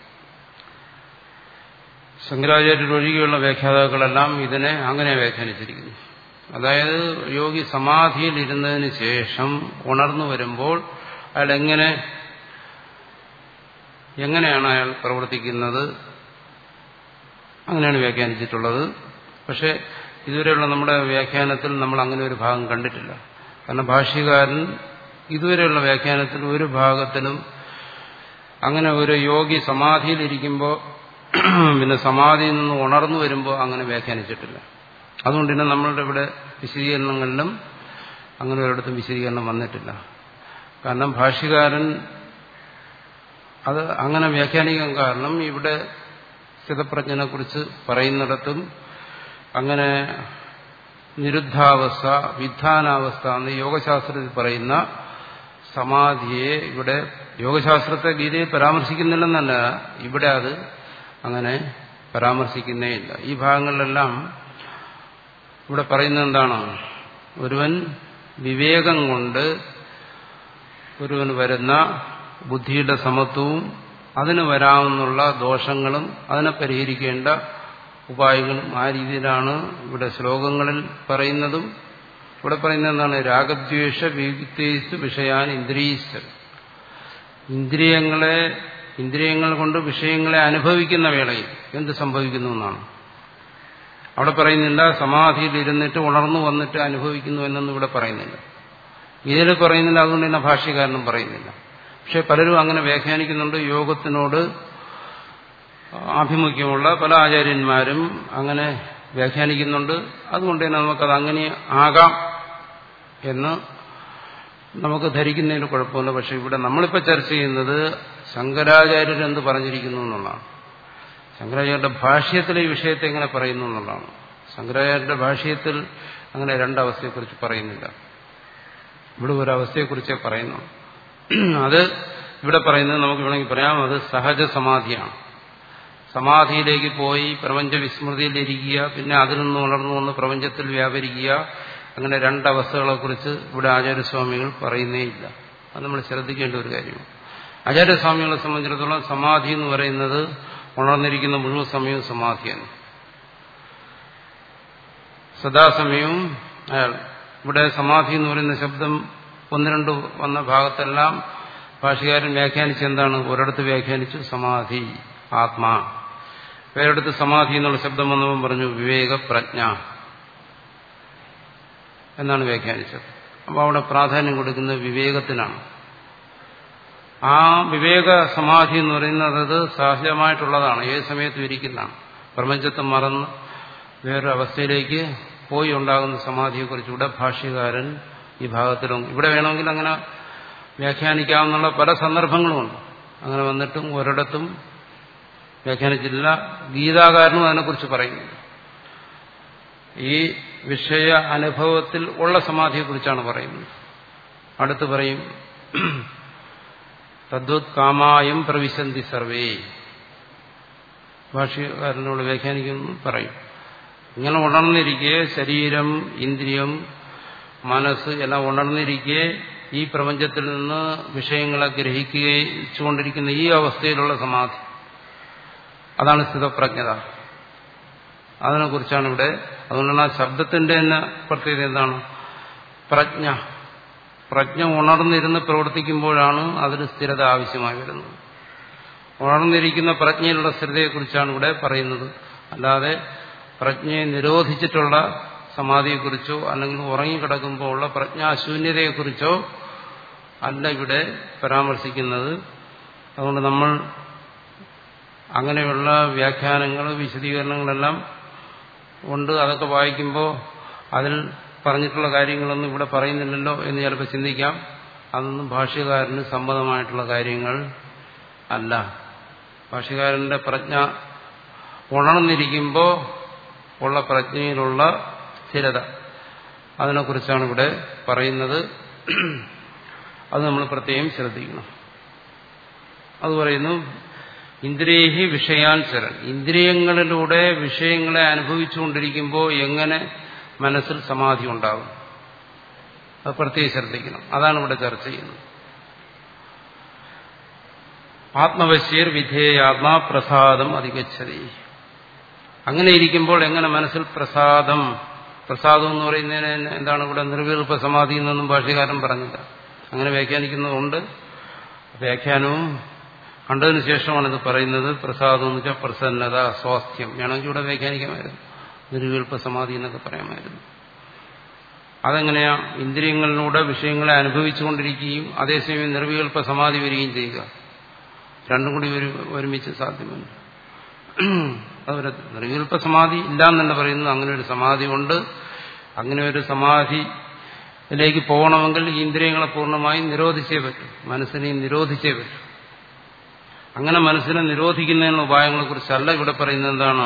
ശങ്കരാചാര്യർ ഒഴികെയുള്ള വ്യാഖ്യാതാക്കളെല്ലാം ഇതിനെ അങ്ങനെ വ്യാഖ്യാനിച്ചിരിക്കുന്നു അതായത് യോഗി സമാധിയിൽ ഇരുന്നതിന് ശേഷം ഉണർന്നു വരുമ്പോൾ അയാൾ എങ്ങനെ എങ്ങനെയാണ് അയാൾ പ്രവർത്തിക്കുന്നത് അങ്ങനെയാണ് വ്യാഖ്യാനിച്ചിട്ടുള്ളത് പക്ഷെ ഇതുവരെയുള്ള നമ്മുടെ വ്യാഖ്യാനത്തിൽ നമ്മൾ അങ്ങനെ ഒരു ഭാഗം കണ്ടിട്ടില്ല കാരണം ഭാഷ്യകാരൻ ഇതുവരെയുള്ള വ്യാഖ്യാനത്തിൽ ഒരു ഭാഗത്തിലും അങ്ങനെ ഒരു യോഗി സമാധിയിലിരിക്കുമ്പോൾ പിന്നെ സമാധിയിൽ നിന്ന് ഉണർന്നു വരുമ്പോൾ അങ്ങനെ വ്യാഖ്യാനിച്ചിട്ടില്ല അതുകൊണ്ട് തന്നെ നമ്മളുടെ ഇവിടെ വിശദീകരണങ്ങളിലും അങ്ങനെ ഒരിടത്തും വിശദീകരണം വന്നിട്ടില്ല കാരണം ഭാഷ്യകാരൻ അത് അങ്ങനെ വ്യാഖ്യാനിക്കാൻ കാരണം ഇവിടെ സ്ഥിതപ്രജ്ഞനെ കുറിച്ച് പറയുന്നിടത്തും അങ്ങനെ നിരുദ്ധാവസ്ഥ വിധാനാവസ്ഥ എന്ന് യോഗശാസ്ത്രത്തിൽ പറയുന്ന സമാധിയെ ഇവിടെ യോഗശാസ്ത്രത്തെ ഗീതയിൽ പരാമർശിക്കുന്നില്ലെന്നല്ല ഇവിടെ അത് അങ്ങനെ പരാമർശിക്കുന്നേ ഇല്ല ഈ ഭാഗങ്ങളിലെല്ലാം ഇവിടെ പറയുന്നത് എന്താണ് ഒരുവൻ വിവേകം കൊണ്ട് ഒരുവന് വരുന്ന ബുദ്ധിയുടെ സമത്വവും അതിന് വരാവുന്നുള്ള ദോഷങ്ങളും അതിനെ പരിഹരിക്കേണ്ട ഉപായങ്ങളും ആ രീതിയിലാണ് ഇവിടെ ശ്ലോകങ്ങളിൽ പറയുന്നതും ഇവിടെ പറയുന്നത് എന്താണ് രാഗദ്വേഷ വിയുക്തേസ് വിഷയാൻ ഇന്ദ്രിയസ് ഇന്ദ്രിയങ്ങളെ ഇന്ദ്രിയങ്ങൾ കൊണ്ട് വിഷയങ്ങളെ അനുഭവിക്കുന്ന വേളയിൽ എന്ത് സംഭവിക്കുന്നു എന്നാണ് അവിടെ പറയുന്നില്ല സമാധിയിൽ ഇരുന്നിട്ട് ഉണർന്നു വന്നിട്ട് അനുഭവിക്കുന്നു എന്നൊന്നും ഇവിടെ പറയുന്നില്ല ഇതിൽ പറയുന്നില്ല അതുകൊണ്ട് തന്നെ ഭാഷ്യകാരനും പറയുന്നില്ല പക്ഷെ പലരും അങ്ങനെ വ്യാഖ്യാനിക്കുന്നുണ്ട് യോഗത്തിനോട് ആഭിമുഖ്യമുള്ള പല ആചാര്യന്മാരും അങ്ങനെ വ്യാഖ്യാനിക്കുന്നുണ്ട് അതുകൊണ്ട് തന്നെ നമുക്കത് അങ്ങനെ ആകാം എന്ന് നമുക്ക് ധരിക്കുന്നതിന് കുഴപ്പമില്ല പക്ഷെ ഇവിടെ നമ്മളിപ്പോൾ ചർച്ച ചെയ്യുന്നത് ശങ്കരാചാര്യർ എന്ത് പറഞ്ഞിരിക്കുന്നു എന്നുള്ളതാണ് ശങ്കരാചാര്യരുടെ ഭാഷ്യത്തിൽ ഈ വിഷയത്തെ എങ്ങനെ പറയുന്നു എന്നുള്ളതാണ് ശങ്കരാചാര്യരുടെ ഭാഷ്യത്തിൽ അങ്ങനെ രണ്ടവസ്ഥയെക്കുറിച്ച് പറയുന്നില്ല ഇവിടെ ഒരവസ്ഥയെക്കുറിച്ചേ പറയുന്നു അത് ഇവിടെ പറയുന്നത് നമുക്ക് വേണമെങ്കിൽ പറയാം അത് സഹജ സമാധിയാണ് സമാധിയിലേക്ക് പോയി പ്രപഞ്ച വിസ്മൃതിയിലിരിക്കുക പിന്നെ അതിൽ നിന്ന് ഉണർന്നു വന്ന് പ്രപഞ്ചത്തിൽ വ്യാപരിക്കുക അങ്ങനെ രണ്ടവസ്ഥകളെക്കുറിച്ച് ഇവിടെ ആചാര്യസ്വാമികൾ പറയുന്നേ ഇല്ല അത് നമ്മൾ ശ്രദ്ധിക്കേണ്ട ഒരു കാര്യമാണ് ആചാര്യസ്വാമികളെ സംബന്ധിച്ചിടത്തോളം സമാധി എന്ന് പറയുന്നത് ഉണർന്നിരിക്കുന്ന മുഴുവൻ സമയവും സമാധിയാണ് സദാസമയവും അയാൾ ഇവിടെ സമാധി എന്ന് പറയുന്ന ശബ്ദം ഒന്ന് രണ്ട് വന്ന ഭാഗത്തെല്ലാം ഭാഷകാരൻ വ്യാഖ്യാനിച്ച് എന്താണ് ഒരിടത്ത് വ്യാഖ്യാനിച്ചു സമാധി ആത്മാ വേറെടുത്ത് സമാധി എന്നുള്ള ശബ്ദം വന്നവൻ പറഞ്ഞു വിവേക പ്രജ്ഞ എന്നാണ് വ്യാഖ്യാനിച്ചത് അപ്പോൾ അവിടെ പ്രാധാന്യം കൊടുക്കുന്നത് വിവേകത്തിനാണ് ആ വിവേക സമാധി എന്ന് പറയുന്നത് അത് സഹജമായിട്ടുള്ളതാണ് ഏത് സമയത്തും ഇരിക്കുന്നതാണ് പ്രപഞ്ചത്തെ മറന്ന് വേറൊരു അവസ്ഥയിലേക്ക് പോയി ഉണ്ടാകുന്ന സമാധിയെക്കുറിച്ച് ഇവിടെ ഭാഷ്യകാരൻ ഈ ഭാഗത്തിലും ഇവിടെ വേണമെങ്കിൽ അങ്ങനെ വ്യാഖ്യാനിക്കാവുന്ന പല സന്ദർഭങ്ങളുമുണ്ട് അങ്ങനെ വന്നിട്ടും ഒരിടത്തും വ്യാഖ്യാനിച്ചില്ല ഗീതാകാരനും അതിനെക്കുറിച്ച് പറയുന്നു ഈ വിഷയ അനുഭവത്തിൽ ഉള്ള സമാധിയെക്കുറിച്ചാണ് പറയുന്നത് അടുത്ത് പറയും തദ്വത് കാമായം പ്രവിശന്തി സർവേ ഭാഷ്യകാരനോട് വ്യാഖ്യാനിക്കുന്നു പറയും ഇങ്ങനെ ഉണർന്നിരിക്കെ ശരീരം ഇന്ദ്രിയം മനസ്സ് എല്ലാം ഉണർന്നിരിക്കെ ഈ പ്രപഞ്ചത്തിൽ നിന്ന് വിഷയങ്ങളെ ഗ്രഹിക്കുകച്ചുകൊണ്ടിരിക്കുന്ന ഈ അവസ്ഥയിലുള്ള സമാധി അതാണ് സ്ഥിതപ്രജ്ഞത അതിനെക്കുറിച്ചാണ് ഇവിടെ അതുകൊണ്ടാണ് ആ ശബ്ദത്തിന്റെ തന്നെ പ്രത്യേകത എന്താണ് പ്രജ്ഞ പ്രജ്ഞ ഉണർന്നിരുന്ന് പ്രവർത്തിക്കുമ്പോഴാണ് അതിന് സ്ഥിരത ആവശ്യമായി വരുന്നത് ഉണർന്നിരിക്കുന്ന പ്രജ്ഞയിലുള്ള സ്ഥിരതയെക്കുറിച്ചാണ് ഇവിടെ പറയുന്നത് അല്ലാതെ പ്രജ്ഞയെ നിരോധിച്ചിട്ടുള്ള സമാധിയെക്കുറിച്ചോ അല്ലെങ്കിൽ ഉറങ്ങിക്കിടക്കുമ്പോൾ ഉള്ള പ്രജ്ഞാശൂന്യതയെക്കുറിച്ചോ അല്ല ഇവിടെ പരാമർശിക്കുന്നത് അതുകൊണ്ട് നമ്മൾ അങ്ങനെയുള്ള വ്യാഖ്യാനങ്ങൾ വിശദീകരണങ്ങളെല്ലാം ഉണ്ട് അതൊക്കെ വായിക്കുമ്പോൾ അതിൽ പറഞ്ഞിട്ടുള്ള കാര്യങ്ങളൊന്നും ഇവിടെ പറയുന്നില്ലല്ലോ എന്ന് ചിലപ്പോൾ ചിന്തിക്കാം അതൊന്നും ഭാഷ്യകാരന് സമ്മതമായിട്ടുള്ള കാര്യങ്ങൾ അല്ല ഭാഷ്യകാരന്റെ പ്രജ്ഞ ഉണർന്നിരിക്കുമ്പോൾ ഉള്ള പ്രജ്ഞയിലുള്ള സ്ഥിരത അതിനെക്കുറിച്ചാണ് ഇവിടെ പറയുന്നത് അത് നമ്മൾ പ്രത്യേകം ശ്രദ്ധിക്കണം അത് പറയുന്നു ഇന്ദ്രിയഹി വിഷയാൻസരൻ ഇന്ദ്രിയങ്ങളിലൂടെ വിഷയങ്ങളെ അനുഭവിച്ചുകൊണ്ടിരിക്കുമ്പോൾ എങ്ങനെ മനസ്സിൽ സമാധി ഉണ്ടാകും അത് പ്രത്യേകം ശ്രദ്ധിക്കണം അതാണ് ഇവിടെ ചർച്ച ചെയ്യുന്നത് ആത്മവശ്യർ വിധേയാത്മാ പ്രസാദം അധികച്ചതി അങ്ങനെ ഇരിക്കുമ്പോൾ എങ്ങനെ മനസ്സിൽ പ്രസാദം പ്രസാദം എന്ന് പറയുന്നതിന് എന്താണ് ഇവിടെ നിർവികൽപ്പ സമാധി എന്നൊന്നും ഭാഷകാരൻ പറഞ്ഞില്ല അങ്ങനെ വ്യാഖ്യാനിക്കുന്നതുകൊണ്ട് വ്യാഖ്യാനവും കണ്ടതിന് ശേഷമാണ് ഇത് പറയുന്നത് പ്രസാദം എന്ന് വെച്ചാൽ പ്രസന്നത സ്വാസ്ഥ്യം വേണമെങ്കിൽ ഇവിടെ വ്യാഖ്യാനിക്കാമായിരുന്നു നിർവികൽപ്പ സമാധി എന്നൊക്കെ പറയാമായിരുന്നു അതെങ്ങനെയാ ഇന്ദ്രിയങ്ങളിലൂടെ വിഷയങ്ങളെ അനുഭവിച്ചുകൊണ്ടിരിക്കുകയും അതേസമയം നിർവികൽപ്പ സമാധി വരികയും ചെയ്യുക രണ്ടും കൂടി ഒരു ഒരുമിച്ച് സാധ്യമല്ല അതുപോലെ നിർവികൽപ്പ സമാധി ഇല്ല എന്നല്ല പറയുന്നത് അങ്ങനെ ഒരു സമാധി ഉണ്ട് അങ്ങനെ ഒരു സമാധിയിലേക്ക് പോകണമെങ്കിൽ ഈ ഇന്ദ്രിയങ്ങളെ പൂർണ്ണമായും നിരോധിച്ചേ പറ്റും മനസ്സിനെയും നിരോധിച്ചേ പറ്റും അങ്ങനെ മനസ്സിനെ നിരോധിക്കുന്നതിനുള്ള ഉപായങ്ങളെ കുറിച്ചല്ല ഇവിടെ പറയുന്നത് എന്താണ്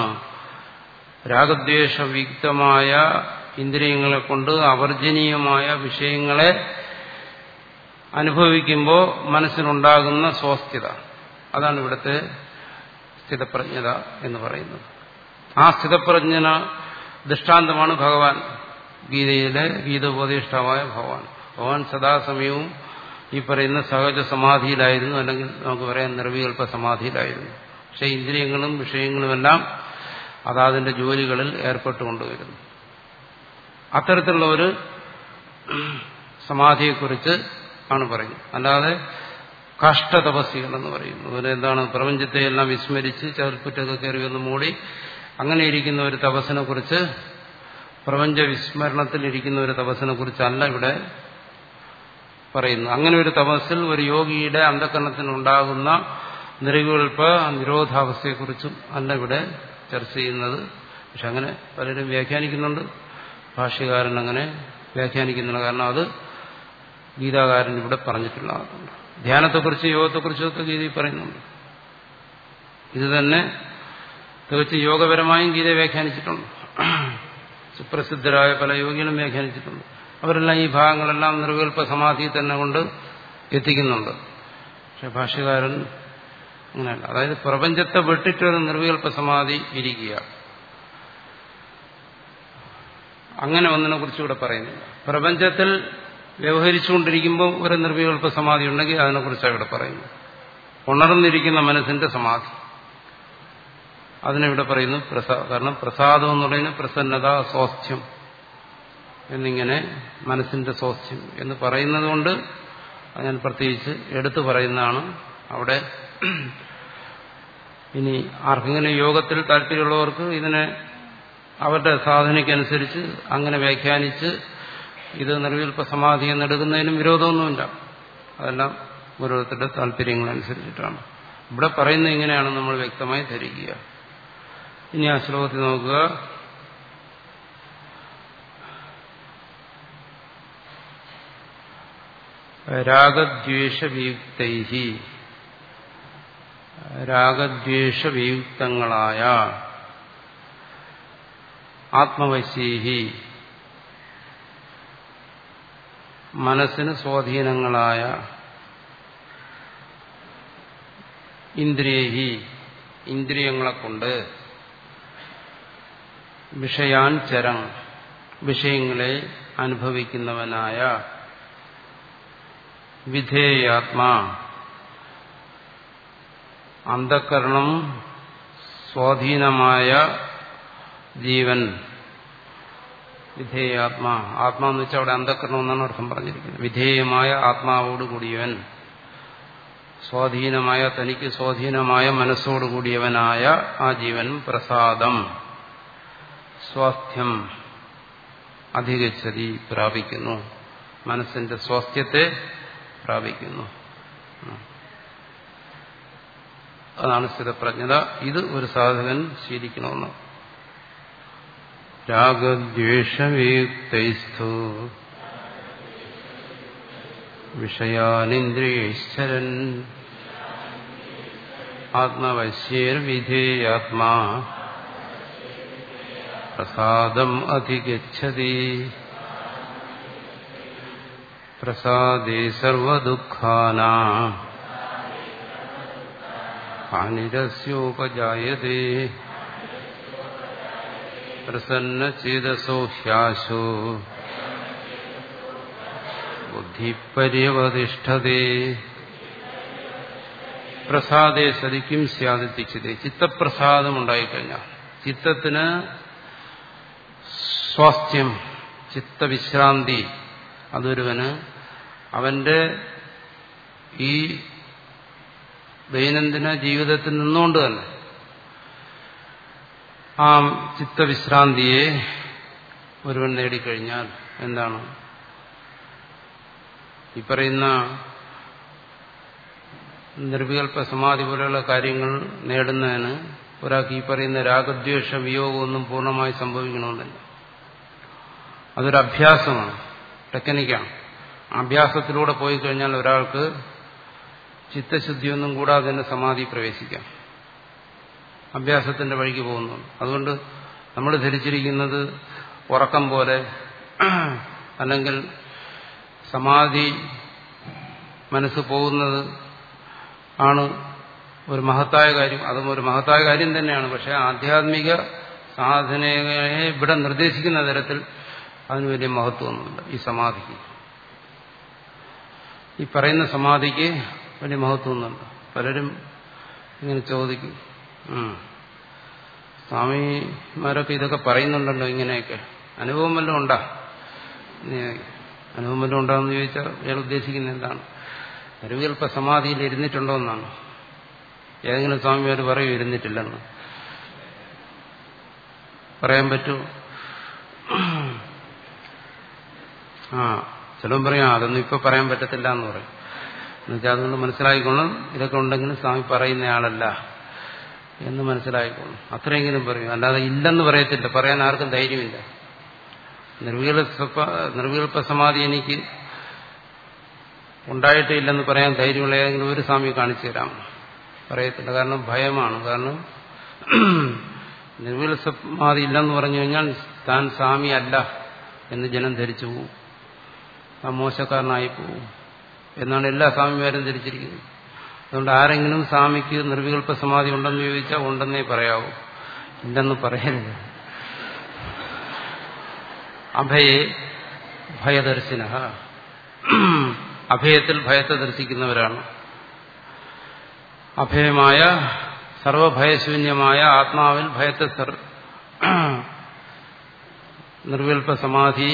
രാഗദ്വേഷവിയുക്തമായ ഇന്ദ്രിയങ്ങളെ കൊണ്ട് അവർജനീയമായ വിഷയങ്ങളെ അനുഭവിക്കുമ്പോൾ മനസ്സിനുണ്ടാകുന്ന സ്വാസ്ഥ്യത അതാണ് ഇവിടുത്തെ സ്ഥിതപ്രജ്ഞത എന്ന് പറയുന്നത് ആ സ്ഥിതപ്രജ്ഞന ദൃഷ്ടാന്തമാണ് ഭഗവാൻ ഗീതയിലെ ഗീതോപദേഷ്ടാവായ ഭഗവാൻ ഭഗവാൻ സദാസമയവും ഈ പറയുന്ന സഹജ സമാധിയിലായിരുന്നു അല്ലെങ്കിൽ നമുക്ക് പറയാം നിർവികൽപ്പ സമാധിയിലായിരുന്നു പക്ഷെ ഇന്ദ്രിയങ്ങളും വിഷയങ്ങളുമെല്ലാം അതാതിന്റെ ജോലികളിൽ ഏർപ്പെട്ടുകൊണ്ടുവരുന്നു അത്തരത്തിലുള്ള ഒരു സമാധിയെക്കുറിച്ച് ആണ് പറയുന്നത് അല്ലാതെ കഷ്ടതപസ്സികൾ എന്ന് പറയുന്നു അതുപോലെ എന്താണ് പ്രപഞ്ചത്തെ എല്ലാം വിസ്മരിച്ച് ചതുർപ്പുറ്റൊക്കെ കയറി വന്ന് മൂടി അങ്ങനെ ഇരിക്കുന്ന ഒരു തപസ്സിനെ കുറിച്ച് പ്രപഞ്ച വിസ്മരണത്തിൽ ഇരിക്കുന്ന ഒരു തപസ്സിനെ കുറിച്ചല്ല ഇവിടെ പറയുന്നു അങ്ങനെ ഒരു തപസ്സിൽ ഒരു യോഗിയുടെ അന്ധകരണത്തിനുണ്ടാകുന്ന നിരവികൽപ്പ നിരോധാവസ്ഥയെക്കുറിച്ചും അല്ല ഇവിടെ ചർച്ച ചെയ്യുന്നത് പക്ഷെ അങ്ങനെ പലരും വ്യാഖ്യാനിക്കുന്നുണ്ട് ഭാഷ്യകാരൻ അങ്ങനെ വ്യാഖ്യാനിക്കുന്നുണ്ട് കാരണം അത് ഗീതാകാരൻ ഇവിടെ പറഞ്ഞിട്ടുള്ള ആളുണ്ട് ധ്യാനത്തെക്കുറിച്ച് യോഗത്തെക്കുറിച്ചും ഒക്കെ ഗീതയിൽ പറയുന്നുണ്ട് ഇത് തന്നെ തികച്ചും യോഗപരമായും ഗീത വ്യാഖ്യാനിച്ചിട്ടുണ്ട് സുപ്രസിദ്ധരായ പല യോഗികളും വ്യാഖ്യാനിച്ചിട്ടുണ്ട് അവരെല്ലാം ഈ ഭാഗങ്ങളെല്ലാം നിർവികൽപ്പ സമാധി തന്നെ കൊണ്ട് എത്തിക്കുന്നുണ്ട് പക്ഷെ ഭാഷ്യകാരൻ അങ്ങനെയല്ല അതായത് പ്രപഞ്ചത്തെ വിട്ടിട്ടൊരു നിർവികൽപ്പ സമാധി ഇരിക്കുക അങ്ങനെ ഒന്നിനെ കുറിച്ചുകൂടെ പറയുന്നില്ല പ്രപഞ്ചത്തിൽ വ്യവഹരിച്ചുകൊണ്ടിരിക്കുമ്പോൾ ഒരു നിർവികൽപ്പ സമാധി ഉണ്ടെങ്കിൽ അതിനെക്കുറിച്ചാണ് ഇവിടെ പറയുന്നത് ഉണർന്നിരിക്കുന്ന മനസ്സിന്റെ സമാധി അതിനെവിടെ പറയുന്നു പ്രസാ കാരണം പ്രസാദം എന്ന് പറയുന്നത് പ്രസന്നത സ്വാസ്ഥ്യം എന്നിങ്ങനെ മനസ്സിന്റെ സ്വാസ്ഥ്യം എന്ന് പറയുന്നത് കൊണ്ട് ഞാൻ പ്രത്യേകിച്ച് എടുത്തു പറയുന്നതാണ് അവിടെ ഇനി ആർക്കെങ്കിലും യോഗത്തിൽ താല്പര്യമുള്ളവർക്ക് ഇതിനെ അവരുടെ സാധനയ്ക്കനുസരിച്ച് അങ്ങനെ വ്യാഖ്യാനിച്ച് ഇത് നിർവിൽപ്പ സമാധി എന്നെടുക്കുന്നതിനും വിരോധമൊന്നുമില്ല അതെല്ലാം ഓരോരുത്തരുടെ താല്പര്യങ്ങളനുസരിച്ചിട്ടാണ് ഇവിടെ പറയുന്നത് ഇങ്ങനെയാണ് നമ്മൾ വ്യക്തമായി ധരിക്കുക ഇനി ആ ശ്ലോകത്തിൽ നോക്കുക രാഗദ്വേഷവിയുക്തൈ രാഗദ്വേഷവിയുക്തങ്ങളായ ആത്മവശ്യീഹി മനസ്സിന് സ്വാധീനങ്ങളായ ഇന്ദ്രിയഹി ഇന്ദ്രിയങ്ങളെ കൊണ്ട് വിഷയാൻ ചരം വിഷയങ്ങളെ അനുഭവിക്കുന്നവനായ വിധേയാത്മാ അന്ധക്കരണം സ്വാധീനമായ ജീവൻ വിധേയാത്മാ ആത്മാന്ന് വെച്ചാൽ അവിടെ അന്ധക്കരണം എന്നാണ് അർത്ഥം പറഞ്ഞിരിക്കുന്നത് വിധേയമായ ആത്മാവോട് കൂടിയവൻ സ്വാധീനമായ തനിക്ക് സ്വാധീനമായ മനസ്സോട് കൂടിയവനായ ആ ജീവൻ പ്രസാദം സ്വാസ്ഥ്യം അധികച്ചതി പ്രാപിക്കുന്നു മനസ്സിന്റെ സ്വാസ്ഥ്യത്തെ പ്രാപിക്കുന്നു അതാണ് സ്ഥിതപ്രജ്ഞത ഇത് ഒരു സാധകൻ ശീലിക്കണമെന്ന് രാഗദ്വേഷവിയുക്തൈസ്ഥു വിഷയാനിന്ദ്രിയൈശ്ചരൻ ആത്മവശ്യേർവിധേയാത്മാ പ്രസാദം അധിഗച്ഛതി പ്രസാദേ സർവദുഃഖാനാ ഹാനിരസ്യോപജായതേ പ്രസന്നചേതസോ ഹ്യാശോ ബുദ്ധിപര്യവതിഷ്ഠതേ പ്രസാദേ സതിക്കും സ്യാദിച്ചിതേ ചിത്തപ്രസാദം ഉണ്ടായിക്കഴിഞ്ഞാൽ ചിത്തത്തിന് സ്വാസ്ഥ്യം ചിത്തവിശ്രാന്തി അതൊരുവന് അവന്റെ ഈ ദൈനംദിന ജീവിതത്തിൽ നിന്നുകൊണ്ട് തന്നെ ആ ചിത്തവിശ്രാന്തിയെ ഒരുവൻ നേടിക്കഴിഞ്ഞാൽ എന്താണ് ഈ പറയുന്ന നിർവികൽപ്പ സമാധി പോലെയുള്ള കാര്യങ്ങൾ നേടുന്നതിന് ഒരാൾക്ക് ഈ പറയുന്ന രാഗദ്വേഷ വിയോഗമൊന്നും പൂർണ്ണമായി സംഭവിക്കണമെന്നില്ല അതൊരു അഭ്യാസമാണ് ടെക്നിക്കാണ് അഭ്യാസത്തിലൂടെ പോയി കഴിഞ്ഞാൽ ഒരാൾക്ക് ചിത്തശുദ്ധിയൊന്നും കൂടാതെ തന്നെ സമാധി പ്രവേശിക്കാം അഭ്യാസത്തിന്റെ വഴിക്ക് പോകുന്നു അതുകൊണ്ട് നമ്മൾ ധരിച്ചിരിക്കുന്നത് ഉറക്കം പോലെ അല്ലെങ്കിൽ സമാധി മനസ്സ് പോകുന്നത് ആണ് ഒരു മഹത്തായ കാര്യം അതും ഒരു മഹത്തായ കാര്യം തന്നെയാണ് പക്ഷെ ആധ്യാത്മിക സാധനയെ ഇവിടെ നിർദ്ദേശിക്കുന്ന തരത്തിൽ അതിന് വലിയ മഹത്വമൊന്നുമില്ല ഈ സമാധിക്ക് ഈ പറയുന്ന സമാധിക്ക് വലിയ മഹത്വമൊന്നുമില്ല പലരും ഇങ്ങനെ ചോദിക്കും ഉം. സ്വാമിമാരൊക്കെ ഇതൊക്കെ പറയുന്നുണ്ടല്ലോ ഇങ്ങനെയൊക്കെ അനുഭവം വല്ലതും ഉണ്ടാ നീ അനുഭവം വല്ലതും ഉണ്ടാന്ന് ചോദിച്ചാൽ ഇയാൾ ഉദ്ദേശിക്കുന്നത് എന്താണ് അരുവികൽപ്പ സമാധിയിൽ ഇരുന്നിട്ടുണ്ടോ എന്നാണ് ഏതെങ്കിലും സ്വാമിമാർ പറയും ഇരുന്നിട്ടില്ലെന്ന് പറയാൻ പറ്റുമോ ആ ചിലവും പറയാം അതൊന്നും ഇപ്പൊ പറയാൻ പറ്റത്തില്ല എന്ന് പറയും എന്നുവെച്ചാൽ അതുകൊണ്ട് മനസ്സിലായിക്കോളും ഇതൊക്കെ ഉണ്ടെങ്കിലും സ്വാമി പറയുന്നയാളല്ല എന്ന് മനസ്സിലായിക്കോളും അത്രയെങ്കിലും പറയും അല്ലാതെ ഇല്ലെന്ന് പറയത്തില്ല പറയാൻ ആർക്കും ധൈര്യമില്ല നിർവികൽപ്പ നിർവികൽപ്പ സമാധി എനിക്ക് ഉണ്ടായിട്ടില്ലെന്ന് പറയാൻ ധൈര്യമുള്ള ഏതെങ്കിലും ഒരു സ്വാമി കാണിച്ചു തരാം പറയത്തില്ല കാരണം ഭയമാണ് കാരണം നിർവികൽ സമാധി ഇല്ലെന്ന് പറഞ്ഞു കഴിഞ്ഞാൽ താൻ സ്വാമി അല്ല എന്ന് ജനം ധരിച്ചു പോവും ആ മോശക്കാരനായി പോവും എന്നാണ് എല്ലാ സ്വാമിമാരും ധരിച്ചിരിക്കുന്നത് അതുകൊണ്ട് ആരെങ്കിലും സ്വാമിക്ക് നിർവികൽപ്പ സമാധി ഉണ്ടെന്ന് ചോദിച്ചാൽ ഉണ്ടെന്നേ പറയാവൂ ഇല്ലെന്ന് പറയരുത് അഭയെ ഭയദർശിന അഭയത്തിൽ ഭയത്തെ ദർശിക്കുന്നവരാണ് അഭയമായ സർവഭയശൂന്യമായ ആത്മാവിൽ ഭയത്തെ സർ- നിർവികൽപ്പ സമാധി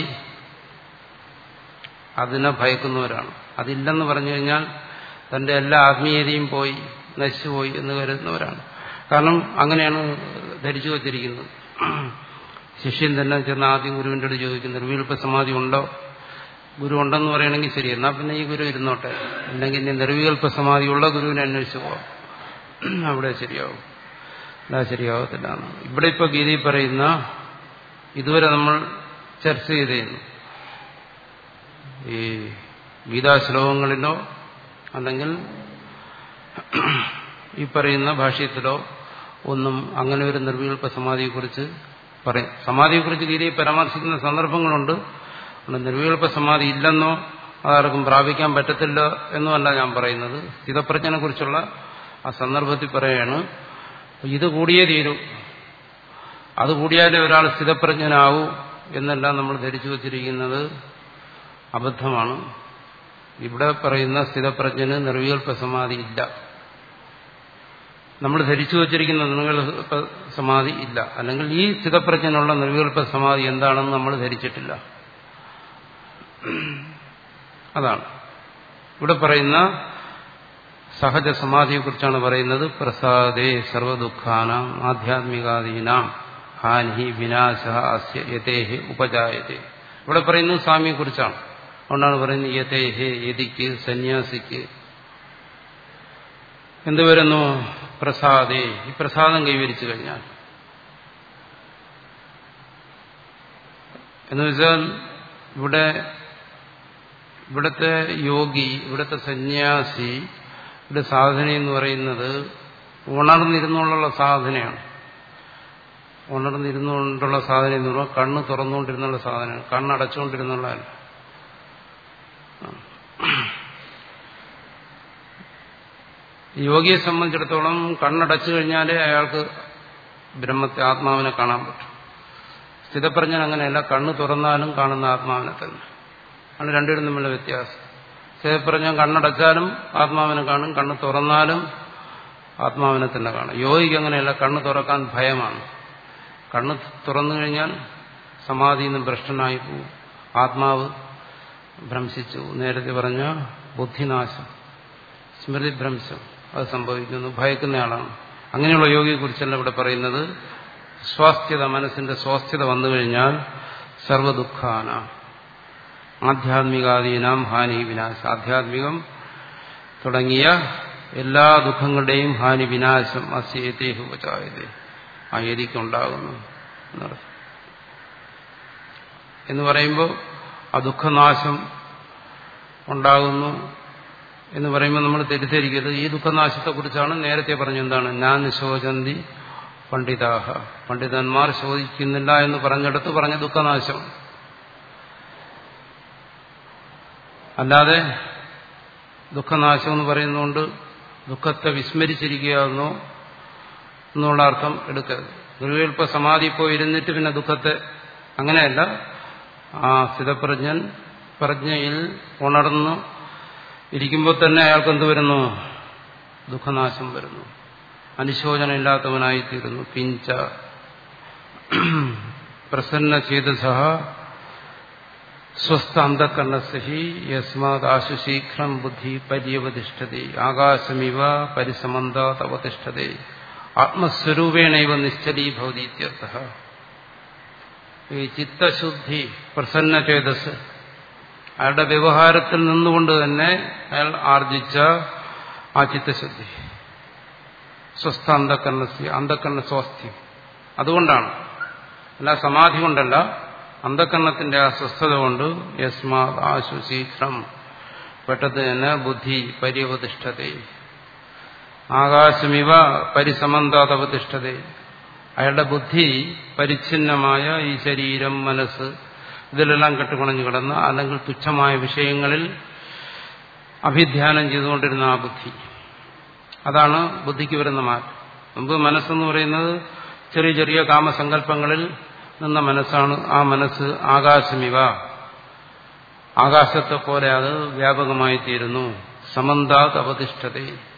അതിനെ ഭയക്കുന്നവരാണ് അതില്ലെന്ന് പറഞ്ഞു കഴിഞ്ഞാൽ തന്റെ എല്ലാ ആത്മീയതയും പോയി നശിച്ചുപോയി എന്ന് കരുതുന്നവരാണ് കാരണം അങ്ങനെയാണ് ധരിച്ചു വച്ചിരിക്കുന്നത് ശിഷ്യൻ തന്നെ ചെന്ന് ആദ്യം ഗുരുവിന്റെ അടുത്ത് ചോദിക്കും നിർവികൽപ്പ സമാധി ഉണ്ടോ ഗുരു ഉണ്ടെന്ന് പറയണമെങ്കിൽ ശരി എന്നാൽ പിന്നെ ഈ ഗുരു ഇരുന്നോട്ടെ അല്ലെങ്കിൽ ഇനി നിർവികൽപ്പ സമാധിയുള്ള ഗുരുവിനെ അന്വേഷിച്ചു പോവാം അവിടെ ശരിയാവും അല്ല ശരിയാവത്തില്ല എന്നാണ്. ഇവിടെ ഇപ്പൊ ഗീതയിൽ പറയുന്ന ഇതുവരെ നമ്മൾ ചർച്ച ചെയ്തിരുന്നു ഈ ഗീതാശ്ലോകങ്ങളിലോ അല്ലെങ്കിൽ ഈ പറയുന്ന ഭാഷ്യത്തിലോ ഒന്നും അങ്ങനെ ഒരു നിർവികൽപ്പ സമാധിയെക്കുറിച്ച് പറയും സമാധിയെക്കുറിച്ച് ഗീതയിൽ പരാമർശിക്കുന്ന സന്ദർഭങ്ങളുണ്ട് അതുകൊണ്ട് നിർവികൽപ്പ സമാധി ഇല്ലെന്നോ അതാർക്കും പ്രാപിക്കാൻ പറ്റത്തില്ല എന്നുമല്ല ഞാൻ പറയുന്നത് സ്ഥിതപ്രജ്ഞനെ കുറിച്ചുള്ള ആ സന്ദർഭത്തിൽ പറയാണ് ഇത് കൂടിയേ തീരൂ അത് കൂടിയാലേ ഒരാൾ സ്ഥിതപ്രജ്ഞനാവൂ എന്നെല്ലാം നമ്മൾ ധരിച്ചു വച്ചിരിക്കുന്നത് അബദ്ധമാണ് ഇവിടെ പറയുന്ന സ്ഥിതപ്രജ്ഞന് നിർവികൽപ്പ സമാധി ഇല്ല നമ്മൾ ധരിച്ചു വച്ചിരിക്കുന്ന നിർവികൽപ്പ സമാധി ഇല്ല അല്ലെങ്കിൽ ഈ സ്ഥിതപ്രജ്ഞനുള്ള നിർവികൽപ്പ സമാധി എന്താണെന്ന് നമ്മൾ ധരിച്ചിട്ടില്ല അതാണ് ഇവിടെ പറയുന്ന സഹജ സമാധിയെക്കുറിച്ചാണ് പറയുന്നത് പ്രസാദേ സർവദുഃഖാനാം ആധ്യാത്മികാദീനാം ഹാനി വിനാശ അസ്യ യതേഹി ഉപജായതേ ഇവിടെ പറയുന്നത് സ്വാമിയെ കുറിച്ചാണ് അതുകൊണ്ടാണ് പറയുന്നത് യതേഹേ യതിക്ക് സന്യാസിക്ക് എന്ത് വരുന്നു പ്രസാദേ ഈ പ്രസാദം കൈവരിച്ചു കഴിഞ്ഞാൽ എന്ന് വെച്ചാൽ ഇവിടെ ഇവിടുത്തെ യോഗി ഇവിടുത്തെ സന്യാസി ഇവിടെ സാധന എന്ന് പറയുന്നത് ഉണർന്നിരുന്നുള്ള സാധനയാണ് ഉണർന്നിരുന്നുകൊണ്ടുള്ള സാധന എന്ന് പറയുമ്പോൾ കണ്ണ് തുറന്നുകൊണ്ടിരുന്നുള്ള സാധനമാണ് കണ്ണടച്ചുകൊണ്ടിരുന്നുള്ളതല്ല യോഗിയെ സംബന്ധിച്ചിടത്തോളം കണ്ണടച്ചു കഴിഞ്ഞാലേ അയാൾക്ക് ബ്രഹ്മത്തെ ആത്മാവിനെ കാണാൻ പറ്റും സ്ഥിതപ്രജ്ഞൻ അങ്ങനെയല്ല കണ്ണ് തുറന്നാലും കാണുന്ന ആത്മാവിനെ തന്നെ ആണ് രണ്ടുപേരും തമ്മിലുള്ള വ്യത്യാസം സ്ഥിതപ്രജ്ഞൻ കണ്ണടച്ചാലും ആത്മാവിനെ കാണും കണ്ണ് തുറന്നാലും ആത്മാവിനെ തന്നെ കാണും യോഗിക്ക് അങ്ങനെയല്ല കണ്ണ് തുറക്കാൻ ഭയമാണ് കണ്ണ് തുറന്നു കഴിഞ്ഞാൽ സമാധിയിൽ നിന്ന് ഭ്രഷ്ടനായി പോകും ആത്മാവ് ഭ്രംശിച്ചു നേരത്തെ പറഞ്ഞ ബുദ്ധിനാശം സ്മൃതിഭ്രംശം അത് സംഭവിക്കുന്നു ഭയക്കുന്നയാളാണ് അങ്ങനെയുള്ള യോഗിയെക്കുറിച്ചല്ല ഇവിടെ പറയുന്നത് സ്വാസ്ഥ്യത മനസ്സിന്റെ സ്വാസ്ഥ്യത വന്നു കഴിഞ്ഞാൽ സർവദുഃഖാന ആധ്യാത്മികാദീനാം ഹാനി വിനാശ ആധ്യാത്മികം തുടങ്ങിയ എല്ലാ ദുഃഖങ്ങളുടെയും ഹാനി വിനാശം അസ്യേതേഹുപചായതേ ആ യതിക്കുണ്ടാകുന്നു എന്നർത്ഥം എന്ന് പറയുമ്പോൾ ആ ദുഃഖനാശം ഉണ്ടാകുന്നു എന്ന് പറയുമ്പോൾ നമ്മൾ തെറ്റിദ്ധരിക്കരുത് ഈ ദുഃഖനാശത്തെക്കുറിച്ചാണ് നേരത്തെ പറഞ്ഞു എന്താണ് ഞാൻ ശോചന്തി പണ്ഡിതാഹ പണ്ഡിതന്മാർ ശോധിക്കുന്നില്ല എന്ന് പറഞ്ഞെടുത്ത് പറഞ്ഞ ദുഃഖനാശം അല്ലാതെ ദുഃഖനാശം എന്ന് പറയുന്നതുകൊണ്ട് ദുഃഖത്തെ വിസ്മരിച്ചിരിക്കുക എന്നോ എന്നുള്ള അർത്ഥം എടുക്കരുത് ഗുരുവിൽപ്പ സമാധി പോയി ഇരുന്നിട്ട് പിന്നെ ദുഃഖത്തെ അങ്ങനെയല്ല ആ സ്ഥിതപ്രജ്ഞൻ പ്രജ്ഞയിൽ ഉണർന്ന് ഇരിക്കുമ്പോൾ തന്നെ അയാൾക്ക് എന്ത് വരുന്നു ദുഃഖനാശം വരുന്നു അനുശോചനമില്ലാത്തവനായിത്തീരുന്നു പിഞ്ച പ്രസന്ന ചേതസഹ സ്വസ്ഥ അന്ധകരണസഹി യസ്മാത് ആശു ശീഘ്രം ബുദ്ധി പര്യവതിഷ്ഠതി ആകാശമിവ പരിസമന്താത് അവതിഷ്ഠതി ആത്മസ്വരൂപേണൈവ നിശ്ചലീ ഭവതി ഇത്യർത്ഥ ഈ ചിത്തശുദ്ധി പ്രസന്ന ചേതസ് അയാളുടെ വ്യവഹാരത്തിൽ നിന്നുകൊണ്ട് തന്നെ അയാൾ ആർജിച്ച ആ ചിത്തശുദ്ധി സ്വസ്ഥ അന്ധകരണസ്യ അന്ധകരണ സ്വാസ്ഥ്യം അതുകൊണ്ടാണ് അല്ല സമാധി കൊണ്ടല്ല അന്ധകരണത്തിന്റെ ആ സ്വസ്ഥത കൊണ്ട് യസ്മാ ആശു ശീഘ്രം പെട്ടെന്ന് തന്നെ ബുദ്ധി പര്യവതിഷ്ഠത ആകാശമിവ പരിസമന്താതവതിഷ്ഠത അയാളുടെ ബുദ്ധി പരിച്ഛിന്നമായ ഈ ശരീരം മനസ്സ് ഇതിലെല്ലാം കെട്ടുകുണഞ്ഞു കിടന്ന അല്ലെങ്കിൽ തുച്ഛമായ വിഷയങ്ങളിൽ അഭിധ്യാനം ചെയ്തുകൊണ്ടിരുന്ന ആ ബുദ്ധി അതാണ് ബുദ്ധിക്ക് വരുന്ന മാറ്റം മുമ്പ് മനസ്സെന്ന് പറയുന്നത് ചെറിയ ചെറിയ കാമസങ്കല്പങ്ങളിൽ നിന്ന മനസ്സാണ് ആ മനസ്സ് ആകാശമിവ ആകാശത്തെ പോലെ അത് വ്യാപകമായി തീരുന്നു സമന്താത് അവതിഷ്ഠത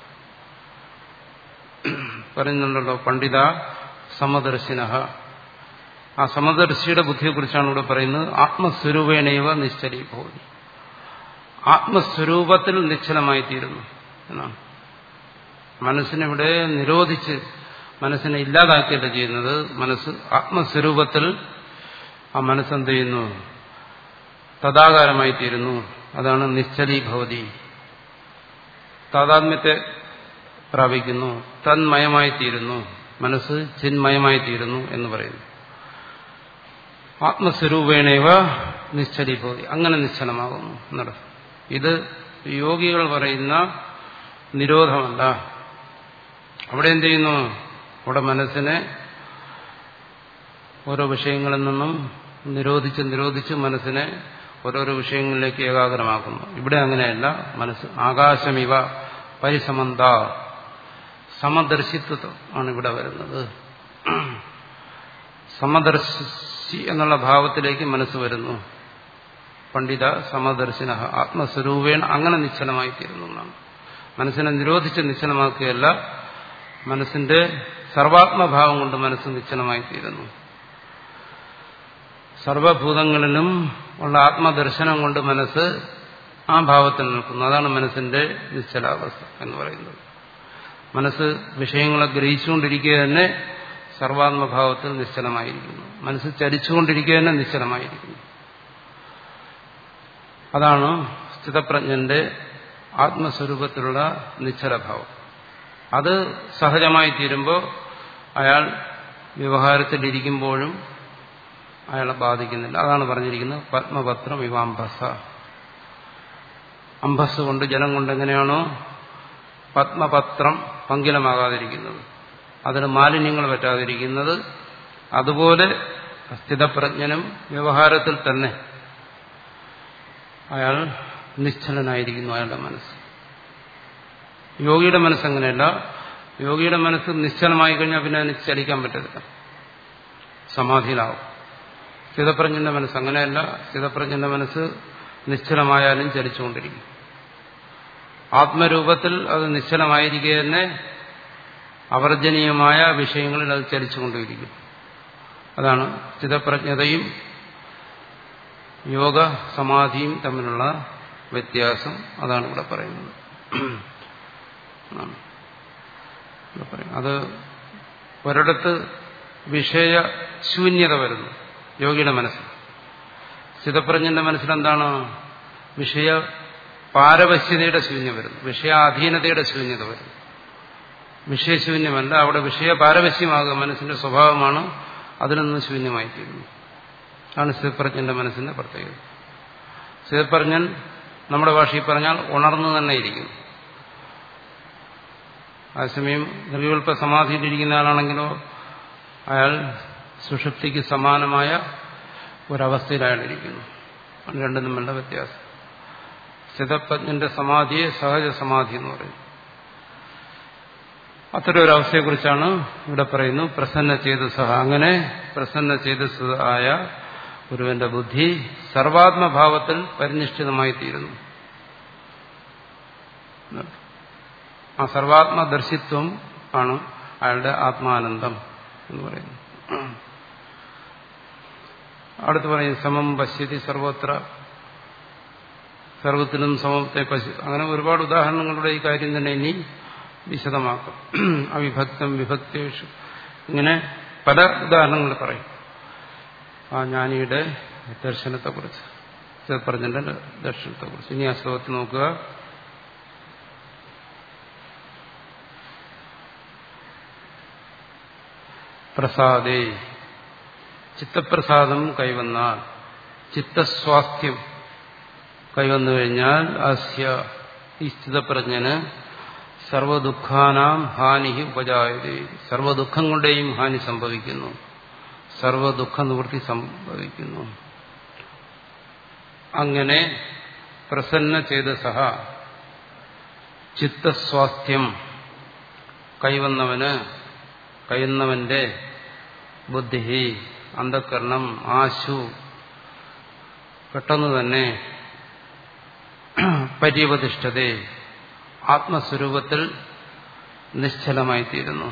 പറയുന്നുണ്ടല്ലോ പണ്ഡിത സമദർശിന ആ സമദർശിയുടെ ബുദ്ധിയെക്കുറിച്ചാണ് ഇവിടെ പറയുന്നത് ആത്മസ്വരൂപേണൈവ നിശ്ചലീഭവതി ആത്മസ്വരൂപത്തിൽ നിശ്ചലമായി തീരുന്നു എന്നാണ് മനസ്സിനിവിടെ നിരോധിച്ച് മനസ്സിനെ ഇല്ലാതാക്കിയല്ല ചെയ്യുന്നത് മനസ്സ് ആത്മസ്വരൂപത്തിൽ ആ മനസ്സെന്ത് ചെയ്യുന്നു തഥാകാരമായി തീരുന്നു അതാണ് നിശ്ചലീഭവതി താതാത്മ്യത്തെ പ്രാപിക്കുന്നു തന്മയമായി തീരുന്നു മനസ്സ് ചിന്മയമായി തീരുന്നു എന്ന് പറയുന്നു ആത്മസ്വരൂപേണേവ നിശ്ചലീഭവതി അങ്ങനെ നിശ്ചലമാകുന്നു എന്നർത്ഥം ഇത് യോഗികൾ പറയുന്ന നിരോധമല്ല അവിടെ എന്ത് ചെയ്യുന്നു അവിടെ മനസ്സിനെ ഓരോ വിഷയങ്ങളിൽ നിന്നും നിരോധിച്ച് നിരോധിച്ച് മനസ്സിനെ ഓരോരോ വിഷയങ്ങളിലേക്ക് ഏകാഗ്രമാക്കുന്നു ഇവിടെ അങ്ങനെയല്ല മനസ്സ് ആകാശമിവ പരിസമന്ത സമദർശിത്വം ആണ് ഇവിടെ വരുന്നത് സമദർശി എന്നുള്ള ഭാവത്തിലേക്ക് മനസ്സ് വരുന്നു പണ്ഡിത സമദർശിന ആത്മസ്വരൂപേണ അങ്ങനെ നിശ്ചലമായി തീരുന്നു എന്നാണ് മനസ്സിനെ നിരോധിച്ച് നിശ്ചലമാക്കുകയല്ല മനസ്സിന്റെ സർവാത്മഭാവം കൊണ്ട് മനസ്സ് നിശ്ചലമായി തീരുന്നു സർവഭൂതങ്ങളിലും ഉള്ള ആത്മദർശനം കൊണ്ട് മനസ്സ് ആ ഭാവത്തിൽ നിൽക്കുന്നു അതാണ് മനസ്സിന്റെ നിശ്ചലാവസ്ഥ എന്ന് പറയുന്നത് മനസ്സ് വിഷയങ്ങളെ ഗ്രഹിച്ചുകൊണ്ടിരിക്കുക തന്നെ സർവാത്മഭാവത്തിൽ നിശ്ചലമായിരിക്കുന്നു മനസ്സ് ചലിച്ചുകൊണ്ടിരിക്കുക തന്നെ നിശ്ചലമായിരിക്കുന്നു അതാണ് സ്ഥിതപ്രജ്ഞന്റെ ആത്മസ്വരൂപത്തിലുള്ള നിശ്ചലഭാവം അത് സഹജമായി തീരുമ്പോൾ അയാൾ വ്യവഹാരത്തിലിരിക്കുമ്പോഴും അയാളെ ബാധിക്കുന്നില്ല അതാണ് പറഞ്ഞിരിക്കുന്നത് പത്മപത്രം ഇവ അംബസ അംബസ് കൊണ്ട് ജലം കൊണ്ട് എങ്ങനെയാണോ പത്മപത്രം പങ്കിലമാകാതിരിക്കുന്നത് അതിന് മാലിന്യങ്ങൾ പറ്റാതിരിക്കുന്നത് അതുപോലെ സ്ഥിതപ്രജ്ഞനും വ്യവഹാരത്തിൽ തന്നെ അയാൾ നിശ്ചലനായിരിക്കുന്നു അയാളുടെ മനസ്സ് യോഗിയുടെ മനസ്സങ്ങനെയല്ല യോഗിയുടെ മനസ്സ് നിശ്ചലമായി കഴിഞ്ഞാൽ പിന്നെ അതിന് ചലിക്കാൻ പറ്റത്തില്ല സമാധിയിലാവും സ്ഥിതപ്രജ്ഞന്റെ മനസ്സ് അങ്ങനെയല്ല സ്ഥിതപ്രജ്ഞന്റെ മനസ്സ് നിശ്ചലമായാലും ചലിച്ചുകൊണ്ടിരിക്കും ആത്മരൂപത്തിൽ അത് നിശ്ചലമായിരിക്കുക തന്നെ അവർജനീയമായ വിഷയങ്ങളിൽ അത് ചലിച്ചുകൊണ്ടിരിക്കും അതാണ് സ്ഥിതപ്രജ്ഞതയും യോഗ സമാധിയും തമ്മിലുള്ള വ്യത്യാസം അതാണ് ഇവിടെ പറയുന്നത് അത് ഒരിടത്ത് വിഷയശൂന്യത വരുന്നു യോഗിയുടെ മനസ്സിൽ സ്ഥിതപ്രജ്ഞന്റെ മനസ്സിലെന്താണ് വിഷയ പാരവശ്യതയുടെ ശൂന്യത വരുന്നു വിഷയാധീനതയുടെ ശൂന്യത വരുന്നു വിഷയശൂന്യമല്ല അവിടെ വിഷയ പാരവശ്യമാകുക മനസ്സിന്റെ സ്വഭാവമാണ് അതിൽ നിന്ന് ശൂന്യമായിത്തീരുന്നു ആണ് സ്ഥിതപ്രജ്ഞന്റെ മനസ്സിന്റെ പ്രത്യേകത സ്ഥിതപ്രജ്ഞൻ നമ്മുടെ ഭാഷയിൽ പറഞ്ഞാൽ ഉണർന്നു തന്നെ ഇരിക്കുന്നു അതേസമയം നിർവികൽപ്പ സമാധിയിലിരിക്കുന്ന ആളാണെങ്കിലോ അയാൾ സുഷുപ്തിക്ക് സമാനമായ ഒരവസ്ഥയിൽ അയാൾ ഇരിക്കുന്നു രണ്ടും തമ്മിലുള്ള വ്യത്യാസം ചിതപ്രജ്ഞന്റെ സമാധിയെ സഹജ സമാധി എന്ന് പറയും അത്തരം ഒരു അവസ്ഥയെക്കുറിച്ചാണ് ഇവിടെ പറയുന്നു പ്രസന്ന ചേതസഹ അങ്ങനെ പ്രസന്ന ചേതസ് ആയ ഗുരുവിന്റെ ബുദ്ധി സർവാത്മഭാവത്തിൽ പരിനിഷ്ഠിതമായി തീരുന്നു ആ സർവാത്മദർശിത്വം ആണ് അയാളുടെ ആത്മാനന്ദം എന്ന് പറയുന്നു അടുത്ത് പറയും സമം പശ്യതി സർവത്ര സർവത്തിനും സമത്തെ പശു അങ്ങനെ ഒരുപാട് ഉദാഹരണങ്ങളുടെ ഈ കാര്യം തന്നെ ഇനി വിശദമാക്കും അവിഭക്തം വിഭക്തേഷു ഇങ്ങനെ പല ഉദാഹരണങ്ങൾ പറയും ആ ജ്ഞാനിയുടെ ദർശനത്തെക്കുറിച്ച് പറഞ്ഞതിന്റെ ദർശനത്തെക്കുറിച്ച് ഇനി ആ ശ്ലോകത്തിൽ നോക്കുക പ്രസാദേ ചിത്തപ്രസാദം കൈവന്നാൽ ചിത്തസ്വാസ്ഥ്യം കൈവന്നു കഴിഞ്ഞാൽ അസ്യ ഈ സ്ഥിതപ്രജ്ഞന് സർവദുഃഖാനാം ഹാനി ഉപജായത സർവദുഃഖങ്ങളുടെയും ഹാനി സംഭവിക്കുന്നു സർവദുഃഖ നിവൃത്തി സംഭവിക്കുന്നു അങ്ങനെ പ്രസന്ന ചേതസഹ ചിത്തസ്വാസ്ഥ്യം കൈവന്നവന് കൈവന്നവന്റെ ബുദ്ധി അന്ധകരണം ആശു പെട്ടെന്ന് തന്നെ പര്യവതിഷ്ഠതേ ആത്മസ്വരൂപത്തിൽ നിശ്ചലമായിത്തീരുന്നു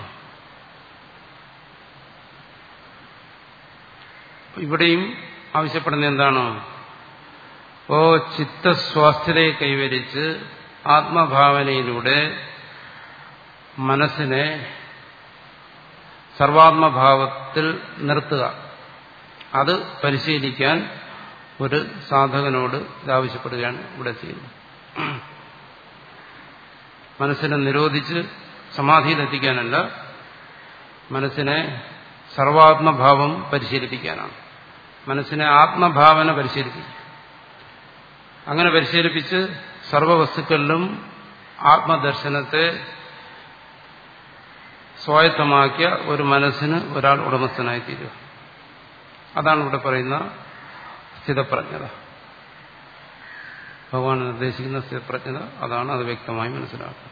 ഇവിടെയും ആവശ്യപ്പെടുന്ന എന്താണ് ഓ ചിത്തസ്വാസ്ഥ്യതയെ കൈവരിച്ച് ആത്മഭാവനയിലൂടെ മനസ്സിനെ സർവാത്മഭാവത്തിൽ നിർത്തുക അത് പരിശീലിക്കാൻ ഒരു സാധകനോട് ഇതാവശ്യപ്പെടുകയാണ് ഇവിടെ ചെയ്യുന്നത് മനസ്സിനെ നിരോധിച്ച് സമാധിയിലെത്തിക്കാനല്ല മനസ്സിനെ സർവാത്മഭാവം പരിശീലിപ്പിക്കാനാണ് മനസ്സിനെ ആത്മഭാവന പരിശീലിപ്പിക്കും അങ്ങനെ പരിശീലിപ്പിച്ച് സർവവസ്തുക്കളിലും ആത്മദർശനത്തെ സ്വായത്തമാക്കിയ ഒരു മനസ്സിന് ഒരാൾ ഉടമസ്ഥനായി തീരുക അതാണ് ഇവിടെ പറയുന്ന സ്ഥിതപ്രജ്ഞത ഭഗവാൻ നിർദ്ദേശിക്കുന്ന സ്ഥിതപ്രജ്ഞത അതാണ് അത് വ്യക്തമായി മനസ്സിലാക്കുക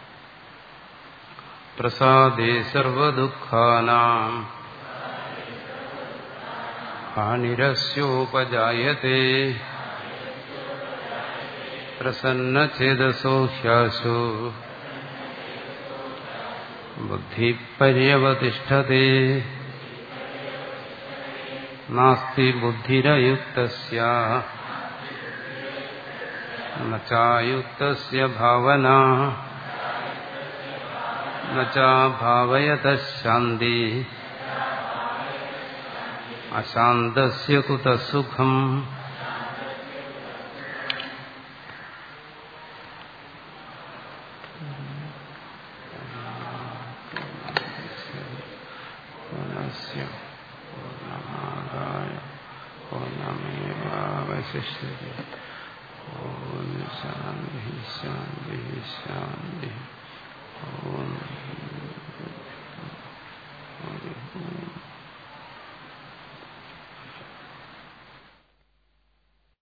പ്രസാദേ സർവദുഃഖാനാം ഹാനിരസ്യോപജായത്തെ പ്രസന്നചേതസോ ഹ്യാസോ ബുദ്ധിപര്യവതിഷ്ഠത്തെ നാസ്തി ബുദ്ധിരയുക്തസ്യ നചായുക്തസ്യ ഭാവന നചാഭാവയത ശാന്തി അശാന്തസ്യ കുതസുഖം പൂർണ്ണമാതായ പൂർണ്ണമേവാവശിഷ്യത്തെ ഓം ശാന്തി ശാന്തി ശാന്തി